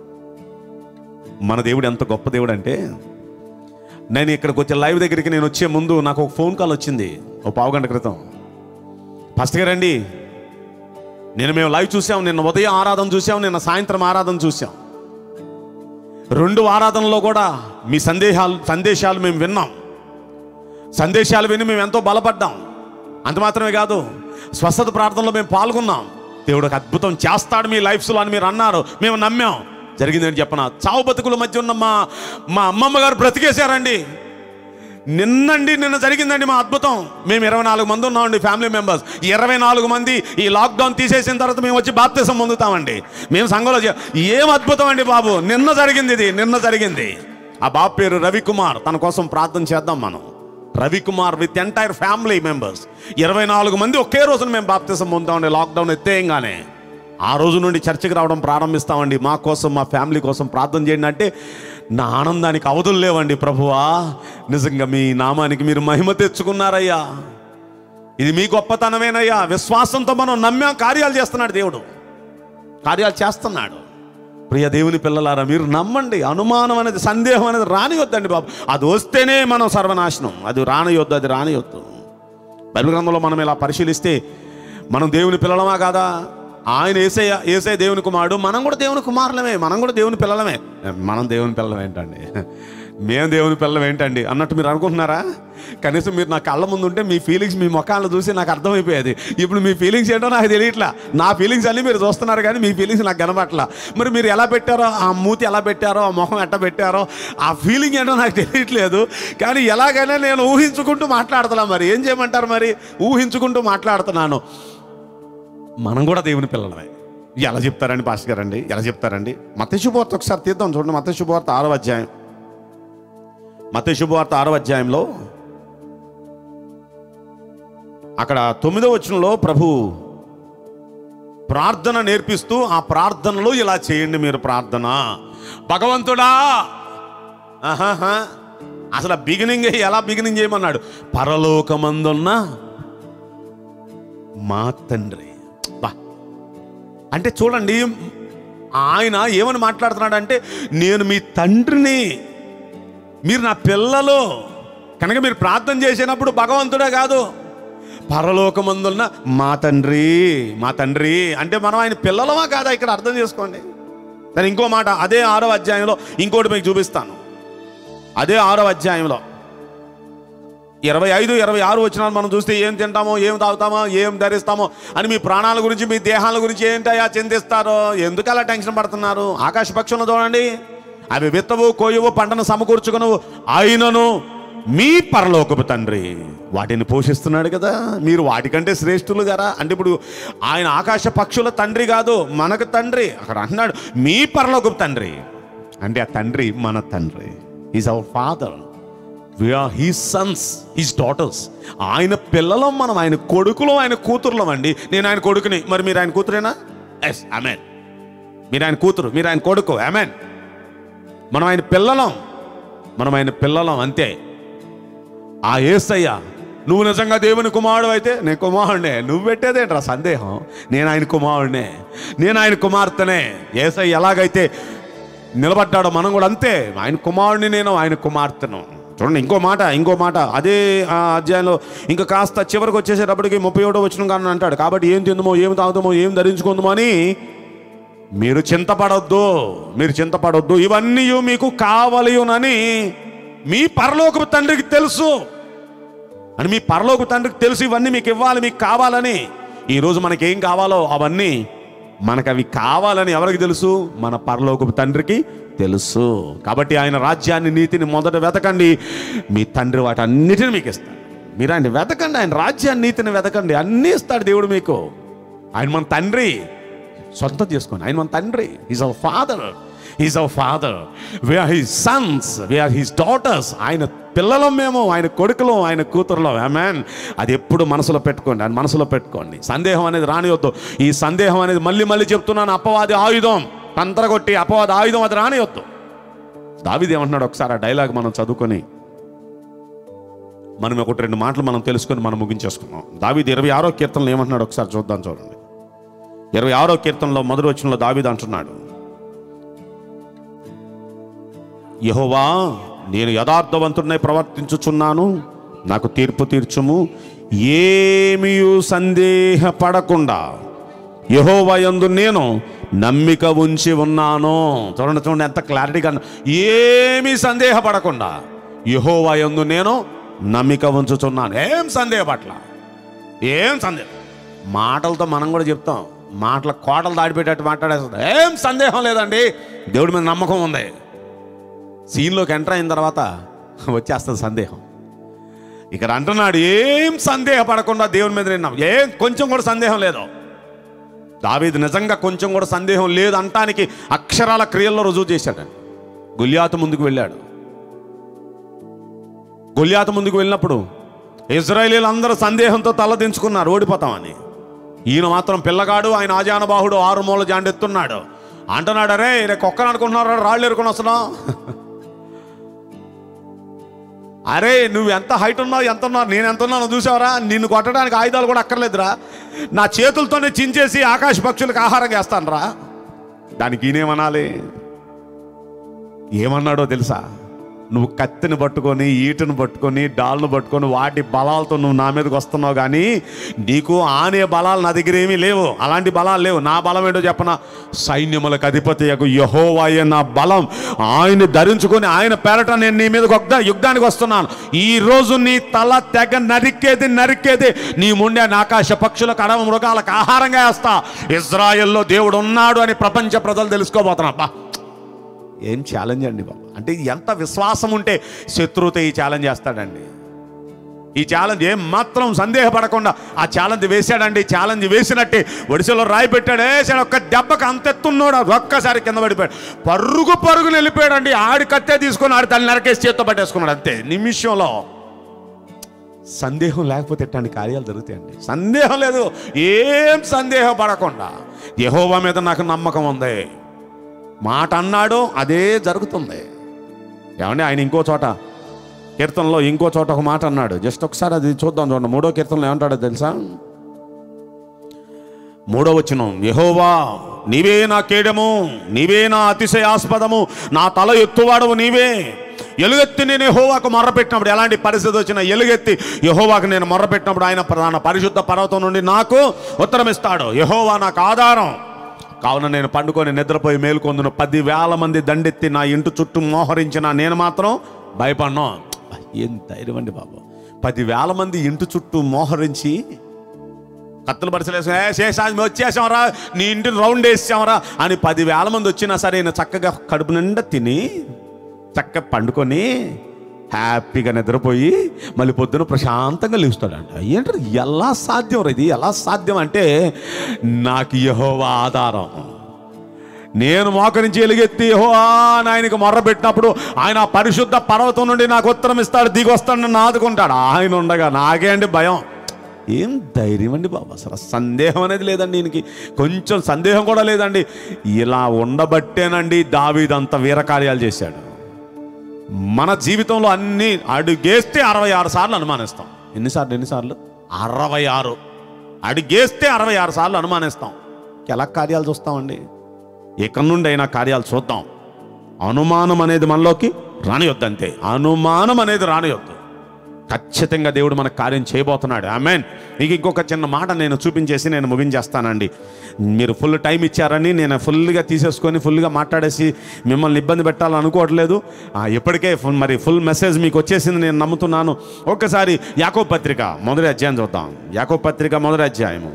మన దేవుడు ఎంత గొప్ప దేవుడు అంటే నేను ఇక్కడికి వచ్చే లైవ్ దగ్గరికి నేను వచ్చే ముందు నాకు ఒక ఫోన్ కాల్ వచ్చింది ఒక పావు గంట క్రితం ఫస్ట్ రండి నేను మేము లైవ్ చూసాం నిన్న ఉదయం ఆరాధన చూసాం నిన్న సాయంత్రం ఆరాధన చూసాం రెండు ఆరాధనలో కూడా మీ సందేహాలు సందేశాలు మేము విన్నాం సందేశాలు విని మేము ఎంతో బలపడ్డాం అంత మాత్రమే కాదు స్వస్థత ప్రార్థనలో మేము పాల్గొన్నాం దేవుడు ఒక అద్భుతం చేస్తాడు మీ లైఫ్స్లో అని మీరు అన్నారు మేము నమ్మాం జరిగిందని చెప్పన చావు బతుకుల మధ్య ఉన్న మా మా అమ్మమ్మ గారు బ్రతికేశారండి నిన్నండి నిన్న జరిగిందండి మా అద్భుతం మేము ఇరవై నాలుగు మంది ఉన్నామండి ఫ్యామిలీ మెంబర్స్ ఇరవై నాలుగు మంది ఈ లాక్డౌన్ తీసేసిన తర్వాత మేము వచ్చి బాప్తిసం పొందుతామండి మేము సంఘంలో చే- ఏం అద్భుతం అండి బాబు నిన్న జరిగింది ఇది నిన్న జరిగింది ఆ బాబు పేరు రవికుమార్ తన కోసం ప్రార్థన చేద్దాం మనం Ravikumar with entire family members ఇరవై నాలుగు మంది ఒకే రోజున మేము బాప్తిసం పొందామండి లాక్డౌన్ ఎత్తేయంగానే ఆ రోజు నుండి చర్చికి రావడం ప్రారంభిస్తామండి మా కోసం మా ఫ్యామిలీ కోసం ప్రార్థన చేయండి అంటే నా ఆనందానికి అవధులు లేవండి ప్రభువా నిజంగా మీ నామానికి మీరు మహిమ తెచ్చుకున్నారయ్యా ఇది మీ గొప్పతనమేనయ్యా విశ్వాసంతో మనం నమ్మాం కార్యాలు చేస్తున్నాడు దేవుడు కార్యాలు చేస్తున్నాడు ప్రియ దేవుని పిల్లలారా మీరు నమ్మండి అనుమానం అనేది సందేహం అనేది రానియొద్దండి బాబు అది వస్తేనే మనం సర్వనాశనం అది రానియొద్దు అది రానియొద్దు బైబిల్ గ్రంథంలో మనం ఇలా పరిశీలిస్తే మనం దేవుని పిల్లలమా కాదా ఆయన ఏసయ్య ఏసై దేవుని కుమారుడు మనం కూడా దేవుని కుమారులమే మనం కూడా దేవుని పిల్లలమే మనం దేవుని పిల్లలం ఏంటండి మేము దేవుని పిల్లం ఏంటండి అన్నట్టు మీరు అనుకుంటున్నారా కనీసం మీరు నా కళ్ళ ముందు ఉంటే మీ ఫీలింగ్స్ మీ ముఖాలను చూసి నాకు అర్థమైపోయేది ఇప్పుడు మీ ఫీలింగ్స్ ఏంటో నాకు తెలియట్లా నా ఫీలింగ్స్ అన్నీ మీరు చూస్తున్నారు కానీ మీ ఫీలింగ్స్ నాకు కనబట్ల మరి మీరు ఎలా పెట్టారో ఆ మూతి ఎలా పెట్టారో ఆ మొహం ఎట్ట పెట్టారో ఆ ఫీలింగ్ ఏంటో నాకు తెలియట్లేదు కానీ ఎలాగైనా నేను ఊహించుకుంటూ మాట్లాడుతున్నా మరి ఏం చేయమంటారు మరి ఊహించుకుంటూ మాట్లాడుతున్నాను మనం కూడా దేవుని పిల్లలమే ఎలా చెప్తారండి పాస్టర్ గారండి ఎలా చెప్తారండి మత శుభవార్త ఒకసారి తీద్దాం చూడండి మత శుభవార్త ఆరో అధ్యాయం మత శుభవార్త ఆరో అధ్యాయంలో అక్కడ తొమ్మిదో వచనంలో ప్రభు ప్రార్థన నేర్పిస్తూ ఆ ప్రార్థనలో ఇలా చేయండి మీరు ప్రార్థన భగవంతుడా ఆహాహా. అసలు బిగినింగ్ ఎలా బిగినింగ్ చేయమన్నాడు పరలోకమందున్న మా తండ్రి బా అంటే చూడండి ఆయన ఏమని మాట్లాడుతున్నాడు అంటే నేను మీ తండ్రిని మీరు నా పిల్లలు కనుక మీరు ప్రార్థన చేసినప్పుడు భగవంతుడే కాదు పరలోకమందున్న మా తండ్రి మా తండ్రి అంటే మనం ఆయన పిల్లలమా కాదా ఇక్కడ అర్థం చేసుకోండి కానీ ఇంకో మాట అదే ఆరో అధ్యాయంలో ఇంకోటి మీకు చూపిస్తాను అదే ఆరో అధ్యాయంలో ఇరవై ఐదు ఇరవై ఆరు వచ్చినాలు మనం చూస్తే ఏం తింటామో ఏం తాగుతామో ఏం ధరిస్తామో అని మీ ప్రాణాల గురించి మీ దేహాల గురించి ఏంటయ్యా చింతిస్తారో ఎందుకు అలా టెన్షన్ పడుతున్నారు ఆకాశ పక్షులను చూడండి అవి విత్తవు కోయవు పంటను సమకూర్చుకునవు ఆయనను మీ పరలోకపు తండ్రి వాటిని పోషిస్తున్నాడు కదా మీరు వాటికంటే శ్రేష్ఠులు కదా అంటే ఇప్పుడు ఆయన ఆకాశ పక్షుల తండ్రి కాదు మనకు తండ్రి అక్కడ అంటున్నాడు మీ పరలోకపు తండ్రి అంటే ఆ తండ్రి మన తండ్రి is our father we are he sons his daughters ఆయన పిల్లలం మనం ఆయన కొడుకులం ఆయన కూతురులం అండి నేను ఆయన కొడుకుని మరి మీరు ఆయన కూతురేనా ఎస్ అమెన్ మీరు ఆయన కూతురు మీరు ఆయన కొడుకు అమెన్ మనం ఆయన పిల్లలం మనం ఆయన పిల్లలం అంతే ఆ ఏసయ్య నువ్వు నిజంగా దేవుని కుమారుడు అయితే నేను కుమారుడినే నువ్వు పెట్టేదేంట్రా సందేహం నేను ఆయన కుమారుడినే నేను ఆయన కుమార్తెనే ఏసయ్య ఎలాగైతే నిలబడ్డాడో మనం కూడా అంతే ఆయన కుమారుడిని నేను ఆయన కుమార్తెను చూడండి ఇంకో మాట ఇంకో మాట అదే ఆ అధ్యాయంలో ఇంకా కాస్త చివరికి వచ్చేసేటప్పటికి ముప్పై ఒకటో వచ్చిన కానీ అంటాడు కాబట్టి ఏం తిందుమో ఏం తాగుతామో ఏం ధరించుకుందామో అని మీరు చింతపడొద్దు మీరు చింతపడొద్దు ఇవన్నీ మీకు కావలియునని మీ పరలోకపు తండ్రికి తెలుసు అని మీ పరలోక తండ్రికి తెలుసు ఇవన్నీ మీకు ఇవ్వాలి మీకు కావాలని ఈరోజు మనకి ఏం కావాలో అవన్నీ మనకు అవి కావాలని ఎవరికి తెలుసు మన పరలోకపు తండ్రికి తెలుసు కాబట్టి ఆయన రాజ్యాన్ని నీతిని మొదట వెతకండి మీ తండ్రి వాటి అన్నిటిని మీకు ఇస్తాడు మీరు ఆయన వెతకండి ఆయన రాజ్యాన్ని నీతిని వెతకండి అన్నీ ఇస్తాడు దేవుడు మీకు ఆయన మన తండ్రి సొంతం చేసుకోండి ఆయన మన తండ్రి is our father is our father we are his sons we are his daughters ఆయన పిల్లలం మేము ఆయన కొడుకులం ఆయన కూతురులో మ్యాన్ అది ఎప్పుడు మనసులో పెట్టుకోండి ఆయన మనసులో పెట్టుకోండి సందేహం అనేది రానివద్దు ఈ సందేహం అనేది మళ్ళీ మళ్ళీ చెప్తున్నాను అపవాది ఆయుధం తంత్రగొట్టి అపవాది ఆయుధం అది రానివద్దు దావిది ఏమంటున్నాడు ఒకసారి ఆ డైలాగ్ మనం చదువుకొని మనం ఒకటి రెండు మాటలు మనం తెలుసుకొని మనం ముగించేసుకున్నాం దావిది ఇరవై ఆరో కీర్తనలో ఏమంటున్నాడు ఒకసారి చూద్దాం చూడండి ఇరవై ఆరో కీర్తనలో మొదటి వచనంలో దావీదు అంటున్నాడు యహోవా నేను యథార్థవంతుడినై ప్రవర్తించుచున్నాను నాకు తీర్పు తీర్చుము ఏమియు సందేహపడకుండా యహోవా యందు నేను నమ్మిక ఉంచి ఉన్నాను చూడండి చూడండి ఎంత క్లారిటీగా అన్నా- ఏమీ సందేహపడకుండా యహోవా యందు నేను నమ్మిక ఉంచుచున్నాను ఏం సందేహపట్ల ఏం సందేహం మాటలతో మనం కూడా చెప్తాం మాటల కోటలు దాడిపెట్టేట్టు మాట్లాడేస్తుంది ఏం సందేహం లేదండి దేవుడి మీద నమ్మకం ఉంది సీన్లోకి ఎంటర్ అయిన తర్వాత వచ్చేస్తుంది సందేహం ఇక్కడ అంటున్నాడు ఏం సందేహపడకుండా దేవుని మీద నిన్నాం ఏం కొంచెం కూడా సందేహం లేదు దావీదు నిజంగా కొంచెం కూడా సందేహం లేదు అంటానికి అక్షరాల క్రియల్లో రుజువు చేశాడండి గుల్యాతు ముందుకు వెళ్ళాడు గొల్యాత ముందుకు వెళ్ళినప్పుడు ఇజ్రాయేలీలు అందరూ సందేహంతో తలదించుకున్నారు ఓడిపోతామని ఈయన మాత్రం పిల్లగాడు ఆయన ఆజానబాహుడు ఆరు మూల జాండెత్తున్నాడు అంటున్నాడు అరే రేపు ఒక్కరు అనుకుంటున్నారా రాళ్ళు ఎరుకొని వస్తున్నావు అరే నువ్వు ఎంత హైట్ ఉన్నావు ఎంత ఉన్నావు నేను ఎంత ఉన్నానో చూసావరా నిన్ను కొట్టడానికి ఆయుధాలు కూడా అక్కర్లేదురా నా చేతులతోనే చించేసి ఆకాశ పక్షులకు ఆహారం చేస్తాను రా దానికి ఈయనేమనాలి ఏమన్నాడో తెలుసా నువ్వు కత్తిని పట్టుకొని ఈటను పట్టుకొని డాల్ను పట్టుకొని వాటి బలాలతో నువ్వు నా మీదకి వస్తున్నావు కానీ నీకు ఆనే బలాలు నా దగ్గర ఏమీ లేవు అలాంటి బలాలు లేవు నా బలం ఏంటో చెప్పన సైన్యములకు అధిపతి యహోవాయ నా బలం ఆయన ధరించుకొని ఆయన పేరట నేను నీ మీదకి ఒక యుద్ధానికి వస్తున్నాను ఈ రోజు నీ తల తెగ నరికేది నరికేది నీ ముండే ఆకాశ పక్షులకు అడవ మృగాలకు ఆహారంగా వేస్తా ఇజ్రాయెల్లో దేవుడు ఉన్నాడు అని ప్రపంచ ప్రజలు తెలుసుకోబోతున్నా అబ్బా ఏం ఛాలెంజ్ అండి బాబు అంటే ఎంత విశ్వాసం ఉంటే శత్రువుతో ఈ ఛాలెంజ్ చేస్తాడండి ఈ ఛాలెంజ్ ఏం మాత్రం సందేహపడకుండా ఆ ఛాలెంజ్ వేశాడండి ఛాలెంజ్ వేసినట్టే ఒడిశలో రాయి పెట్టాడు వేసాడు ఒక్క దెబ్బకి అంతెత్తున్నాడు అది ఒక్కసారి కింద పడిపోయాడు పరుగు పరుగుని వెళ్ళిపోయాడండి ఆడి కత్తే తీసుకొని ఆడి తల్లి నరకేసి చేత్తో పట్టేసుకున్నాడు అంతే నిమిషంలో సందేహం లేకపోతే ఎట్లాంటి కార్యాలు జరుగుతాయండి సందేహం లేదు ఏం సందేహం పడకుండా యహోవా మీద నాకు నమ్మకం ఉంది మాట అన్నాడు అదే జరుగుతుంది ఏమండి ఆయన ఇంకో చోట కీర్తనలో ఇంకో చోట ఒక మాట అన్నాడు జస్ట్ ఒకసారి అది చూద్దాం చూడండి మూడో కీర్తనలో ఏమంటాడో తెలుసా మూడో వచనం యహోవా నీవే నా కేడము నీవే నా అతిశయాస్పదము నా తల ఎత్తువాడవు నీవే ఎలుగెత్తి నేను యహోవాకు మొర్రపెట్టినప్పుడు ఎలాంటి పరిస్థితి వచ్చినా ఎలుగెత్తి యహోవాకు నేను మొర్రపెట్టినప్పుడు ఆయన ప్రధాన పరిశుద్ధ పర్వతం నుండి నాకు ఉత్తరం ఇస్తాడు యహోవా నాకు ఆధారం కావున నేను పండుకొని నిద్రపోయి మేలుకొందును పదివేల మంది దండెత్తి నా ఇంటి చుట్టూ మోహరించిన నేను మాత్రం భయపడ్ను ఏం ధైర్యం అండి బాబు పదివేల మంది ఇంటి చుట్టూ మోహరించి కత్తులు పరిచలేసి ఏ శేషాజ్ మేము వచ్చేసామరా నీ ఇంటిని రౌండ్ వేసామరా అని పదివేల మంది వచ్చినా సరే ఈయన చక్కగా కడుపు నిండా తిని చక్కగా పండుకొని హ్యాపీగా నిద్రపోయి మళ్ళీ పొద్దున ప్రశాంతంగా లేస్తాడంట ఏంటంటే ఎలా సాధ్యం రా ఇది ఎలా సాధ్యం అంటే నాకు యహోవా ఆధారం నేను మోకరించి ఎలుగెత్తి యెహోవా అని ఆయనకు మొర్ర పెట్టినప్పుడు ఆయన ఆ పరిశుద్ధ పర్వతం నుండి నాకు ఉత్తరం ఇస్తాడు దిగి వస్తాడు నన్ను ఆదుకుంటాడు ఆయన ఉండగా నాకే అండి భయం ఏం ధైర్యం అండి బాబు అసలు సందేహం అనేది లేదండి ఈయనకి కొంచెం సందేహం కూడా లేదండి ఇలా ఉండబట్టేనండి దావీదంత వీరకార్యాలు చేశాడు మన జీవితంలో అన్ని అడుగేస్తే అరవై ఆరు సార్లు అనుమానిస్తాం ఎన్నిసార్లు ఎన్నిసార్లు అరవై ఆరు అడుగేస్తే అరవై ఆరు సార్లు అనుమానిస్తాం ఎలా కార్యాలు చూస్తామండి ఎక్కడి నుండి అయినా కార్యాలు చూద్దాం అనుమానం అనేది మనలోకి రానియొద్దు అంతే అనుమానం అనేది రానియొద్దు ఖచ్చితంగా దేవుడు మనకు కార్యం చేయబోతున్నాడు ఆమెన్ మీకు ఇంకొక చిన్న మాట నేను చూపించేసి నేను ముగించేస్తానండి మీరు ఫుల్ టైం ఇచ్చారని నేను ఫుల్గా తీసేసుకొని ఫుల్గా మాట్లాడేసి మిమ్మల్ని ఇబ్బంది పెట్టాలని అనుకోవట్లేదు ఆ, ఇప్పటికే ఫుల్ మరి ఫుల్ మెసేజ్ మీకు వచ్చేసింది నేను నమ్ముతున్నాను ఒక్కసారి యాకో పత్రిక మొదటి అధ్యాయం చూద్దాం యాకో పత్రిక మొదటి అధ్యాయము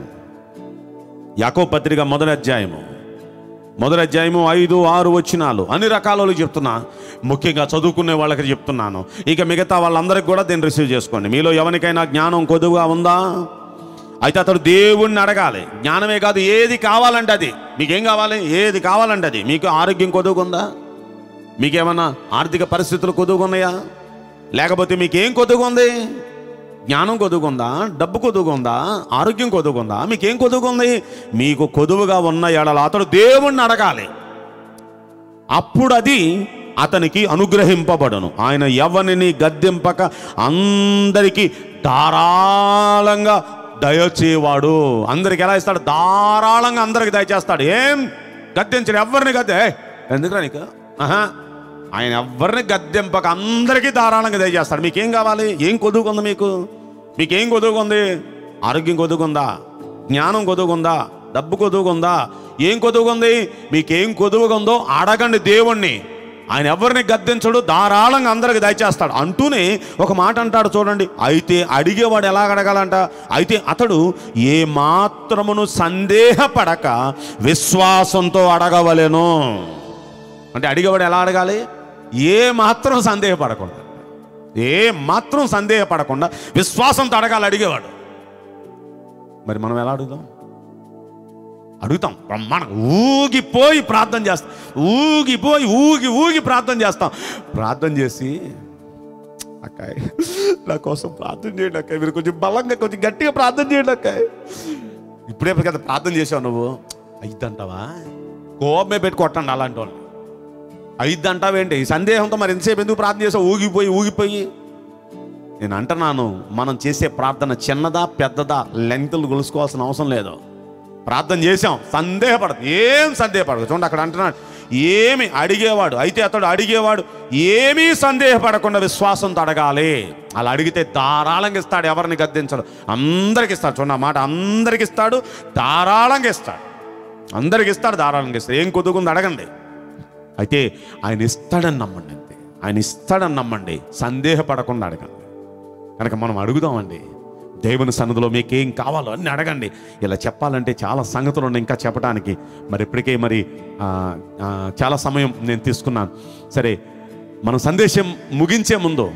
యాకో పత్రిక మొదటి అధ్యాయము మొదటి అధ్యాయము ఐదు ఆరు వచ్చినాలు అన్ని రకాలలో చెప్తున్నా ముఖ్యంగా చదువుకునే వాళ్ళకి చెప్తున్నాను ఇక మిగతా వాళ్ళందరికీ కూడా దీన్ని రిసీవ్ చేసుకోండి మీలో ఎవరికైనా జ్ఞానం కొద్దుగా ఉందా అయితే అతడు దేవుణ్ణి అడగాలి జ్ఞానమే కాదు ఏది కావాలంటే అది మీకేం కావాలి ఏది కావాలంటే అది మీకు ఆరోగ్యం కొదుగుందా మీకేమన్నా ఆర్థిక పరిస్థితులు కొదుగున్నాయా లేకపోతే మీకేం కొదుగుంది జ్ఞానం కొదుగుందా డబ్బు కొదుగుందా ఆరోగ్యం కొదుగుందా మీకేం కొదుగుంది మీకు కొదువుగా ఉన్న ఎడల అతడు దేవుణ్ణి అడగాలి అప్పుడు అది అతనికి అనుగ్రహింపబడును ఆయన ఎవరిని గద్దెంపక అందరికీ ధారాళంగా దయచేవాడు అందరికి ఎలా ఇస్తాడు ధారాళంగా అందరికి దయచేస్తాడు ఏం గద్దెంచడు ఎవరిని గద్దె ఏయ్, ఎందుకురా నీకు ఆహా ఆయన ఎవరిని గద్దెంపక అందరికీ ధారాళంగా దయచేస్తాడు మీకేం కావాలి ఏం కొదుకుంది మీకు మీకేం కొదుకుంది ఆరోగ్యం కొదుకుందా జ్ఞానం కొదుకుందా డబ్బు కొదుగుందా ఏం కొదుగుంది మీకేం కొదువుగుందో అడగండి దేవుణ్ణి ఆయన ఎవరిని గద్దించడు ధారాళంగా అందరికి దయచేస్తాడు అంటూనే ఒక మాట అంటాడు చూడండి అయితే అడిగేవాడు ఎలా అడగాలంట అయితే అతడు ఏ మాత్రమును సందేహపడక విశ్వాసంతో అడగవలెను అంటే అడిగేవాడు ఎలా అడగాలి ఏ మాత్రం సందేహపడకుండా ఏ మాత్రం సందేహపడకుండా విశ్వాసంతో అడగాలి అడిగేవాడు మరి మనం ఎలా అడుగుదాం అడుగుతాం బ్రహ్మాండం ఊగిపోయి ప్రార్థన చేస్తాం ఊగిపోయి ఊగి ఊగి ప్రార్థన చేస్తాం ప్రార్థన చేసి అక్కాయ్ నా కోసం ప్రార్థన చేయండి అక్కాయ్ మీరు కొంచెం బలంగా కొంచెం గట్టిగా ప్రార్థన చేయండి అక్కాయ్ ఇప్పుడే కదా ప్రార్థన చేసావు నువ్వు అయిద్దంటావా కోపమే పెట్టి కొట్టండి అలాంటి వాళ్ళు అయిద్దంటావేంటి ఈ సందేహంతో మరి ఎంతసేపు ఎందుకు ప్రార్థన చేసావు ఊగిపోయి ఊగిపోయి నేను అంటున్నాను మనం చేసే ప్రార్థన చిన్నదా పెద్దదా లెంగ్త్లు కొలుసుకోవాల్సిన అవసరం లేదు ప్రార్థన చేసాం సందేహపడదు ఏం సందేహపడదు చూడండి అక్కడ అంటున్నాడు ఏమి అడిగేవాడు అయితే అతడు అడిగేవాడు ఏమీ సందేహపడకుండా విశ్వాసంతో అడగాలి అలా అడిగితే ధారాళంగా ఇస్తాడు ఎవరిని గద్దించడు అందరికి ఇస్తాడు చూడండి ఆ మాట అందరికి ఇస్తాడు ధారాళంగా ఇస్తాడు అందరికి ఇస్తాడు ధారాళంగా ఇస్తాడు ఏం కొద్దుకుంది అడగండి అయితే ఆయన ఇస్తాడని నమ్మండి అంతే ఆయన ఇస్తాడని నమ్మండి సందేహపడకుండా అడగండి కనుక మనం అడుగుదామండి దేవుని సన్నిధిలో మీకేం కావాలో అన్ని అడగండి ఇలా చెప్పాలంటే చాలా సంగతులు ఉన్నాయి ఇంకా చెప్పడానికి మరి ఇప్పటికే మరి ఆ, ఆ, చాలా సమయం నేను తీసుకున్నాను సరే మనం సందేశం ముగించే ముందు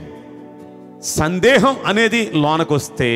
సందేహం అనేది లోనకొస్తే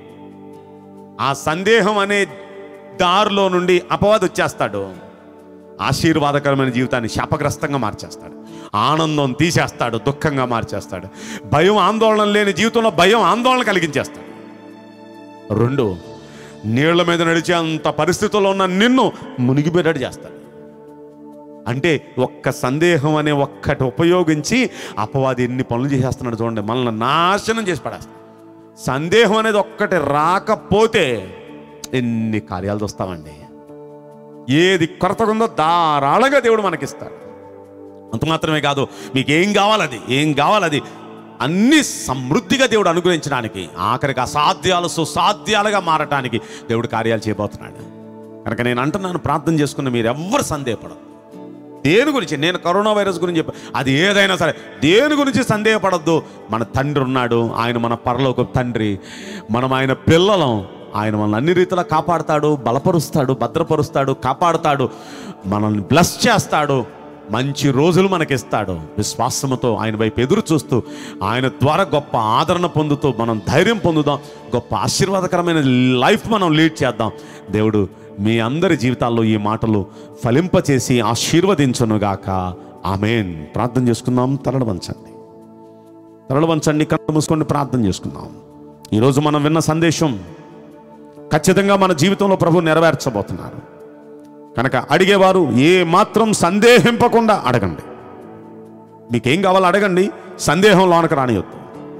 ఆ సందేహం అనే దారిలో నుండి అపవాది వచ్చేస్తాడు ఆశీర్వాదకరమైన జీవితాన్ని శాపగ్రస్తంగా మార్చేస్తాడు ఆనందం తీసేస్తాడు దుఃఖంగా మార్చేస్తాడు భయం ఆందోళన లేని జీవితంలో భయం ఆందోళన కలిగించేస్తాడు రెండు నీళ్ల మీద నడిచే అంత పరిస్థితుల్లో ఉన్న నిన్ను మునిగిపోయేటట్టు చేస్తాడు అంటే ఒక్క సందేహం అనే ఒక్కటి ఉపయోగించి అపవాది ఎన్ని పనులు చేసేస్తున్నాడు చూడండి మనల్ని నాశనం చేసి పడేస్తాడు సందేహం అనేది ఒక్కటి రాకపోతే ఎన్ని కార్యాలు చూస్తామండి ఏది కొరతగా ఉందో ధారాళంగా దేవుడు మనకిస్తాడు అంత మాత్రమే కాదు మీకు ఏం కావాలది ఏం కావాలది అన్ని సమృద్ధిగా దేవుడు అనుగ్రహించడానికి ఆఖరికి అసాధ్యాలు సుసాధ్యాలుగా మారటానికి దేవుడు కార్యాలు చేయబోతున్నాడు కనుక నేను అంటున్నాను ప్రార్థన చేసుకున్న మీరు ఎవ్వరు సందేహపడదు దేని గురించి నేను కరోనా వైరస్ గురించి చెప్ప అది ఏదైనా సరే దేని గురించి సందేహపడద్దు మన తండ్రి ఉన్నాడు ఆయన మన పరలోక తండ్రి మనం ఆయన పిల్లలం ఆయన మనల్ని అన్ని రీతిలో కాపాడుతాడు బలపరుస్తాడు భద్రపరుస్తాడు కాపాడుతాడు మనల్ని బ్లెస్ చేస్తాడు మంచి రోజులు మనకిస్తాడు విశ్వాసముతో ఆయన వైపు ఎదురు చూస్తూ ఆయన ద్వారా గొప్ప ఆదరణ పొందుతూ మనం ధైర్యం పొందుదాం గొప్ప ఆశీర్వాదకరమైన లైఫ్ మనం లీడ్ చేద్దాం దేవుడు మీ అందరి జీవితాల్లో ఈ మాటలు ఫలింపచేసి ఆశీర్వదించునుగాక ఆమెన్ ప్రార్థన చేసుకుందాం తలలు వంచండి తలలు వంచండి కళ్ళు మూసుకొని ప్రార్థన చేసుకుందాం ఈరోజు మనం విన్న సందేశం ఖచ్చితంగా మన జీవితంలో ప్రభు నెరవేర్చబోతున్నారు కనుక అడిగేవారు ఏ మాత్రం సందేహింపకుండా అడగండి మీకేం కావాలో అడగండి సందేహం లోనకు రానియొద్దు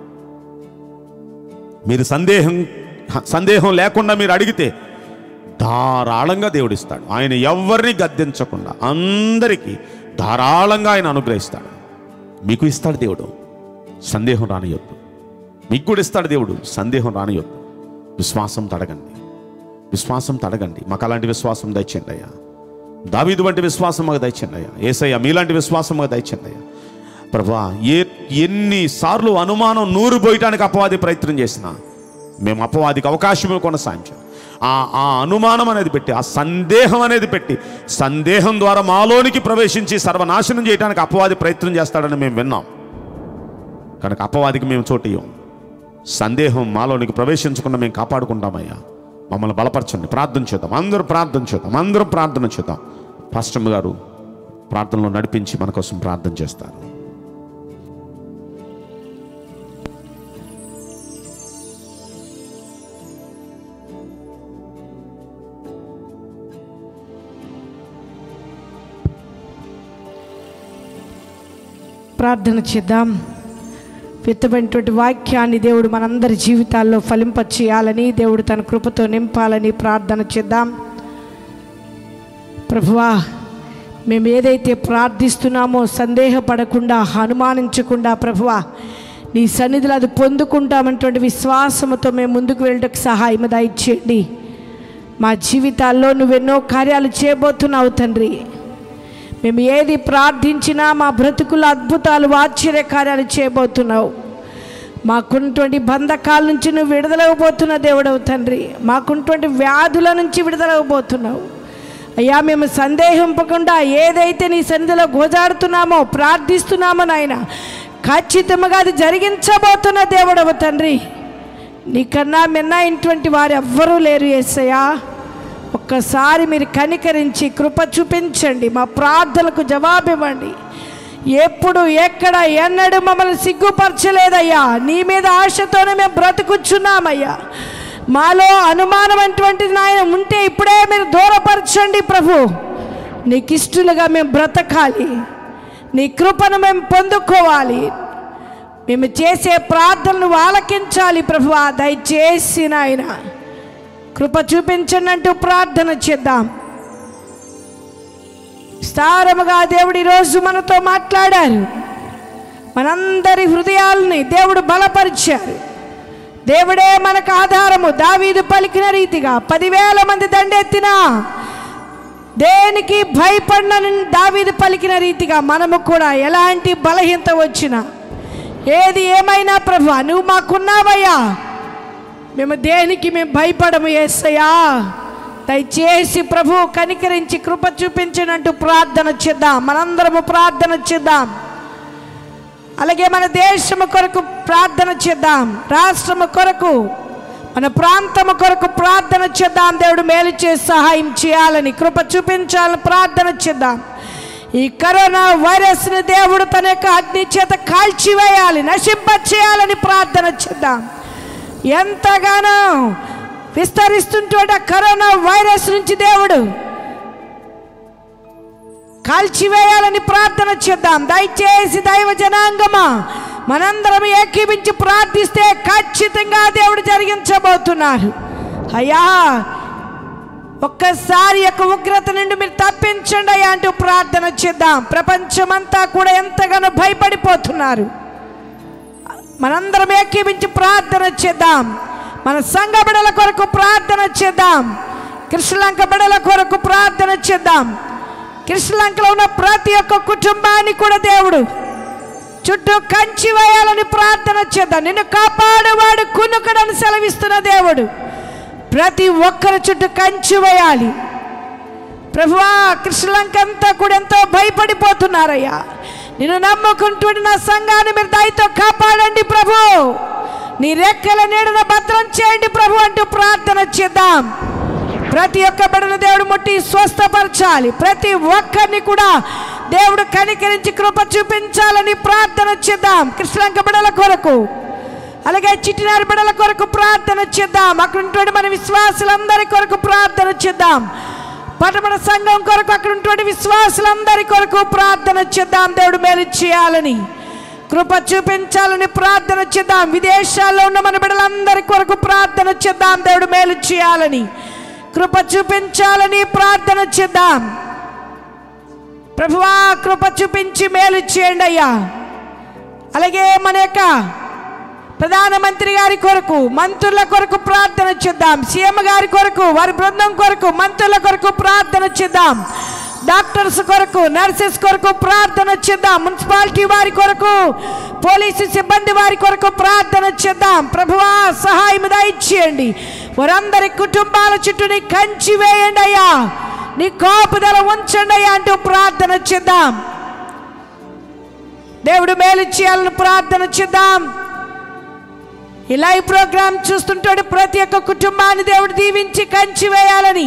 మీరు సందేహం సందేహం లేకుండా మీరు అడిగితే ధారాళంగా దేవుడిస్తాడు ఆయన ఎవరిని గద్దించకుండా అందరికీ ధారాళంగా ఆయన అనుగ్రహిస్తాడు మీకు ఇస్తాడు దేవుడు సందేహం రానియొద్దు మీకు కూడా ఇస్తాడు దేవుడు సందేహం రానియొద్దు విశ్వాసం తడగండి విశ్వాసం తడగండి మాకు అలాంటి విశ్వాసం దయచేయండి అయ్యా దావీదు వంటి విశ్వాసం మాకు దయచేయండి అయ్యా ఏసయ్య మీలాంటి విశ్వాసం మాకు దయచేయండి అయ్యా ప్రభా ఏ ఎన్నిసార్లు అనుమానం నూరు పోయటానికి అపవాది ప్రయత్నం చేసినా మేము అపవాదికి అవకాశమే కొనసాగించాం ఆ ఆ అనుమానం అనేది పెట్టి ఆ సందేహం అనేది పెట్టి సందేహం ద్వారా మాలోనికి ప్రవేశించి సర్వనాశనం చేయడానికి అపవాది ప్రయత్నం చేస్తాడని మేము విన్నాం కనుక అపవాదికి మేము చోటియం సందేహం మాలోనికి ప్రవేశించకుండా మేము కాపాడుకుంటామయ్యా మమ్మల్ని బలపరచండి ప్రార్థన చేద్దాం అందరూ ప్రార్థన చేద్దాం అందరూ ప్రార్థన చేద్దాం పాస్టమ్ గారు ప్రార్థనలో నడిపించి మన కోసం ప్రార్థన చేస్తారు ప్రార్థన చేద్దాం విత్తబడినటువంటి వాక్యాన్ని దేవుడు మనందరి జీవితాల్లో ఫలింప చేయాలని దేవుడు తన కృపతో నింపాలని ప్రార్థన చేద్దాం ప్రభువా మేము ఏదైతే ప్రార్థిస్తున్నామో సందేహపడకుండా అనుమానించకుండా ప్రభువా నీ సన్నిధిలో అది పొందుకుంటామన్నటువంటి విశ్వాసముతో మేము ముందుకు వెళ్ళటకు సహాయం దయచేయండి మా జీవితాల్లో నువ్వెన్నో కార్యాలు చేయబోతున్నావు తండ్రి మేము ఏది ప్రార్థించినా మా బ్రతుకుల అద్భుతాలు ఆశ్చర్య కార్యాలు చేయబోతున్నావు మాకున్నటువంటి బంధకాల నుంచి నువ్వు విడుదలవబోతున్న దేవుడవు తండ్రి మాకున్నటువంటి వ్యాధుల నుంచి విడుదలవబోతున్నావు అయ్యా మేము సందేహింపకుండా ఏదైతే నీ సన్నిధిలో గోజాడుతున్నామో ప్రార్థిస్తున్నామో నాయన ఖచ్చితంగా అది జరిగించబోతున్న దేవుడవు తండ్రి నీకన్నా మిన్నైనటువంటి వారు ఎవ్వరూ లేరు ఏసయ్యా ఒక్కసారి మీరు కనికరించి కృప చూపించండి మా ప్రార్థనలకు జవాబివ్వండి ఎప్పుడు ఎక్కడ ఎన్నడూ మమ్మల్ని సిగ్గుపరచలేదయ్యా నీ మీద ఆశతోనే మేము బ్రతుకుచున్నామయ్యా మాలో అనుమానం అటువంటిది నాయన ఉంటే ఇప్పుడే మీరు దూరపరచండి ప్రభు నీకు ఇష్టలుగా మేము బ్రతకాలి నీ కృపను మేము పొందుకోవాలి మేము చేసే ప్రార్థనలు ఆలకించాలి ప్రభు దయచేసి నాయన కృప చూపించండి అంటూ ప్రార్థన చేద్దాం విస్తారముగా దేవుడు ఈరోజు మనతో మాట్లాడారు మనందరి హృదయాల్ని దేవుడు బలపరిచారు దేవుడే మనకు ఆధారము దావీదు పలికిన రీతిగా పదివేల మంది దండెత్తినా దేనికి భయపడినని దావీదు పలికిన రీతిగా మనము కూడా ఎలాంటి బలహీనత వచ్చినా ఏది ఏమైనా ప్రభు నువ్వు మాకున్నావయ్యా మేము దేనికి మేము భయపడము ఏసయ్యా దయచేసి ప్రభు కనికరించి కృప చూపించినట్టు ప్రార్థన చేద్దాం మనందరము ప్రార్థన చేద్దాం అలాగే మన దేశము కొరకు ప్రార్థన చేద్దాం రాష్ట్రము కొరకు మన ప్రాంతము కొరకు ప్రార్థన చేద్దాం దేవుడు మేలు చేసి సహాయం చేయాలని కృప చూపించాలని ప్రార్థన చేద్దాం ఈ కరోనా వైరస్ని దేవుడు తన యొక్క అగ్ని చేత కాల్చివేయాలి నశింపచేయాలని ప్రార్థన చేద్దాం ఎంతగానో విస్తరిస్తుంటే కరోనా వైరస్ నుంచి దేవుడు కాల్చివేయాలని ప్రార్థన చేద్దాం దయచేసి దైవ జనాంగమా మనందరం ఏకీపించి ప్రార్థిస్తే ఖచ్చితంగా దేవుడు జరిగించబోతున్నారు అయ్యా ఒక్కసారి యొక్క ఉగ్రత నుండి మీరు తప్పించండి అయ్యా అంటూ ప్రార్థన చేద్దాం ప్రపంచమంతా కూడా ఎంతగానో భయపడిపోతున్నారు మనందరం ఏకీపించి ప్రార్థన చేద్దాం మన సంఘ బిడల కొరకు ప్రార్థన చేద్దాం కృష్ణలంక బిడల కొరకు ప్రార్థన చేద్దాం కృష్ణలంకలో ఉన్న ప్రతి ఒక్క కుటుంబాన్ని కూడా దేవుడు చుట్టూ కంచి వేయాలని ప్రార్థన చేద్దాం నిన్ను కాపాడువాడు కునుకడని సెలవిస్తున్న దేవుడు ప్రతి ఒక్కరి చుట్టూ కంచి వేయాలి ప్రభువా కృష్ణలంక అంతా కూడా ఎంతో భయపడిపోతున్నారయ్యా నిన్ను నమ్ముకుంటుంటే నా సంఘాన్ని మీరు దయతో కాపాడండి ప్రభు నీ రెక్కల నీడన భద్రం చేయండి ప్రభు అంటూ ప్రార్థన చేద్దాం ప్రతి ఒక్క బిడ్డను దేవుడు ముట్టి స్వస్థపరచాలి ప్రతి ఒక్కరిని కూడా దేవుడు కనికరించి కృప చూపించాలని ప్రార్థన చేద్దాం కృష్ణలంక బిడల కొరకు అలాగే చిట్టినారి బిడల కొరకు ప్రార్థన చేద్దాం అక్కడ ఉన్నటువంటి మన విశ్వాసులందరి కొరకు ప్రార్థన చేద్దాం పటమట సంఘం కొరకు అక్కడ ఉన్నటువంటి విశ్వాసులందరి కొరకు ప్రార్థన చేద్దాం దేవుడు మేలు చేయాలని కృప చూపించాలని ప్రార్థన చేద్దాం విదేశాల్లో ఉన్న మన బిడ్డలందరి కొరకు ప్రార్థన చేద్దాం దేవుడు మేలు చేయాలని కృప చూపించాలని ప్రార్థన చేద్దాం ప్రభువా కృప చూపించి మేలు చేయండి అయ్యా అలాగే మన యొక్క ప్రధానమంత్రి గారి కొరకు మంత్రుల కొరకు ప్రార్థన చేద్దాం సీఎం గారి కొరకు వారి బృందం కొరకు మంత్రుల కొరకు ప్రార్థన చేద్దాం డాక్టర్స్ కొరకు నర్సెస్ కొరకు ప్రార్థన చేద్దాం మున్సిపాలిటీ వారి కొరకు పోలీసు సిబ్బంది వారి కొరకు ప్రార్థన చేద్దాం ప్రభువా సహాయం దయచేయండి వారందరి కుటుంబాల చుట్టూని కంచి వేయండి అయ్యా నీ కోపుదల ఉంచండి అయ్యా అంటూ ప్రార్థన చేద్దాం దేవుడు మేలు చేయాలని ప్రార్థన చేద్దాం ఈ లైవ్ ప్రోగ్రామ్ చూస్తుంటాడు ప్రతి ఒక్క కుటుంబాన్ని దేవుడు దీవించి కంచి వేయాలని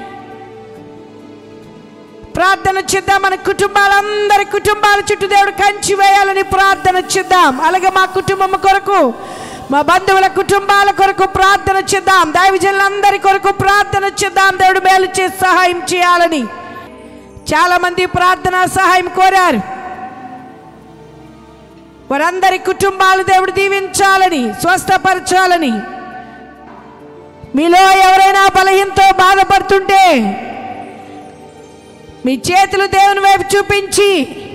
ప్రార్థన చేద్దాం మన కుటుంబాలందరి కుటుంబాల చుట్టూ దేవుడు కంచి వేయాలని ప్రార్థన చేద్దాం అలాగే మా కుటుంబం కొరకు మా బంధువుల కుటుంబాల కొరకు ప్రార్థన చేద్దాం దైవజనులందరి కొరకు ప్రార్థన చేద్దాం దేవుడు మేలు చేసి సహాయం చేయాలని చాలా మంది ప్రార్థన సహాయం కోరారు వారందరి కుటుంబాలు దేవుడు దీవించాలని స్వస్థపరచాలని మీలో ఎవరైనా బలహీనతో బాధపడుతుంటే మీ చేతులు దేవుని వైపు చూపించి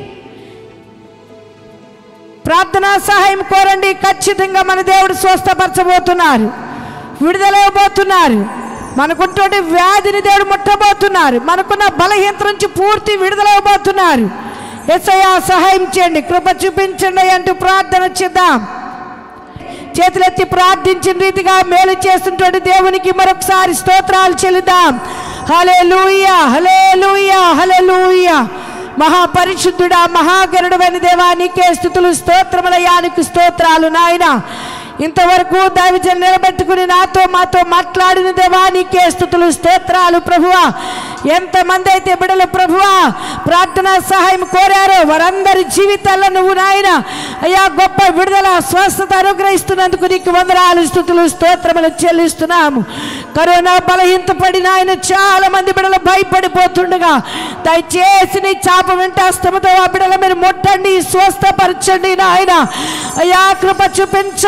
ప్రార్థనా సహాయం కోరండి ఖచ్చితంగా మన దేవుడు స్వస్థపరచబోతున్నారు విడుదలైపోతున్నారు మనకున్నటువంటి వ్యాధిని దేవుడు ముట్టబోతున్నారు మనకున్న బలహీనత నుంచి పూర్తి విడుదలైపోతున్నారు ఎస్ఐయా సహాయం చేయండి కృప చూపించండి అంటూ ప్రార్థన చేద్దాం చేతులెత్తి ప్రార్థించిన రీతిగా మేలు చేస్తుంటే దేవునికి మరొకసారి స్తోత్రాలు చెల్లిద్దాం హలే లూయా హలే లూయా హలే లూయా మహాపరిశుద్ధుడా మహాగరుడమైన దేవా నీకే స్థుతులు స్తోత్రములయానికి స్తోత్రాలు నాయన ఇంతవరకు దైవజన్ నిలబెట్టుకుని నాతో మాతో మాట్లాడిన దేవా నీకే స్థుతులు స్తోత్రాలు ప్రభువా ఎంతమంది అయితే బిడలు ప్రభువా ప్రార్థనా సహాయం కోరారో వారందరి జీవితాల్లో నువ్వు నాయన అయ్యా గొప్ప విడుదల స్వస్థత అనుగ్రహిస్తున్నందుకు నీకు వందనాలు స్థుతులు స్తోత్రములు చెల్లిస్తున్నాము కరోనా బలహీనత పడిన ఆయన చాలా మంది బిడలు భయపడిపోతుండగా దయచేసి నీ చాప వెంట అస్తమతో ఆ బిడల మీరు ముట్టండి స్వస్థపరచండి నాయన అయ్యా కృప చూపించమని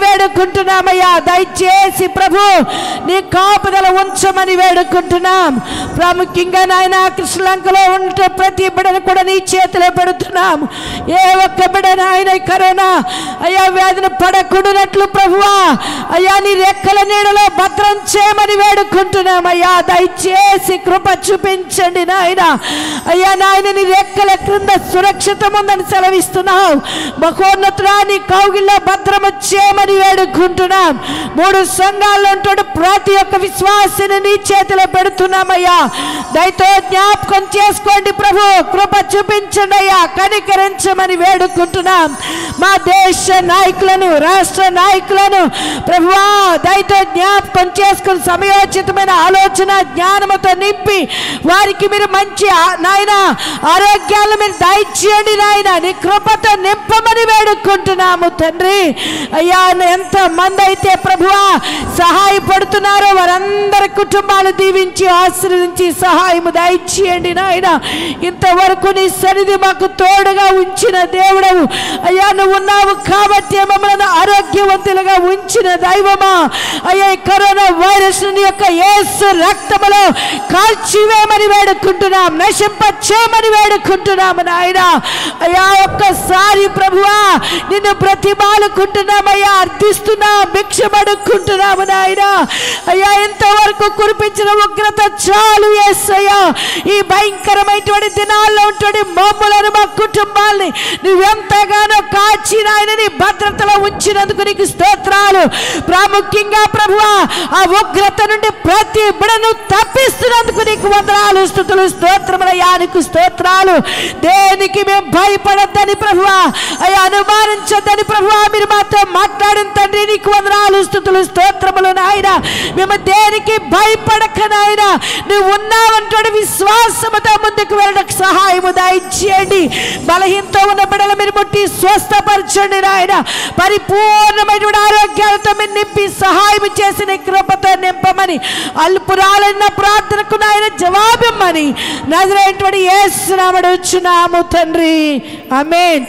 వేడుకుంటున్నామయ్యా దయచేసి ప్రభు నీ కాపుదల ఉంచమని వేడుకుంటున్నాం ప్రాముఖ్యంగా నాయన కృష్ణలంకలో ఉంటే ప్రతి బిడను కూడా నీ చేతిలో పెడుతున్నాం ఏ ఒక్క బిడ నాయన ఈ కరోనా అయ్యా వ్యాధిని పడకూడనట్లు ప్రభువా అయ్యా నీ రెక్కల నీడలో భద్రం చేయమని వేడుకుంటున్నాం అయ్యా దయచేసి కృప చూపించండి నాయన అయ్యా నాయన నీ రెక్కల క్రింద సురక్షితం ఉందని సెలవిస్తున్నావు మహోన్నతుడా నీ కౌగిల్లో భద్రము చేయమని వేడుకుంటున్నాం మూడు సంఘాల్లో ఉంటున్న ప్రతి ఒక్క విశ్వాసిని నీ చేతిలో పెడుతున్నామయ్యా దయతో జ్ఞాపకం చేసుకోండి ప్రభు కృప చూపించండి అయ్యా కనికరించమని వేడుకుంటున్నాం మా దేశ నాయకులను రాష్ట్ర నాయకులను ప్రభువా దయతో జ్ఞాపకం చేసుకుని సమయోచితమైన ఆలోచన జ్ఞానముతో నింపి వారికి మీరు మంచి ఆ- నాయన ఆరోగ్యాలు మీరు దయచేయండి నాయన నీ కృపతో నింపమని వేడుకుంటున్నాము తండ్రి అయ్యా ఎంత మంది అయితే ప్రభువా సహాయపడుతున్నారో వారందరి కుటుంబాలు దీవించి ఆశీర్వదించి సహాయము దయచేయండి నాయన ఇంతవరకు నీ సన్నిధి మాకు తోడుగా ఉంచిన దేవుడవు అయ్యా నువ్వు ఉన్నావు కాబట్టి మమ్మల్ని ఆరోగ్యవంతులుగా ఉంచిన దైవమా అయ్యా ఈ కరోనా వైరస్ నీ యొక్క యేసు రక్తములో కాల్చివేయమని వేడుకుంటున్నాం నశింపచేయమని వేడుకుంటున్నాము నాయన అయ్యా ఒక్కసారి ప్రభువా నిన్ను ప్రతిమాలుకుంటున్నామయ్యా అర్థిస్తున్నాం భిక్షమడుకుంటున్నాము నాయన అయ్యా ఇంతవరకు కురిపించిన ఉగ్రత చాలు యేసయ్యా ఈ భయంకరమైనటువంటి దినాల్లో ఉన్నటువంటి మమ్ములను మా కుటుంబాల్ని నువ్వెంతగానో కాచి నాయన నీ భద్రతలో ఉంచినందుకు నీకు స్తోత్రాలు ప్రాముఖ్యంగా ప్రభువా ఆ ఉగ్రత నుండి ప్రతి బిడను తప్పిస్తున్నందుకు నీకు వందనాలు స్థుతులు స్తోత్రములయ్యా నీకు స్తోత్రాలు దేనికి మేము భయపడద్దని ప్రభువా అయ్యా అనుమానించొద్దని ప్రభువా మీరు మాతో మాట్లాడిన తండ్రి నీకు వందనాలు స్థుతులు స్తోత్రములు నాయన మేము దేనికి భయపడక నాయన నువ్వు ఉన్నావంటాడు విశ్వాసముతో ముందుకు వెళ్ళడానికి సహాయము దయచేయండి బలహీనతో ఉన్న బిడల మీరు ముట్టి స్వస్థపరచండి నాయన పరిపూర్ణమైనటువంటి ఆరోగ్యాలతో మీరు నింపి సహాయం చేసి నీ కృపతో నింపమని అల్పురాలన్న ప్రార్థనకు నాయన జవాబిమ్మని నజరైనటువంటి ఏసునామడు వచ్చున్నాము తండ్రి ఆమేన్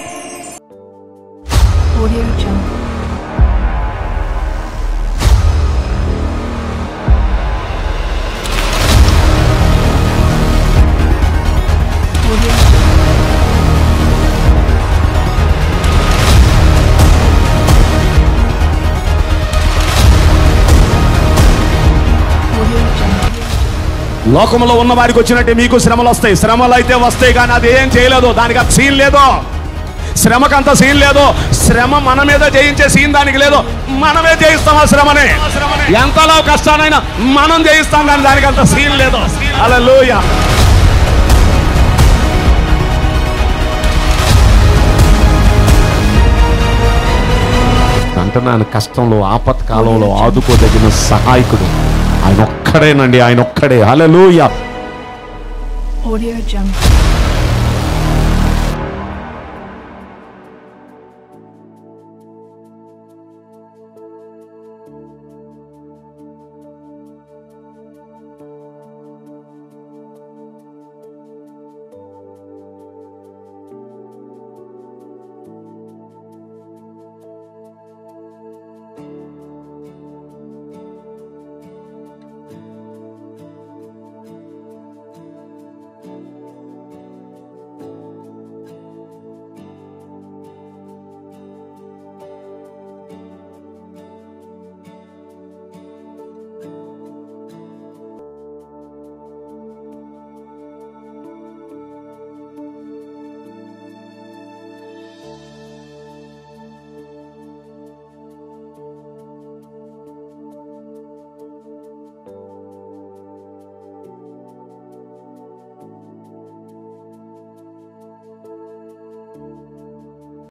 Audio Jungle. Audio Jungle. Audio Jungle. లోకంలో ఉన్న వారికి వచ్చినట్టే మీకు శ్రమలు వస్తాయి శ్రమలు అయితే వస్తాయి కానీ అది ఏం చేయలేదు దానికి అంత సీన్ లేదు శ్రమకంత సీన్ లేదు శ్రమ మన మీద జయించే సీన్ దానికి లేదు మనమే జయిస్తాం ఆ శ్రమని ఎంతలో కష్టానైనా మనం జయిస్తాం కానీ దానికి అంత సీన్ లేదు అలా అంటున్నాను కష్టంలో ఆపత్కాలంలో ఆదుకోదగిన సహాయకుడు ఆయన ఒక్కడేనండి ఆయన ఒక్కడే హల్లెలూయా Audio Jungle.